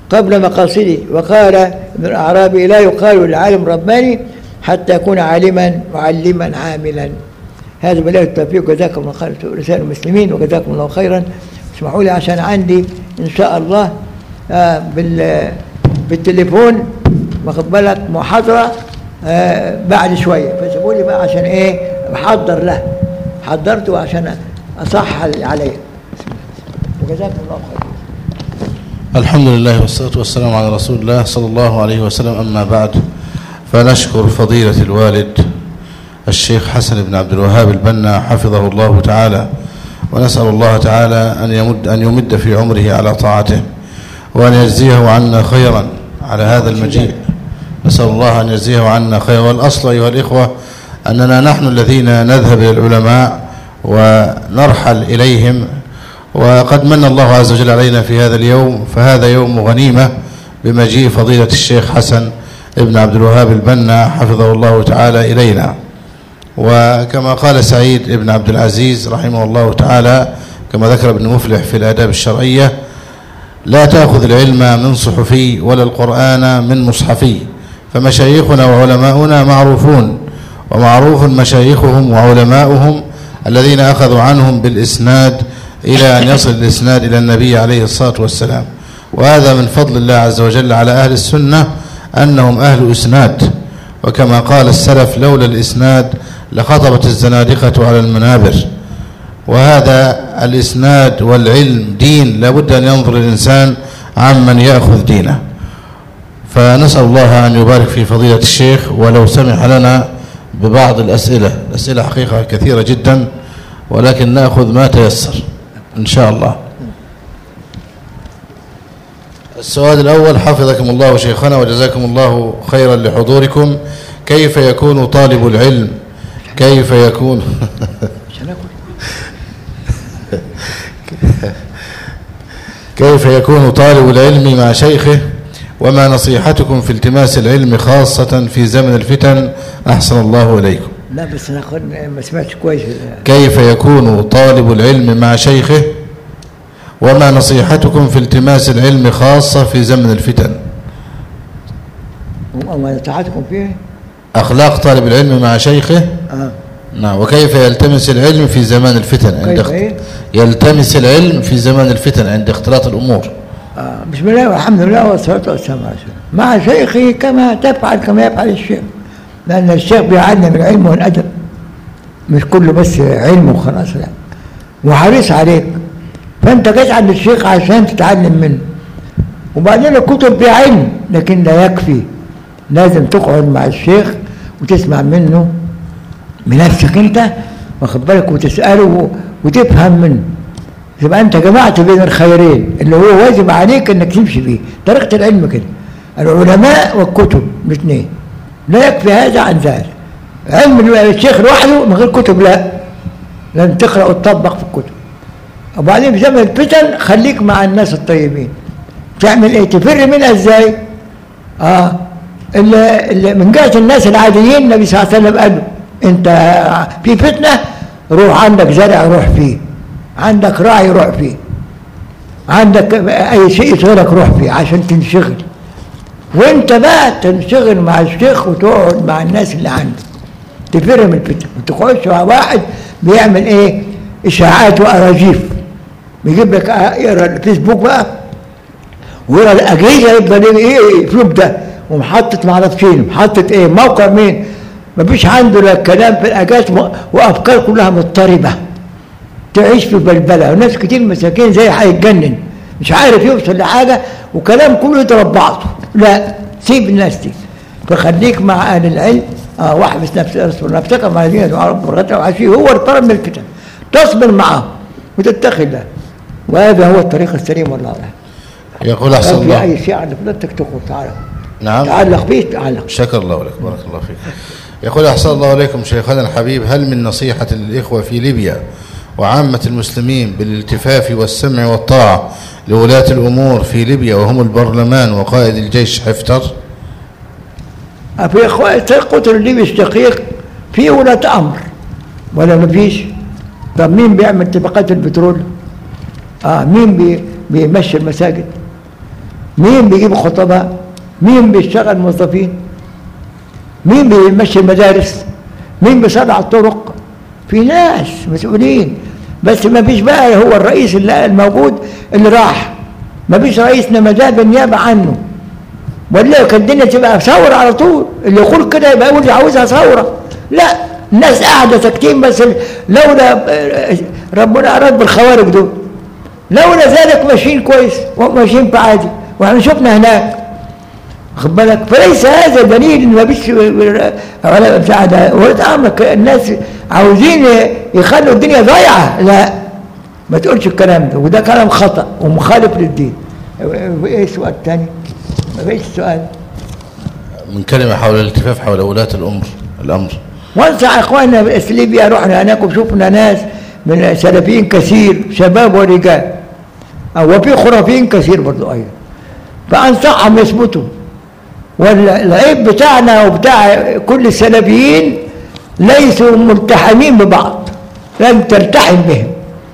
Speaker 1: قبل مقاصده وقال ابن الأعرابي لا يقال العالم رباني حتى يكون عالما معلما عاملا هذا بالله التوفيق جزاكم الله خير رسائل المسلمين وجزاكم الله خيرا اسمحوا لي عشان عندي ان شاء الله آه بال بالتليفون واخد بالك محاضره آه بعد شويه فسيبوا لي بقى عشان ايه بحضر له حضرته عشان اصح عليه وجزاكم الله خير
Speaker 2: الحمد لله والصلاة والسلام على رسول الله صلى الله عليه وسلم أما بعد فنشكر فضيلة الوالد الشيخ حسن بن عبد الوهاب البنا حفظه الله تعالى ونسأل الله تعالى أن يمد, أن يمد في عمره على طاعته وأن يجزيه عنا خيرا على هذا المجيء نسأل الله أن يجزيه عنا خيرا والأصل أيها الإخوة أننا نحن الذين نذهب إلى العلماء ونرحل إليهم وقد من الله عز وجل علينا في هذا اليوم فهذا يوم غنيمة بمجيء فضيلة الشيخ حسن ابن عبد الوهاب البنا حفظه الله تعالى إلينا وكما قال سعيد ابن عبد العزيز رحمه الله تعالى كما ذكر ابن مفلح في الآداب الشرعية لا تأخذ العلم من صحفي ولا القرآن من مصحفي فمشايخنا وعلماؤنا معروفون ومعروف مشايخهم وعلماؤهم الذين أخذوا عنهم بالإسناد إلى أن يصل الإسناد إلى النبي عليه الصلاة والسلام وهذا من فضل الله عز وجل على أهل السنة أنهم أهل إسناد وكما قال السلف لولا الإسناد لخطبت الزنادقة على المنابر وهذا الإسناد والعلم دين لابد أن ينظر الإنسان عمن يأخذ دينه فنسأل الله أن يبارك في فضيلة الشيخ ولو سمح لنا ببعض الأسئلة الأسئلة حقيقة كثيرة جدا ولكن نأخذ ما تيسر إن شاء الله السؤال الأول حفظكم الله شيخنا وجزاكم الله خيرا لحضوركم كيف يكون طالب العلم كيف يكون كيف يكون طالب العلم مع شيخه وما نصيحتكم في التماس العلم خاصة في زمن الفتن أحسن الله إليكم
Speaker 1: لا بس انا ما سمعتش كويس
Speaker 2: كيف يكون طالب العلم مع شيخه وما نصيحتكم في التماس العلم خاصة في زمن الفتن
Speaker 1: وما نصيحتكم فيه
Speaker 2: أخلاق طالب العلم مع شيخه
Speaker 1: اه
Speaker 2: نعم وكيف يلتمس العلم في زمان الفتن عند
Speaker 1: كيف
Speaker 2: اخت...
Speaker 1: إيه؟
Speaker 2: يلتمس العلم في زمان الفتن عند اختلاط الأمور
Speaker 1: آه بسم الله والحمد لله والصلاة والسلام على رسول الله. مع شيخي كما تفعل كما يفعل الشيخ لأن الشيخ بيعلم العلم والأدب مش كله بس علم وخلاص لا وحريص عليك فأنت جيت عند الشيخ عشان تتعلم منه وبعدين الكتب دي علم لكن لا يكفي لازم تقعد مع الشيخ وتسمع منه بنفسك انت واخد بالك وتسأله وتفهم منه يبقى انت جمعت بين الخيرين اللي هو واجب عليك انك تمشي فيه طريقة العلم كده العلماء والكتب الاثنين لا يكفي هذا عن ذلك علم الشيخ لوحده من غير كتب لا لازم تقرا وتطبق في الكتب وبعدين في زمن الفتن خليك مع الناس الطيبين تعمل ايه تفر منها ازاي اه اللي اللي من جهه الناس العاديين النبي صلى الله عليه وسلم قال له انت في فتنه روح عندك زرع روح فيه عندك راعي روح فيه عندك اي شيء يشغلك روح فيه عشان تنشغل وانت بقى تنشغل مع الشيخ وتقعد مع الناس اللي عنده تفر من الفتن وتخش مع واحد بيعمل ايه اشاعات واراجيف بيجيب لك يقرا الفيسبوك بقى ويقرا الاجهزه يفضل ايه في ده ومحطط ما اعرفش فين محطط ايه موقع مين مفيش عنده لا كلام في الاجهزه وافكار كلها مضطربه تعيش في بلبله وناس كتير مساكين زي هيتجنن مش عارف يوصل لحاجه وكلام كله يضرب بعضه لا سيب الناس دي فخليك مع اهل العلم اه واحبس نفسك اصبر نفسك مع الذين يدعون ربهم غدا وعشيه هو الطرف من الفتن تصبر معه وتتقي الله وهذا هو الطريق السليم والله اعلم
Speaker 2: يقول أحسن
Speaker 1: لو في
Speaker 2: الله
Speaker 1: اي شيء عند فضلتك تقول تعالى
Speaker 2: نعم
Speaker 1: تعلق فيه تعلق
Speaker 2: شكر الله لك بارك الله فيك يقول أحسن الله عليكم شيخنا الحبيب هل من نصيحة للإخوة في ليبيا وعامة المسلمين بالالتفاف والسمع والطاعة لولاة الأمور في ليبيا وهم البرلمان وقائد الجيش حفتر
Speaker 1: في اخوة قتل الليبي الشقيق في ولاة امر ولا ما فيش طب مين بيعمل اتفاقات البترول اه مين بي بيمشي المساجد مين بيجيب خطباء مين بيشتغل موظفين مين بيمشي المدارس مين بيصنع الطرق في ناس مسؤولين بس ما فيش بقى هو الرئيس اللي الموجود اللي راح ما فيش رئيس نمذجه بالنيابه عنه ولا كانت الدنيا تبقى ثوره على طول اللي يقول كده يبقى يقول عاوزها ثوره لا الناس قاعده ساكتين بس لولا ربنا اراد بالخوارج دول لولا ذلك ماشيين كويس وماشيين بعادي واحنا شفنا هناك خد بالك فليس هذا دليل ان ما فيش علماء بتاع ده ولد امرك الناس عاوزين يخلوا الدنيا ضايعه لا ما تقولش الكلام ده وده كلام خطا ومخالف للدين ايه السؤال الثاني؟ ما فيش سؤال
Speaker 2: من كلمة حول الالتفاف حول ولاة الأمر الأمر
Speaker 1: وانصح اخواننا في ليبيا رحنا هناك وشفنا ناس من سلفيين كثير شباب ورجال وفي خرافيين كثير برضو ايضا فانصحهم يثبتوا والعيب بتاعنا وبتاع كل السلفيين ليسوا ملتحمين ببعض لم تلتحم بهم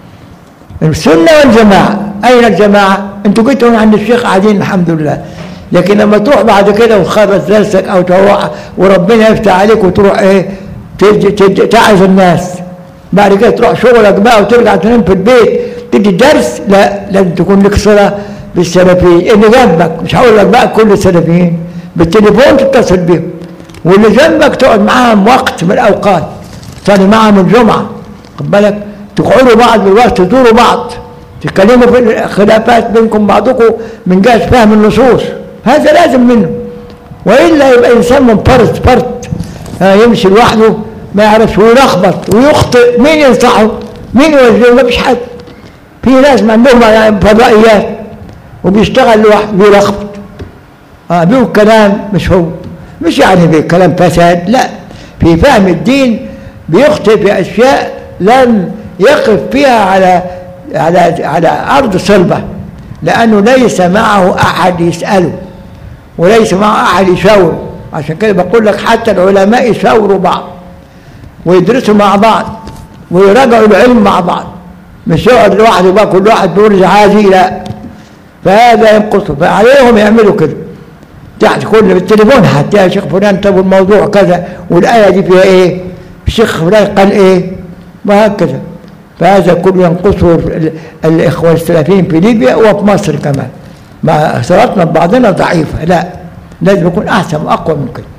Speaker 1: السنة والجماعة أين الجماعة؟ أنتوا جيتوا عند الشيخ قاعدين الحمد لله لكن لما تروح بعد كده وتخلص درسك أو تروح وربنا يفتح عليك وتروح إيه تعز الناس بعد كده تروح شغلك بقى وترجع تنام في البيت تدي درس لا لازم تكون لك صلة بالسلفيين اللي جنبك مش هقول لك بقى كل السلفيين بالتليفون تتصل بيهم واللي جنبك تقعد معاهم وقت من الاوقات تصلي معاهم الجمعه خد بالك تقعدوا بعض بالوقت تزوروا بعض تتكلموا في الخلافات بينكم بعضكم من جهه فهم النصوص هذا لازم منه والا يبقى انسان منفرد فرد يمشي لوحده ما يعرفش ويلخبط ويخطئ مين ينصحه؟ مين يوجهه؟ ما فيش حد في ناس ما عندهم فضائيات وبيشتغل لوحده بيلخبط اه بيقول كلام مش هو مش يعني بكلام فساد لا في فهم الدين بيخطئ في اشياء لم يقف فيها على على على ارض صلبه لانه ليس معه احد يساله وليس معه احد يشاوره عشان كده بقول لك حتى العلماء يشاوروا بعض ويدرسوا مع بعض ويراجعوا العلم مع بعض مش يقعد لوحده بقى كل واحد بيقول جهازي لا فهذا ينقصه فعليهم يعملوا كده تحت كل بالتليفون حتى يا شيخ فلان طب الموضوع كذا والايه دي فيها ايه؟ الشيخ فلان قال ايه؟ وهكذا فهذا كله ينقصه الاخوه السلفيين في ليبيا وفي مصر كمان مع صلاتنا ببعضنا ضعيفه لا لازم يكون احسن واقوى من كده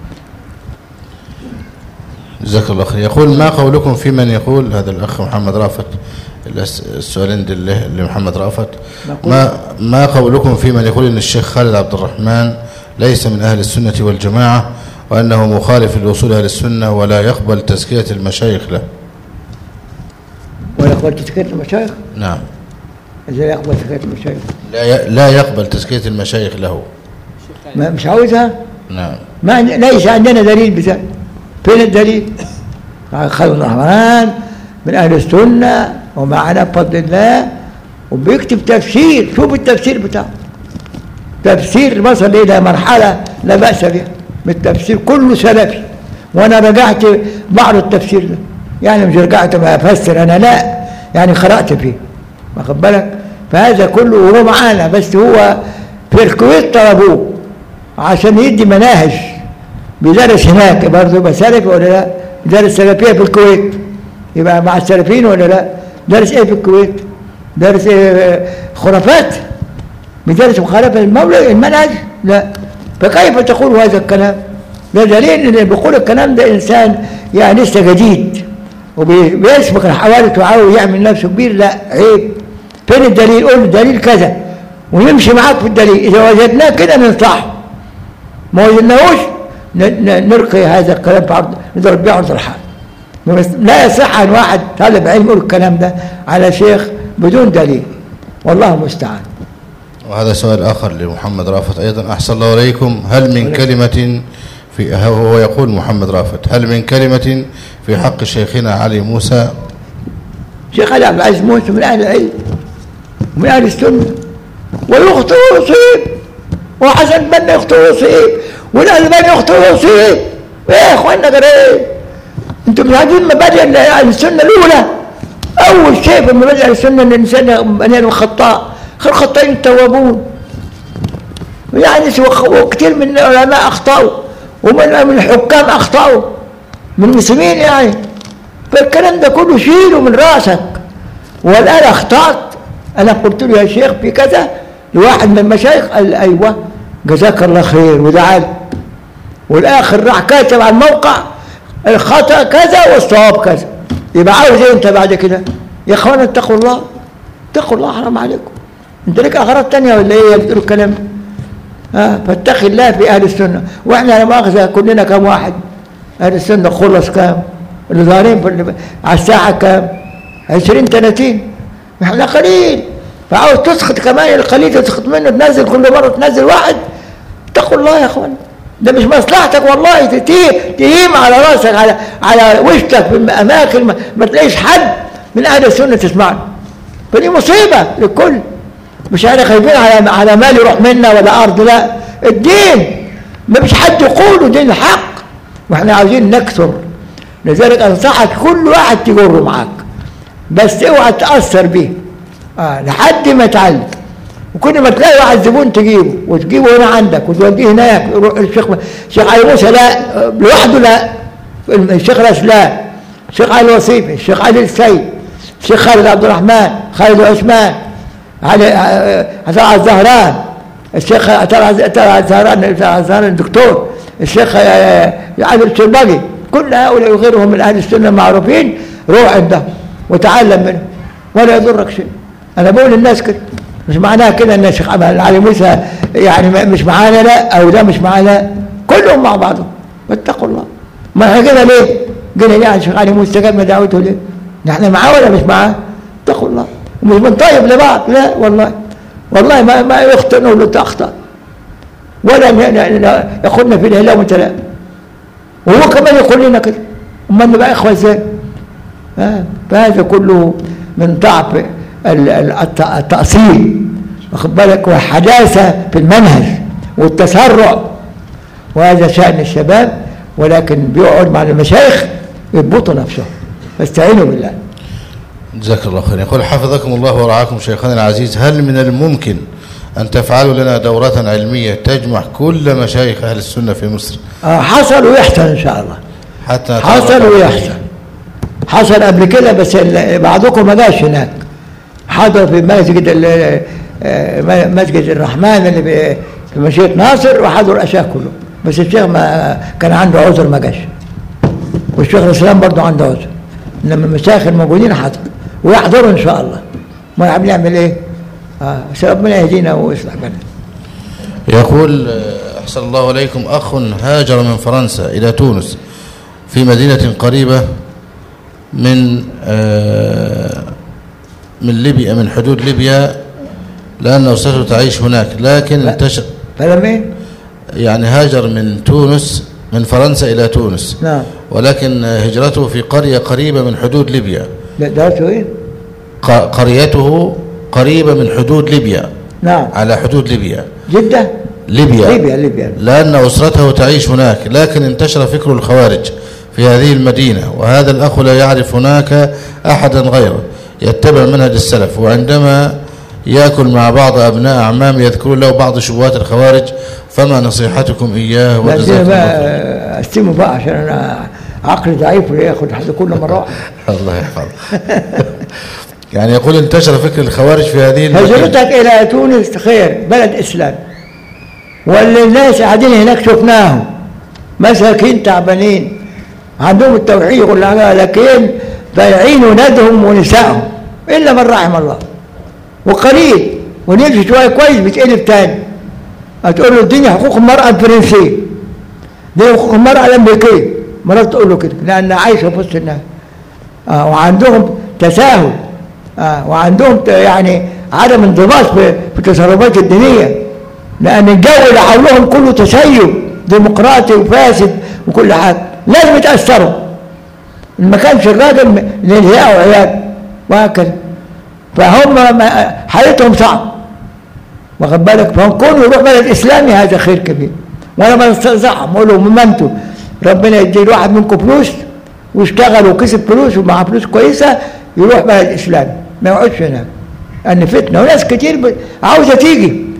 Speaker 2: جزاك الله خير يقول ما قولكم في من يقول هذا الأخ محمد رافت السؤالين لله لمحمد رافت ما ما قولكم في من يقول ان الشيخ خالد عبد الرحمن ليس من اهل السنه والجماعه وانه مخالف لوصول اهل السنه ولا يقبل تزكيه المشايخ له
Speaker 1: ولا يقبل تزكيه المشايخ؟
Speaker 2: نعم
Speaker 1: ازاي يقبل تزكيه المشايخ؟
Speaker 2: لا ي... لا يقبل تزكيه المشايخ له
Speaker 1: ما مش عاوزها؟
Speaker 2: نعم
Speaker 1: ما عند- ليس عندنا دليل بذلك فين الدليل؟ خالد الرحمن من اهل السنه ومعنا بفضل الله وبيكتب تفسير شوف التفسير بتاعه تفسير وصل الى مرحله لا باس بها بالتفسير كله سلفي وانا رجعت بعض التفسير ده يعني مش رجعت ما افسر انا لا يعني قرات فيه واخد بالك فهذا كله وهو معانا بس هو في الكويت طلبوه عشان يدي مناهج بيدرس هناك برضه يبقى سلفي ولا لا؟ بيدرس سلفيه في الكويت يبقى مع السلفيين ولا لا؟ درس ايه في الكويت؟ درس إيه خرافات بيدرس مخالفه المولى المنهج؟ لا فكيف تقول هذا الكلام؟ ده دليل ان اللي بيقول الكلام ده انسان يعني لسه جديد وبيسبق الحوادث وعاوز يعمل نفسه كبير لا عيب فين الدليل؟ قول الدليل كذا ونمشي معاك في الدليل اذا وجدناه كده ننصحه ما وجدناهوش ن- ن- نلقي هذا الكلام في عرض نضرب بيه عرض الحال بس لا يصح ان واحد طالب علم يقول الكلام ده على شيخ بدون دليل والله المستعان
Speaker 2: وهذا سؤال آخر لمحمد رافت أيضا أحسن الله إليكم هل من كلمة في هو يقول محمد رافت هل من كلمة في حق شيخنا علي موسى
Speaker 1: شيخ علي عبد العزيز موسى من اهل العلم ومن اهل السنه ويخطئ ويصيب وحسن بن يخطئ ويصيب والالباني يخطئ ويصيب ايه يا اخوانا غير ايه؟ انتم مش عارفين مبادئ اهل السنه الاولى اول شيء في مبادئ اهل السنه ان الانسان بني الخطاء خير الخطائين التوابون يعني وكثير من العلماء اخطاوا ومن من الحكام اخطاوا من المسلمين يعني فالكلام ده كله شيله من راسك والان اخطات انا قلت له يا شيخ في كذا لواحد من المشايخ قال ايوه جزاك الله خير ودعا والاخر راح كاتب على الموقع الخطا كذا والصواب كذا يبقى عاوز ايه انت بعد كده يا اخوانا اتقوا الله اتقوا الله حرام عليكم انت لك اغراض تانية ولا ايه بتقولوا الكلام ها فاتقي الله في اهل السنه واحنا لا مؤاخذه كلنا كم واحد اهل السنه خلص كام اللي ظاهرين في على الساحه كام 20 30 احنا قليل فعاوز تسخط كمان القليل تسخط منه تنزل كل مره تنزل واحد اتقوا الله يا اخوان ده مش مصلحتك والله تهيم على راسك على على وشك في اماكن ما, ما تلاقيش حد من اهل السنه تسمعني فدي مصيبه للكل مش احنا خايفين على على مال يروح منا ولا ارض لا الدين ما فيش حد يقوله دين الحق واحنا عاوزين نكثر لذلك انصحك كل واحد تجره معاك بس اوعى تاثر بيه آه لحد ما يتعلم وكل ما تلاقي واحد زبون تجيبه وتجيبه هنا عندك وتوديه هناك يروح الشيخ الشيخ علي موسى لا لوحده لا الشيخ راس لا الشيخ علي الوصيفي الشيخ علي السيد الشيخ خالد عبد الرحمن خالد عثمان علي طلع الزهران الشيخ طلع الزهران طلع الزهران الدكتور الشيخ علي الشربجي كل هؤلاء وغيرهم من اهل السنه المعروفين روح عندهم وتعلم منهم ولا يضرك شيء انا بقول للناس كده مش معناها كده ان الشيخ علي موسى يعني مش معانا لا او ده مش معانا كلهم مع بعضهم واتقوا الله ما احنا كده ليه؟ قلنا ليه الشيخ علي موسى استجبنا دعوته ليه؟ نحن معاه ولا مش معاه؟ اتقوا الله ومش بنطيب لبعض لا والله والله ما ما يخطئ نقول له اخطا ولا ياخذنا في الهلا وانت لا وهو كمان يقول لنا كده امال نبقى اخوه ازاي؟ آه فهذا كله من ضعف التأصيل واخد بالك والحداثة في المنهج والتسرع وهذا شأن الشباب ولكن بيقعد مع المشايخ يضبطوا نفسهم فاستعينوا بالله
Speaker 2: جزاك الله خير يقول حفظكم الله ورعاكم شيخنا العزيز هل من الممكن أن تفعلوا لنا دورة علمية تجمع كل مشايخ أهل السنة في مصر
Speaker 1: آه حصل ويحصل إن شاء الله
Speaker 2: حتى
Speaker 1: حصل ويحصل حصل قبل كده بس بعضكم ما جاش هناك حضر في مسجد مسجد الرحمن اللي في مشيئة ناصر وحضر الأشياء كله بس الشيخ ما كان عنده عذر ما جاش والشيخ الإسلام برضه عنده عذر إنما المشايخ الموجودين حضر ويحضروا إن شاء الله ما بنعمل إيه؟ آه ربنا يهدينا ويصلح بنا
Speaker 2: يقول أحسن الله عليكم أخ هاجر من فرنسا إلى تونس في مدينة قريبة من آه من ليبيا من حدود ليبيا لأن أسرته تعيش هناك لكن انتشر
Speaker 1: فلم إيه؟
Speaker 2: يعني هاجر من تونس من فرنسا إلى تونس
Speaker 1: نعم
Speaker 2: ولكن هجرته في قرية قريبة من حدود ليبيا
Speaker 1: درسه إيه؟
Speaker 2: قريته قريبة من حدود ليبيا
Speaker 1: نعم
Speaker 2: على حدود ليبيا
Speaker 1: جدة؟
Speaker 2: ليبيا
Speaker 1: ليبيا ليبيا
Speaker 2: لأن أسرته تعيش هناك لكن انتشر فكر الخوارج في هذه المدينة وهذا الأخ لا يعرف هناك أحدا غيره يتبع منهج السلف وعندما يأكل مع بعض أبناء أعمام يذكرون له بعض شبهات الخوارج فما نصيحتكم إياه
Speaker 1: بس
Speaker 2: وجزاكم الله خير.
Speaker 1: بقى استموا بقى عشان أنا عقلي ضعيف وياخد حد كل مرة واحدة
Speaker 2: الله يحفظه يعني يقول انتشر فكر الخوارج في هذه المدينة
Speaker 1: هجرتك إلى تونس خير بلد إسلام واللي الناس قاعدين هناك شفناهم مساكين تعبانين عندهم التوحيد وكل حاجة لكن بايعين ولادهم ونسائهم إلا من رحم الله وقليل ونمشي شوية كويس بيتقلب تاني هتقول له الدنيا حقوق المرأة الفرنسية دي حقوق المرأة الأمريكية مرات تقول له كده لأنها عايشة في وسط الناس آه وعندهم تساهل آه وعندهم ت- يعني عدم انضباط في في التصرفات الدينية لأن الجو اللي حولهم كله تسيب ديمقراطي وفاسد وكل حاجة لازم يتأثروا ما كانش الراجل للهياء وعيال وهكذا فهم ما- حالتهم صعب واخد بالك فهم كونوا يروح بلد اسلامي هذا خير كبير وانا بنصحهم اقول لهم ما انتوا ربنا يدي واحد منكم فلوس واشتغل وكسب فلوس ومعاه فلوس كويسه يروح بلد اسلامي ما يقعدش هناك ان فتنه وناس كتير ب- عاوزه تيجي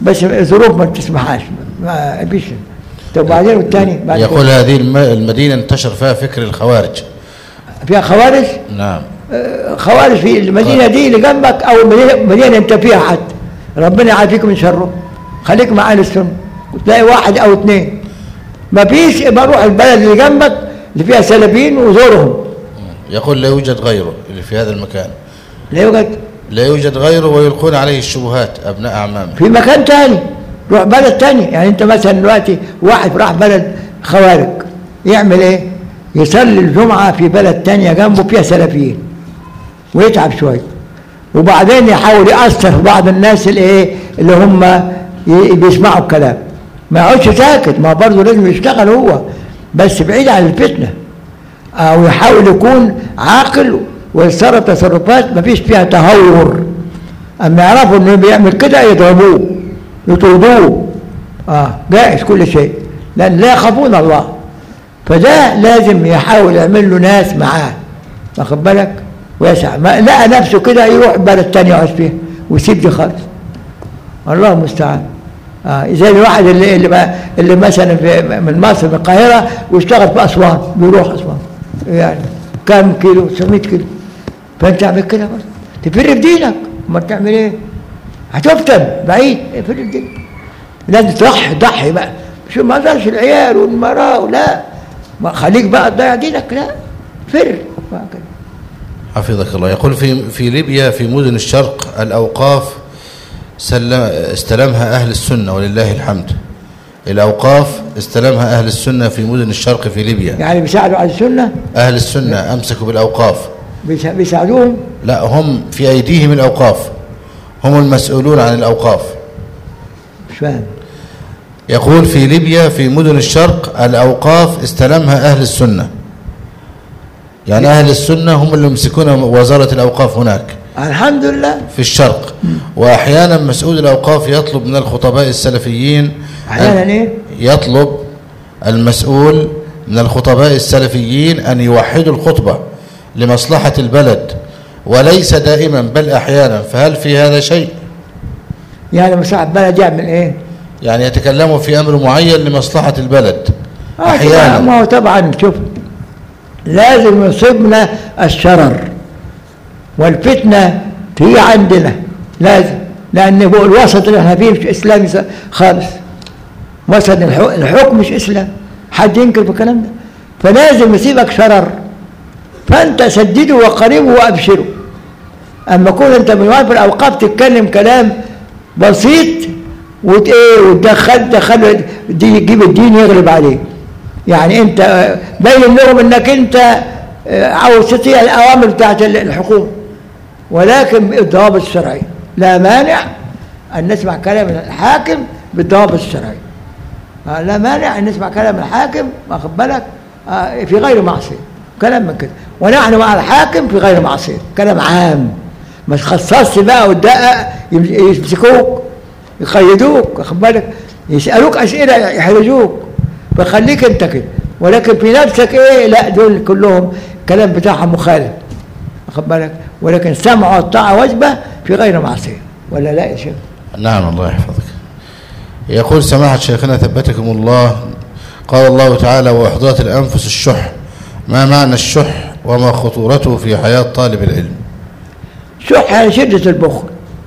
Speaker 1: بس الظروف ما تسمحهاش ما فيش طب وبعدين والتاني بعد
Speaker 2: يقول هذه الم- المدينة انتشر فيها فكر الخوارج
Speaker 1: فيها خوارج
Speaker 2: نعم
Speaker 1: آه، خوارج في المدينه دي اللي جنبك او المدينه المدينة انت فيها حد ربنا يعافيك من شره خليك مع اهل السنه وتلاقي واحد او اثنين ما فيش يبقى روح البلد اللي جنبك اللي فيها سلفيين وزورهم
Speaker 2: يقول لا يوجد غيره اللي في هذا المكان
Speaker 1: لا يوجد
Speaker 2: لا يوجد غيره ويلقون عليه الشبهات أبناء أعمامه
Speaker 1: في مكان تاني روح بلد تاني يعني انت مثلا دلوقتي واحد راح بلد خوارج يعمل ايه يصلي الجمعة في بلد تانية جنبه فيها سلفيين ويتعب شوية وبعدين يحاول يأثر في بعض الناس اللي ايه اللي هم ي- بيسمعوا الكلام ما يقعدش ساكت ما برضه لازم يشتغل هو بس بعيد عن الفتنة او يحاول يكون عاقل ويتصرف تصرفات ما فيش فيها تهور اما يعرفوا انه بيعمل كده يضربوه يطردوه اه جائز كل شيء لان لا يخافون الله فده لازم يحاول يعمل له ناس معاه واخد بالك ويسعى ما لقى نفسه كده يروح بلد تاني يقعد فيها ويسيب دي خالص الله المستعان آه زي الواحد اللي اللي, ما اللي مثلا في من مصر من القاهره ويشتغل في اسوان بيروح اسوان يعني كم كيلو 900 كيلو فانت تعمل كده برضه تفر في دينك ما تعمل ايه؟ هتفتن بعيد فر في دينك لازم تضحي ضحي بقى مش ما تقدرش العيال والمراه ولا ما خليك بقى تضيع دينك لا فر وهكذا
Speaker 2: حفظك الله يقول في في ليبيا في مدن الشرق الأوقاف سلم استلمها أهل السنة ولله الحمد الأوقاف استلمها أهل السنة في مدن الشرق في ليبيا
Speaker 1: يعني بيساعدوا على السنه
Speaker 2: أهل السنة أمسكوا بالأوقاف
Speaker 1: بيسا- بيساعدوهم
Speaker 2: لا هم في أيديهم الأوقاف هم المسؤولون عن الأوقاف
Speaker 1: مش فاهم
Speaker 2: يقول في ليبيا في مدن الشرق الأوقاف استلمها أهل السنة يعني أهل السنة هم اللي يمسكون وزارة الأوقاف هناك
Speaker 1: الحمد لله
Speaker 2: في الشرق وأحيانا مسؤول الأوقاف يطلب من الخطباء السلفيين أن-
Speaker 1: أحياناً إيه؟
Speaker 2: يطلب المسؤول من الخطباء السلفيين أن يوحدوا الخطبة لمصلحة البلد وليس دائما بل أحيانا فهل في هذا شيء
Speaker 1: يعني مساعد بلد يعمل ايه؟
Speaker 2: يعني يتكلموا في أمر معين لمصلحة البلد
Speaker 1: آه طبعاً،
Speaker 2: أحيانا
Speaker 1: ما هو طبعا شوف لازم يصيبنا الشرر والفتنه هي عندنا لازم لان هو الوسط اللي احنا فيه مش اسلامي س- خالص وسط الحو- الحكم مش اسلام حد ينكر في الكلام ده فلازم يصيبك شرر فانت سدده وقربه وابشره اما كون انت من واقف الاوقاف تتكلم كلام بسيط وت ايه وتدخل دخل دي يجيب الدين يغلب عليه يعني انت آه، بين لهم انك انت آه، عاوز تطيع الاوامر بتاعت ال- الحكومه ولكن بالضوابط الشرعيه لا مانع ان نسمع كلام الحاكم بالضوابط الشرعيه آه، لا مانع ان نسمع كلام الحاكم واخد بالك آه، في غير معصيه كلام من كده ونحن مع الحاكم في غير معصيه كلام عام ما تخصصش بقى وتدقق يم- يمسكوك يقيدوك واخد بالك يسالوك اسئله يحرجوك فخليك انت كده ولكن في نفسك ايه لا دول كلهم كلام بتاعهم مخالف واخد بالك ولكن سمع والطاعه واجبه في غير معصيه ولا لا يا شيخ
Speaker 2: نعم الله يحفظك يقول سماحة شيخنا ثبتكم الله قال الله تعالى وإحضرت الأنفس الشح ما معنى الشح وما خطورته في حياة طالب العلم
Speaker 1: شح يعني شدة البخل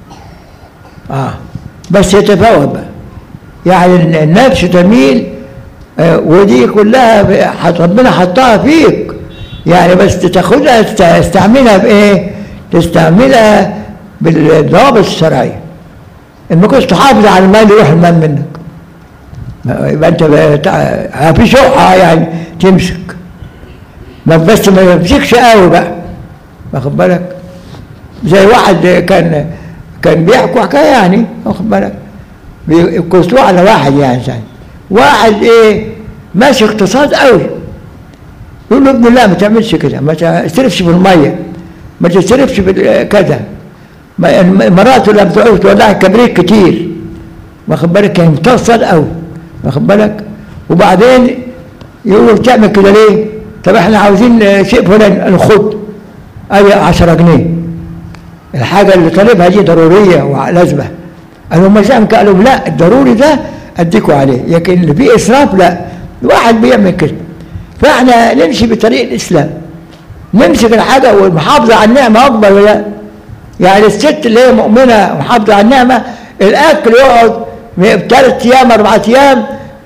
Speaker 1: اه بس يتفاوت بقى يعني النفس تميل آه ودي كلها ب- حط- ربنا حطها فيك يعني بس تاخدها تست- تستعملها بايه؟ تستعملها بالضوابط الشرعيه ان كنت تحافظ على المال يروح المال منك ما- يبقى انت بقى تع- في شحه يعني تمسك ما بس ما يمسكش قوي بقى واخد بالك زي واحد كان كان بيحكوا حكايه يعني واخد بالك بيقصوا على واحد يعني ثاني واحد ايه ماشي اقتصاد قوي يقول له ابن الله ما تعملش كده ما تسرفش في الميه ما تسرفش في كذا ما- مراته لما تعوز تولع كبريت كتير واخد بالك كان متصل قوي واخد بالك وبعدين يقول له بتعمل كده ليه؟ طب احنا عاوزين شيء فلان نخد ادي 10 جنيه الحاجه اللي طالبها دي ضروريه ولازمه قالوا مثلا قالوا لا الضروري ده اديكوا عليه لكن اللي فيه اسراف لا واحد بيعمل كده فاحنا نمشي بطريق الاسلام نمسك الحاجه والمحافظه على النعمه افضل ولا لا يعني الست اللي هي مؤمنه ومحافظه على النعمه الاكل يقعد ثلاث ايام اربع ايام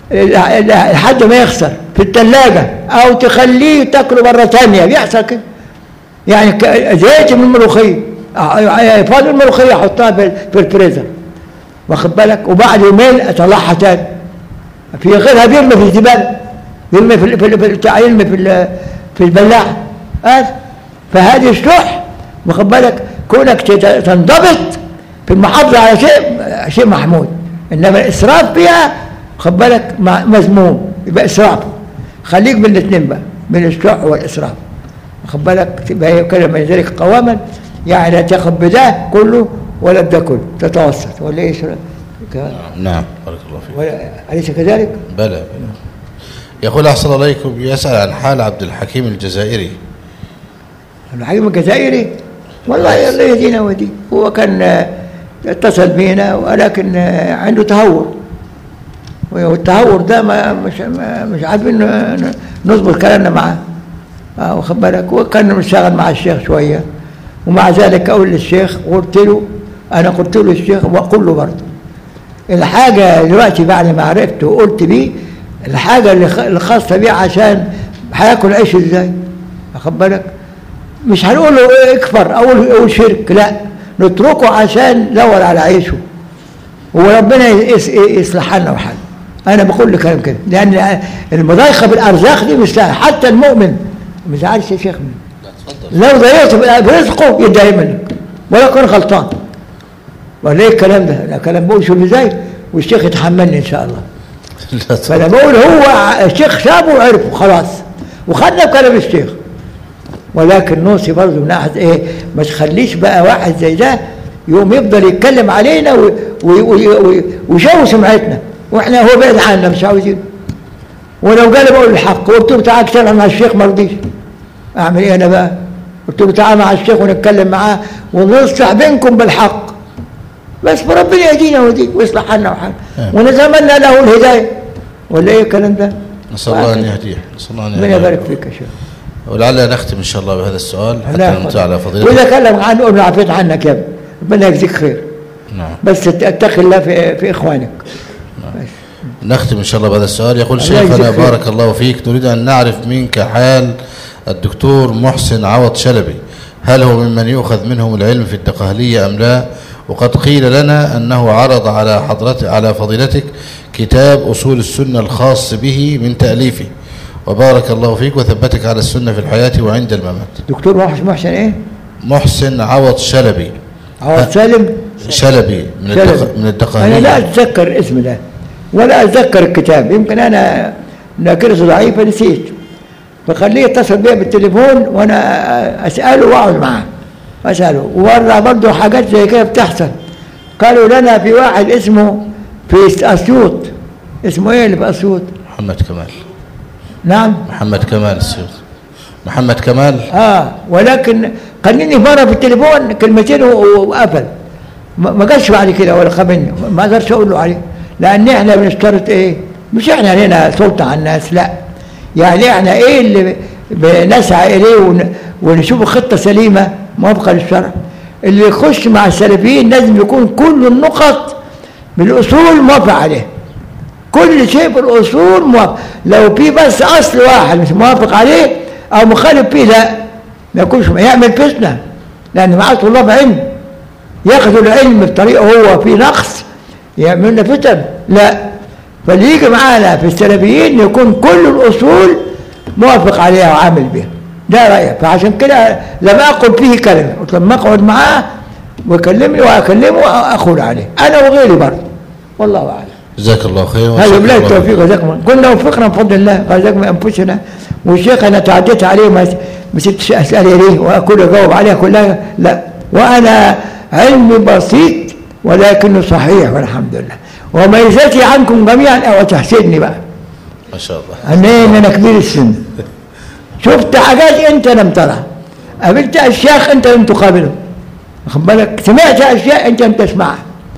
Speaker 1: لحد ما يخسر في الثلاجه او تخليه تاكله مره ثانيه بيحصل كده يعني ك- زيت من الملوخيه آه، فاضل الملوخيه احطها في في الفريزر واخد بالك وبعد يومين اطلعها تاني في غيرها بيرمي في الزباله بيرمي في ال- في ال- في البتاع، يرمي في ال- في البلاعه هذا فهذه الشح واخد بالك كونك تت- تنضبط في المحافظه على شيء شيء محمود انما الاسراف فيها خد بالك مع- مذموم يبقى اسراف خليك بين الاثنين بقى بين الشح والاسراف واخد بالك تبقى هي كلمه ذلك قواما يعني لا تاخذ بده كله ولا بده كله تتوسط ولا ايش ك-
Speaker 2: نعم بارك الله فيك
Speaker 1: ولا أليس كذلك؟
Speaker 2: بلى بلى يقول أحسن الله إليكم يسأل عن حال عبد الحكيم الجزائري
Speaker 1: الحكيم الجزائري والله الله يهدينا ويهديه هو كان آه، اتصل بينا ولكن آه، عنده تهور والتهور ده ما مش ما مش عارفين ن- نظبط كلامنا معاه آه، واخد بالك وكان مشتغل مع الشيخ شويه ومع ذلك اقول للشيخ قلت له انا قلت له الشيخ واقول له برضه الحاجه دلوقتي بعد ما عرفت وقلت بيه الحاجه اللي خ- الخاصه بيه عشان هياكل عيش ازاي واخد بالك مش هنقول له إيه اكفر او او شرك لا نتركه عشان يدور على عيشه وربنا يس- يصلح لنا وحال انا بقول لك كلام كده لان المضايقه بالارزاق دي مش سهله حتى المؤمن ما زعلش يا شيخ منه لو ضيعت برزقه يدعي منك ولا كان غلطان ولا ايه الكلام ده؟ لا كلام بقول شوف ازاي والشيخ يتحملني ان شاء الله
Speaker 2: لا
Speaker 1: فانا بقول هو الشيخ شافه وعرفه خلاص وخدنا بكلام الشيخ ولكن نوصي برضه من ناحيه ايه ما تخليش بقى واحد زي ده يقوم يفضل يتكلم علينا و- و- و- و- ويشوه سمعتنا واحنا هو بعيد عنا مش عاوزين ولو قال بقول الحق قلت له تعال اشتغل مع الشيخ ما رضيش اعمل ايه انا بقى؟ قلت له تعال مع الشيخ ونتكلم معاه ونصلح بينكم بالحق بس ربنا يهدينا ويهديك ويصلح حالنا وحال
Speaker 2: آمين.
Speaker 1: ونتمنى له الهدايه ولا ايه الكلام ده؟
Speaker 2: نسأل الله أن يهديه نسأل الله أن
Speaker 1: ربنا
Speaker 2: يهديه
Speaker 1: يبارك فيك يا شيخ
Speaker 2: ولعل نختم إن شاء الله بهذا السؤال
Speaker 1: لا
Speaker 2: حتى نمتع على
Speaker 1: واذا
Speaker 2: فضيلته
Speaker 1: كلم عنه قول له عفيت عنك يا ابني ربنا يجزيك خير
Speaker 2: نعم
Speaker 1: بس اتقي الله في, في اخوانك بس.
Speaker 2: نختم إن شاء الله بهذا السؤال يقول
Speaker 1: الله يجزيك
Speaker 2: شيخنا
Speaker 1: خير.
Speaker 2: بارك الله فيك نريد أن نعرف منك حال الدكتور محسن عوض شلبي هل هو ممن يؤخذ منهم العلم في الدقهلية أم لا وقد قيل لنا أنه عرض على حضرت على فضيلتك كتاب أصول السنة الخاص به من تأليفه وبارك الله فيك وثبتك على السنة في الحياة وعند الممات
Speaker 1: دكتور محسن محسن ايه؟
Speaker 2: محسن عوض شلبي
Speaker 1: عوض سالم
Speaker 2: شلبي من
Speaker 1: سالم.
Speaker 2: الدق... من
Speaker 1: انا لا
Speaker 2: الدقهلية
Speaker 1: اتذكر الاسم ده ولا اتذكر الكتاب يمكن انا ذاكرتي ضعيفه نسيت فخليه يتصل بيا بالتليفون وانا اساله واقعد معاه اساله ومره برضه حاجات زي كده بتحصل قالوا لنا في واحد اسمه في اسيوط اسمه ايه اللي في اسيوط؟
Speaker 2: محمد كمال
Speaker 1: نعم
Speaker 2: محمد كمال السيوط محمد كمال
Speaker 1: اه ولكن خليني مره في التليفون كلمتين و- وقفل ما ما جاش بعد كده ولا خبرني ما اقدرش اقول له عليه لان احنا بنشترط ايه مش احنا لنا سلطه على الناس لا يعني احنا ايه اللي بنسعى اليه ون- ونشوف خطه سليمه موافقه للشرع اللي يخش مع السلفيين لازم يكون كل النقط بالاصول موافق عليها كل شيء في الاصول موافق لو في بس اصل واحد مش موافق عليه او مخالف فيه لا ما يكونش يعمل فتنه لان معاه طلاب علم ياخذوا العلم بطريقه هو في نقص يعمل لنا فتن لا فاللي يجي معانا في السلفيين يكون كل الاصول موافق عليها وعامل بها ده رايي فعشان كده لم اقل فيه كلمه قلت لما اقعد معاه ويكلمني واكلمه اقول عليه انا وغيري برضه والله اعلم
Speaker 2: جزاك الله خير
Speaker 1: هذا
Speaker 2: وشكر
Speaker 1: بالله
Speaker 2: الله
Speaker 1: التوفيق جزاكم الله كنا وفقنا بفضل الله رزقنا انفسنا والشيخ انا تعديت عليه ما ما سبتش اسئله ليه واكون اجاوب عليها كلها لا وانا علمي بسيط ولكنه صحيح والحمد لله وميزتي عنكم جميعا او تحسدني بقى
Speaker 2: ما شاء الله
Speaker 1: ان إيه؟ إن انا كبير السن شفت حاجات انت لم ترها قابلت اشياخ انت لم تقابلهم واخد بالك سمعت اشياء انت لم تسمعها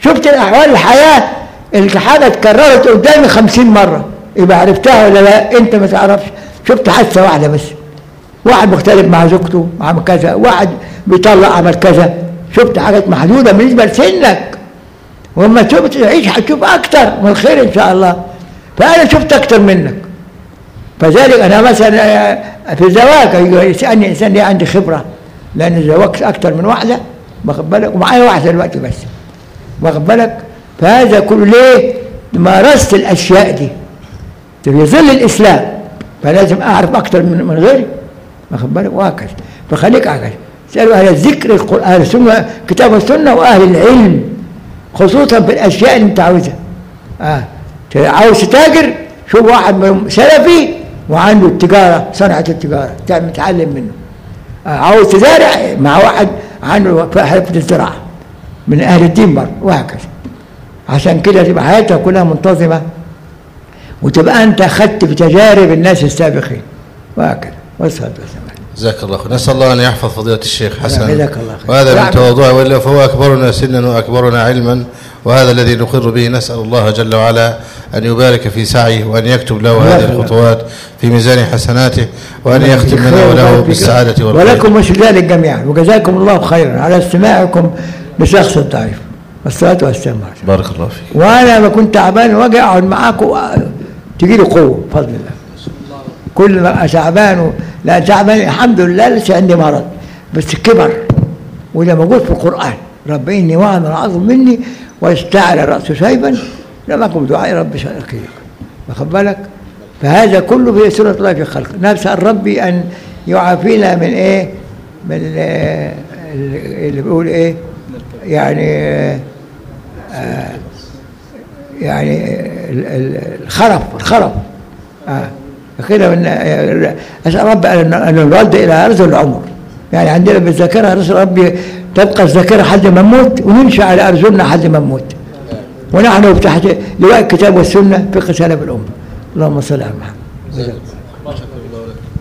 Speaker 1: شفت الاحوال الحياه اللي حاجه اتكررت قدامي خمسين مره يبقى عرفتها ولا لا انت ما تعرفش شفت حادثه واحده بس واحد مختلف مع زوجته عمل كذا واحد بيطلع عمل كذا شفت حاجات محدوده بالنسبه لسنك ولما تشوف تعيش هتشوف اكتر من الخير ان شاء الله فانا شفت اكتر منك فذلك انا مثلا في الزواج يسالني انسان ليه عندي خبره لان زوجت اكتر من واحده واخد بالك ومعايا واحده دلوقتي بس واخد بالك فهذا كله ليه؟ مارست الاشياء دي في ظل الاسلام فلازم اعرف اكتر من من غيري واخد بالك وهكذا فخليك هكذا اسالوا اهل الذكر القران اهل السنه كتاب السنه واهل العلم خصوصا في الاشياء اللي انت عاوزها اه عاوز تتاجر شوف واحد منهم سلفي وعنده التجاره صنعه التجاره متعلم منه آه عاوز تزارع مع واحد عنده حرفه الزراعه من اهل الدين برضه وهكذا عشان كده تبقى حياتها كلها منتظمه وتبقى انت اخذت بتجارب الناس السابقين وهكذا والصلاه والسلام
Speaker 2: جزاك الله خير نسأل الله أن يحفظ فضيلة الشيخ حسن
Speaker 1: جزاك الله خير.
Speaker 2: وهذا من
Speaker 1: نعم.
Speaker 2: تواضعه وإلا فهو أكبرنا سنا وأكبرنا علما وهذا الذي نقر به نسأل الله جل وعلا أن يبارك في سعيه وأن يكتب له
Speaker 1: الله
Speaker 2: هذه
Speaker 1: يخليك.
Speaker 2: الخطوات في ميزان حسناته وأن
Speaker 1: الله
Speaker 2: يختم
Speaker 1: يخليك.
Speaker 2: لنا
Speaker 1: خير
Speaker 2: وله
Speaker 1: وبارك فيك.
Speaker 2: بالسعادة والخير
Speaker 1: ولكم مثل ذلك جميعا وجزاكم الله خيرا على استماعكم لشخص الضعيف والصلاه والسلام عليه
Speaker 2: بارك الله فيك
Speaker 1: وانا ما كنت تعبان واجي اقعد معاكم تجي لي قوه بفضل الله كل ما تعبان و... لا تعبان الحمد لله لسه عندي مرض بس كبر وده موجود في القران رب اني وهن العظم مني واستعل الراس شيبا لم اكن دعائي رب شرقيك واخد بالك فهذا كله في سوره الله في خلق نسال ربي ان يعافينا من ايه من آه، اللي بيقول ايه يعني آه، يعني ال- ال- الخرف الخرف آه. كده من اسال رب ان ان نرد الى ارض العمر يعني عندنا بالذاكره نسال ربي تبقى الذاكره لحد ما نموت ونمشي على ارجلنا لحد ما نموت ونحن تحت لواء الكتاب والسنه في قتال الامه اللهم صل على محمد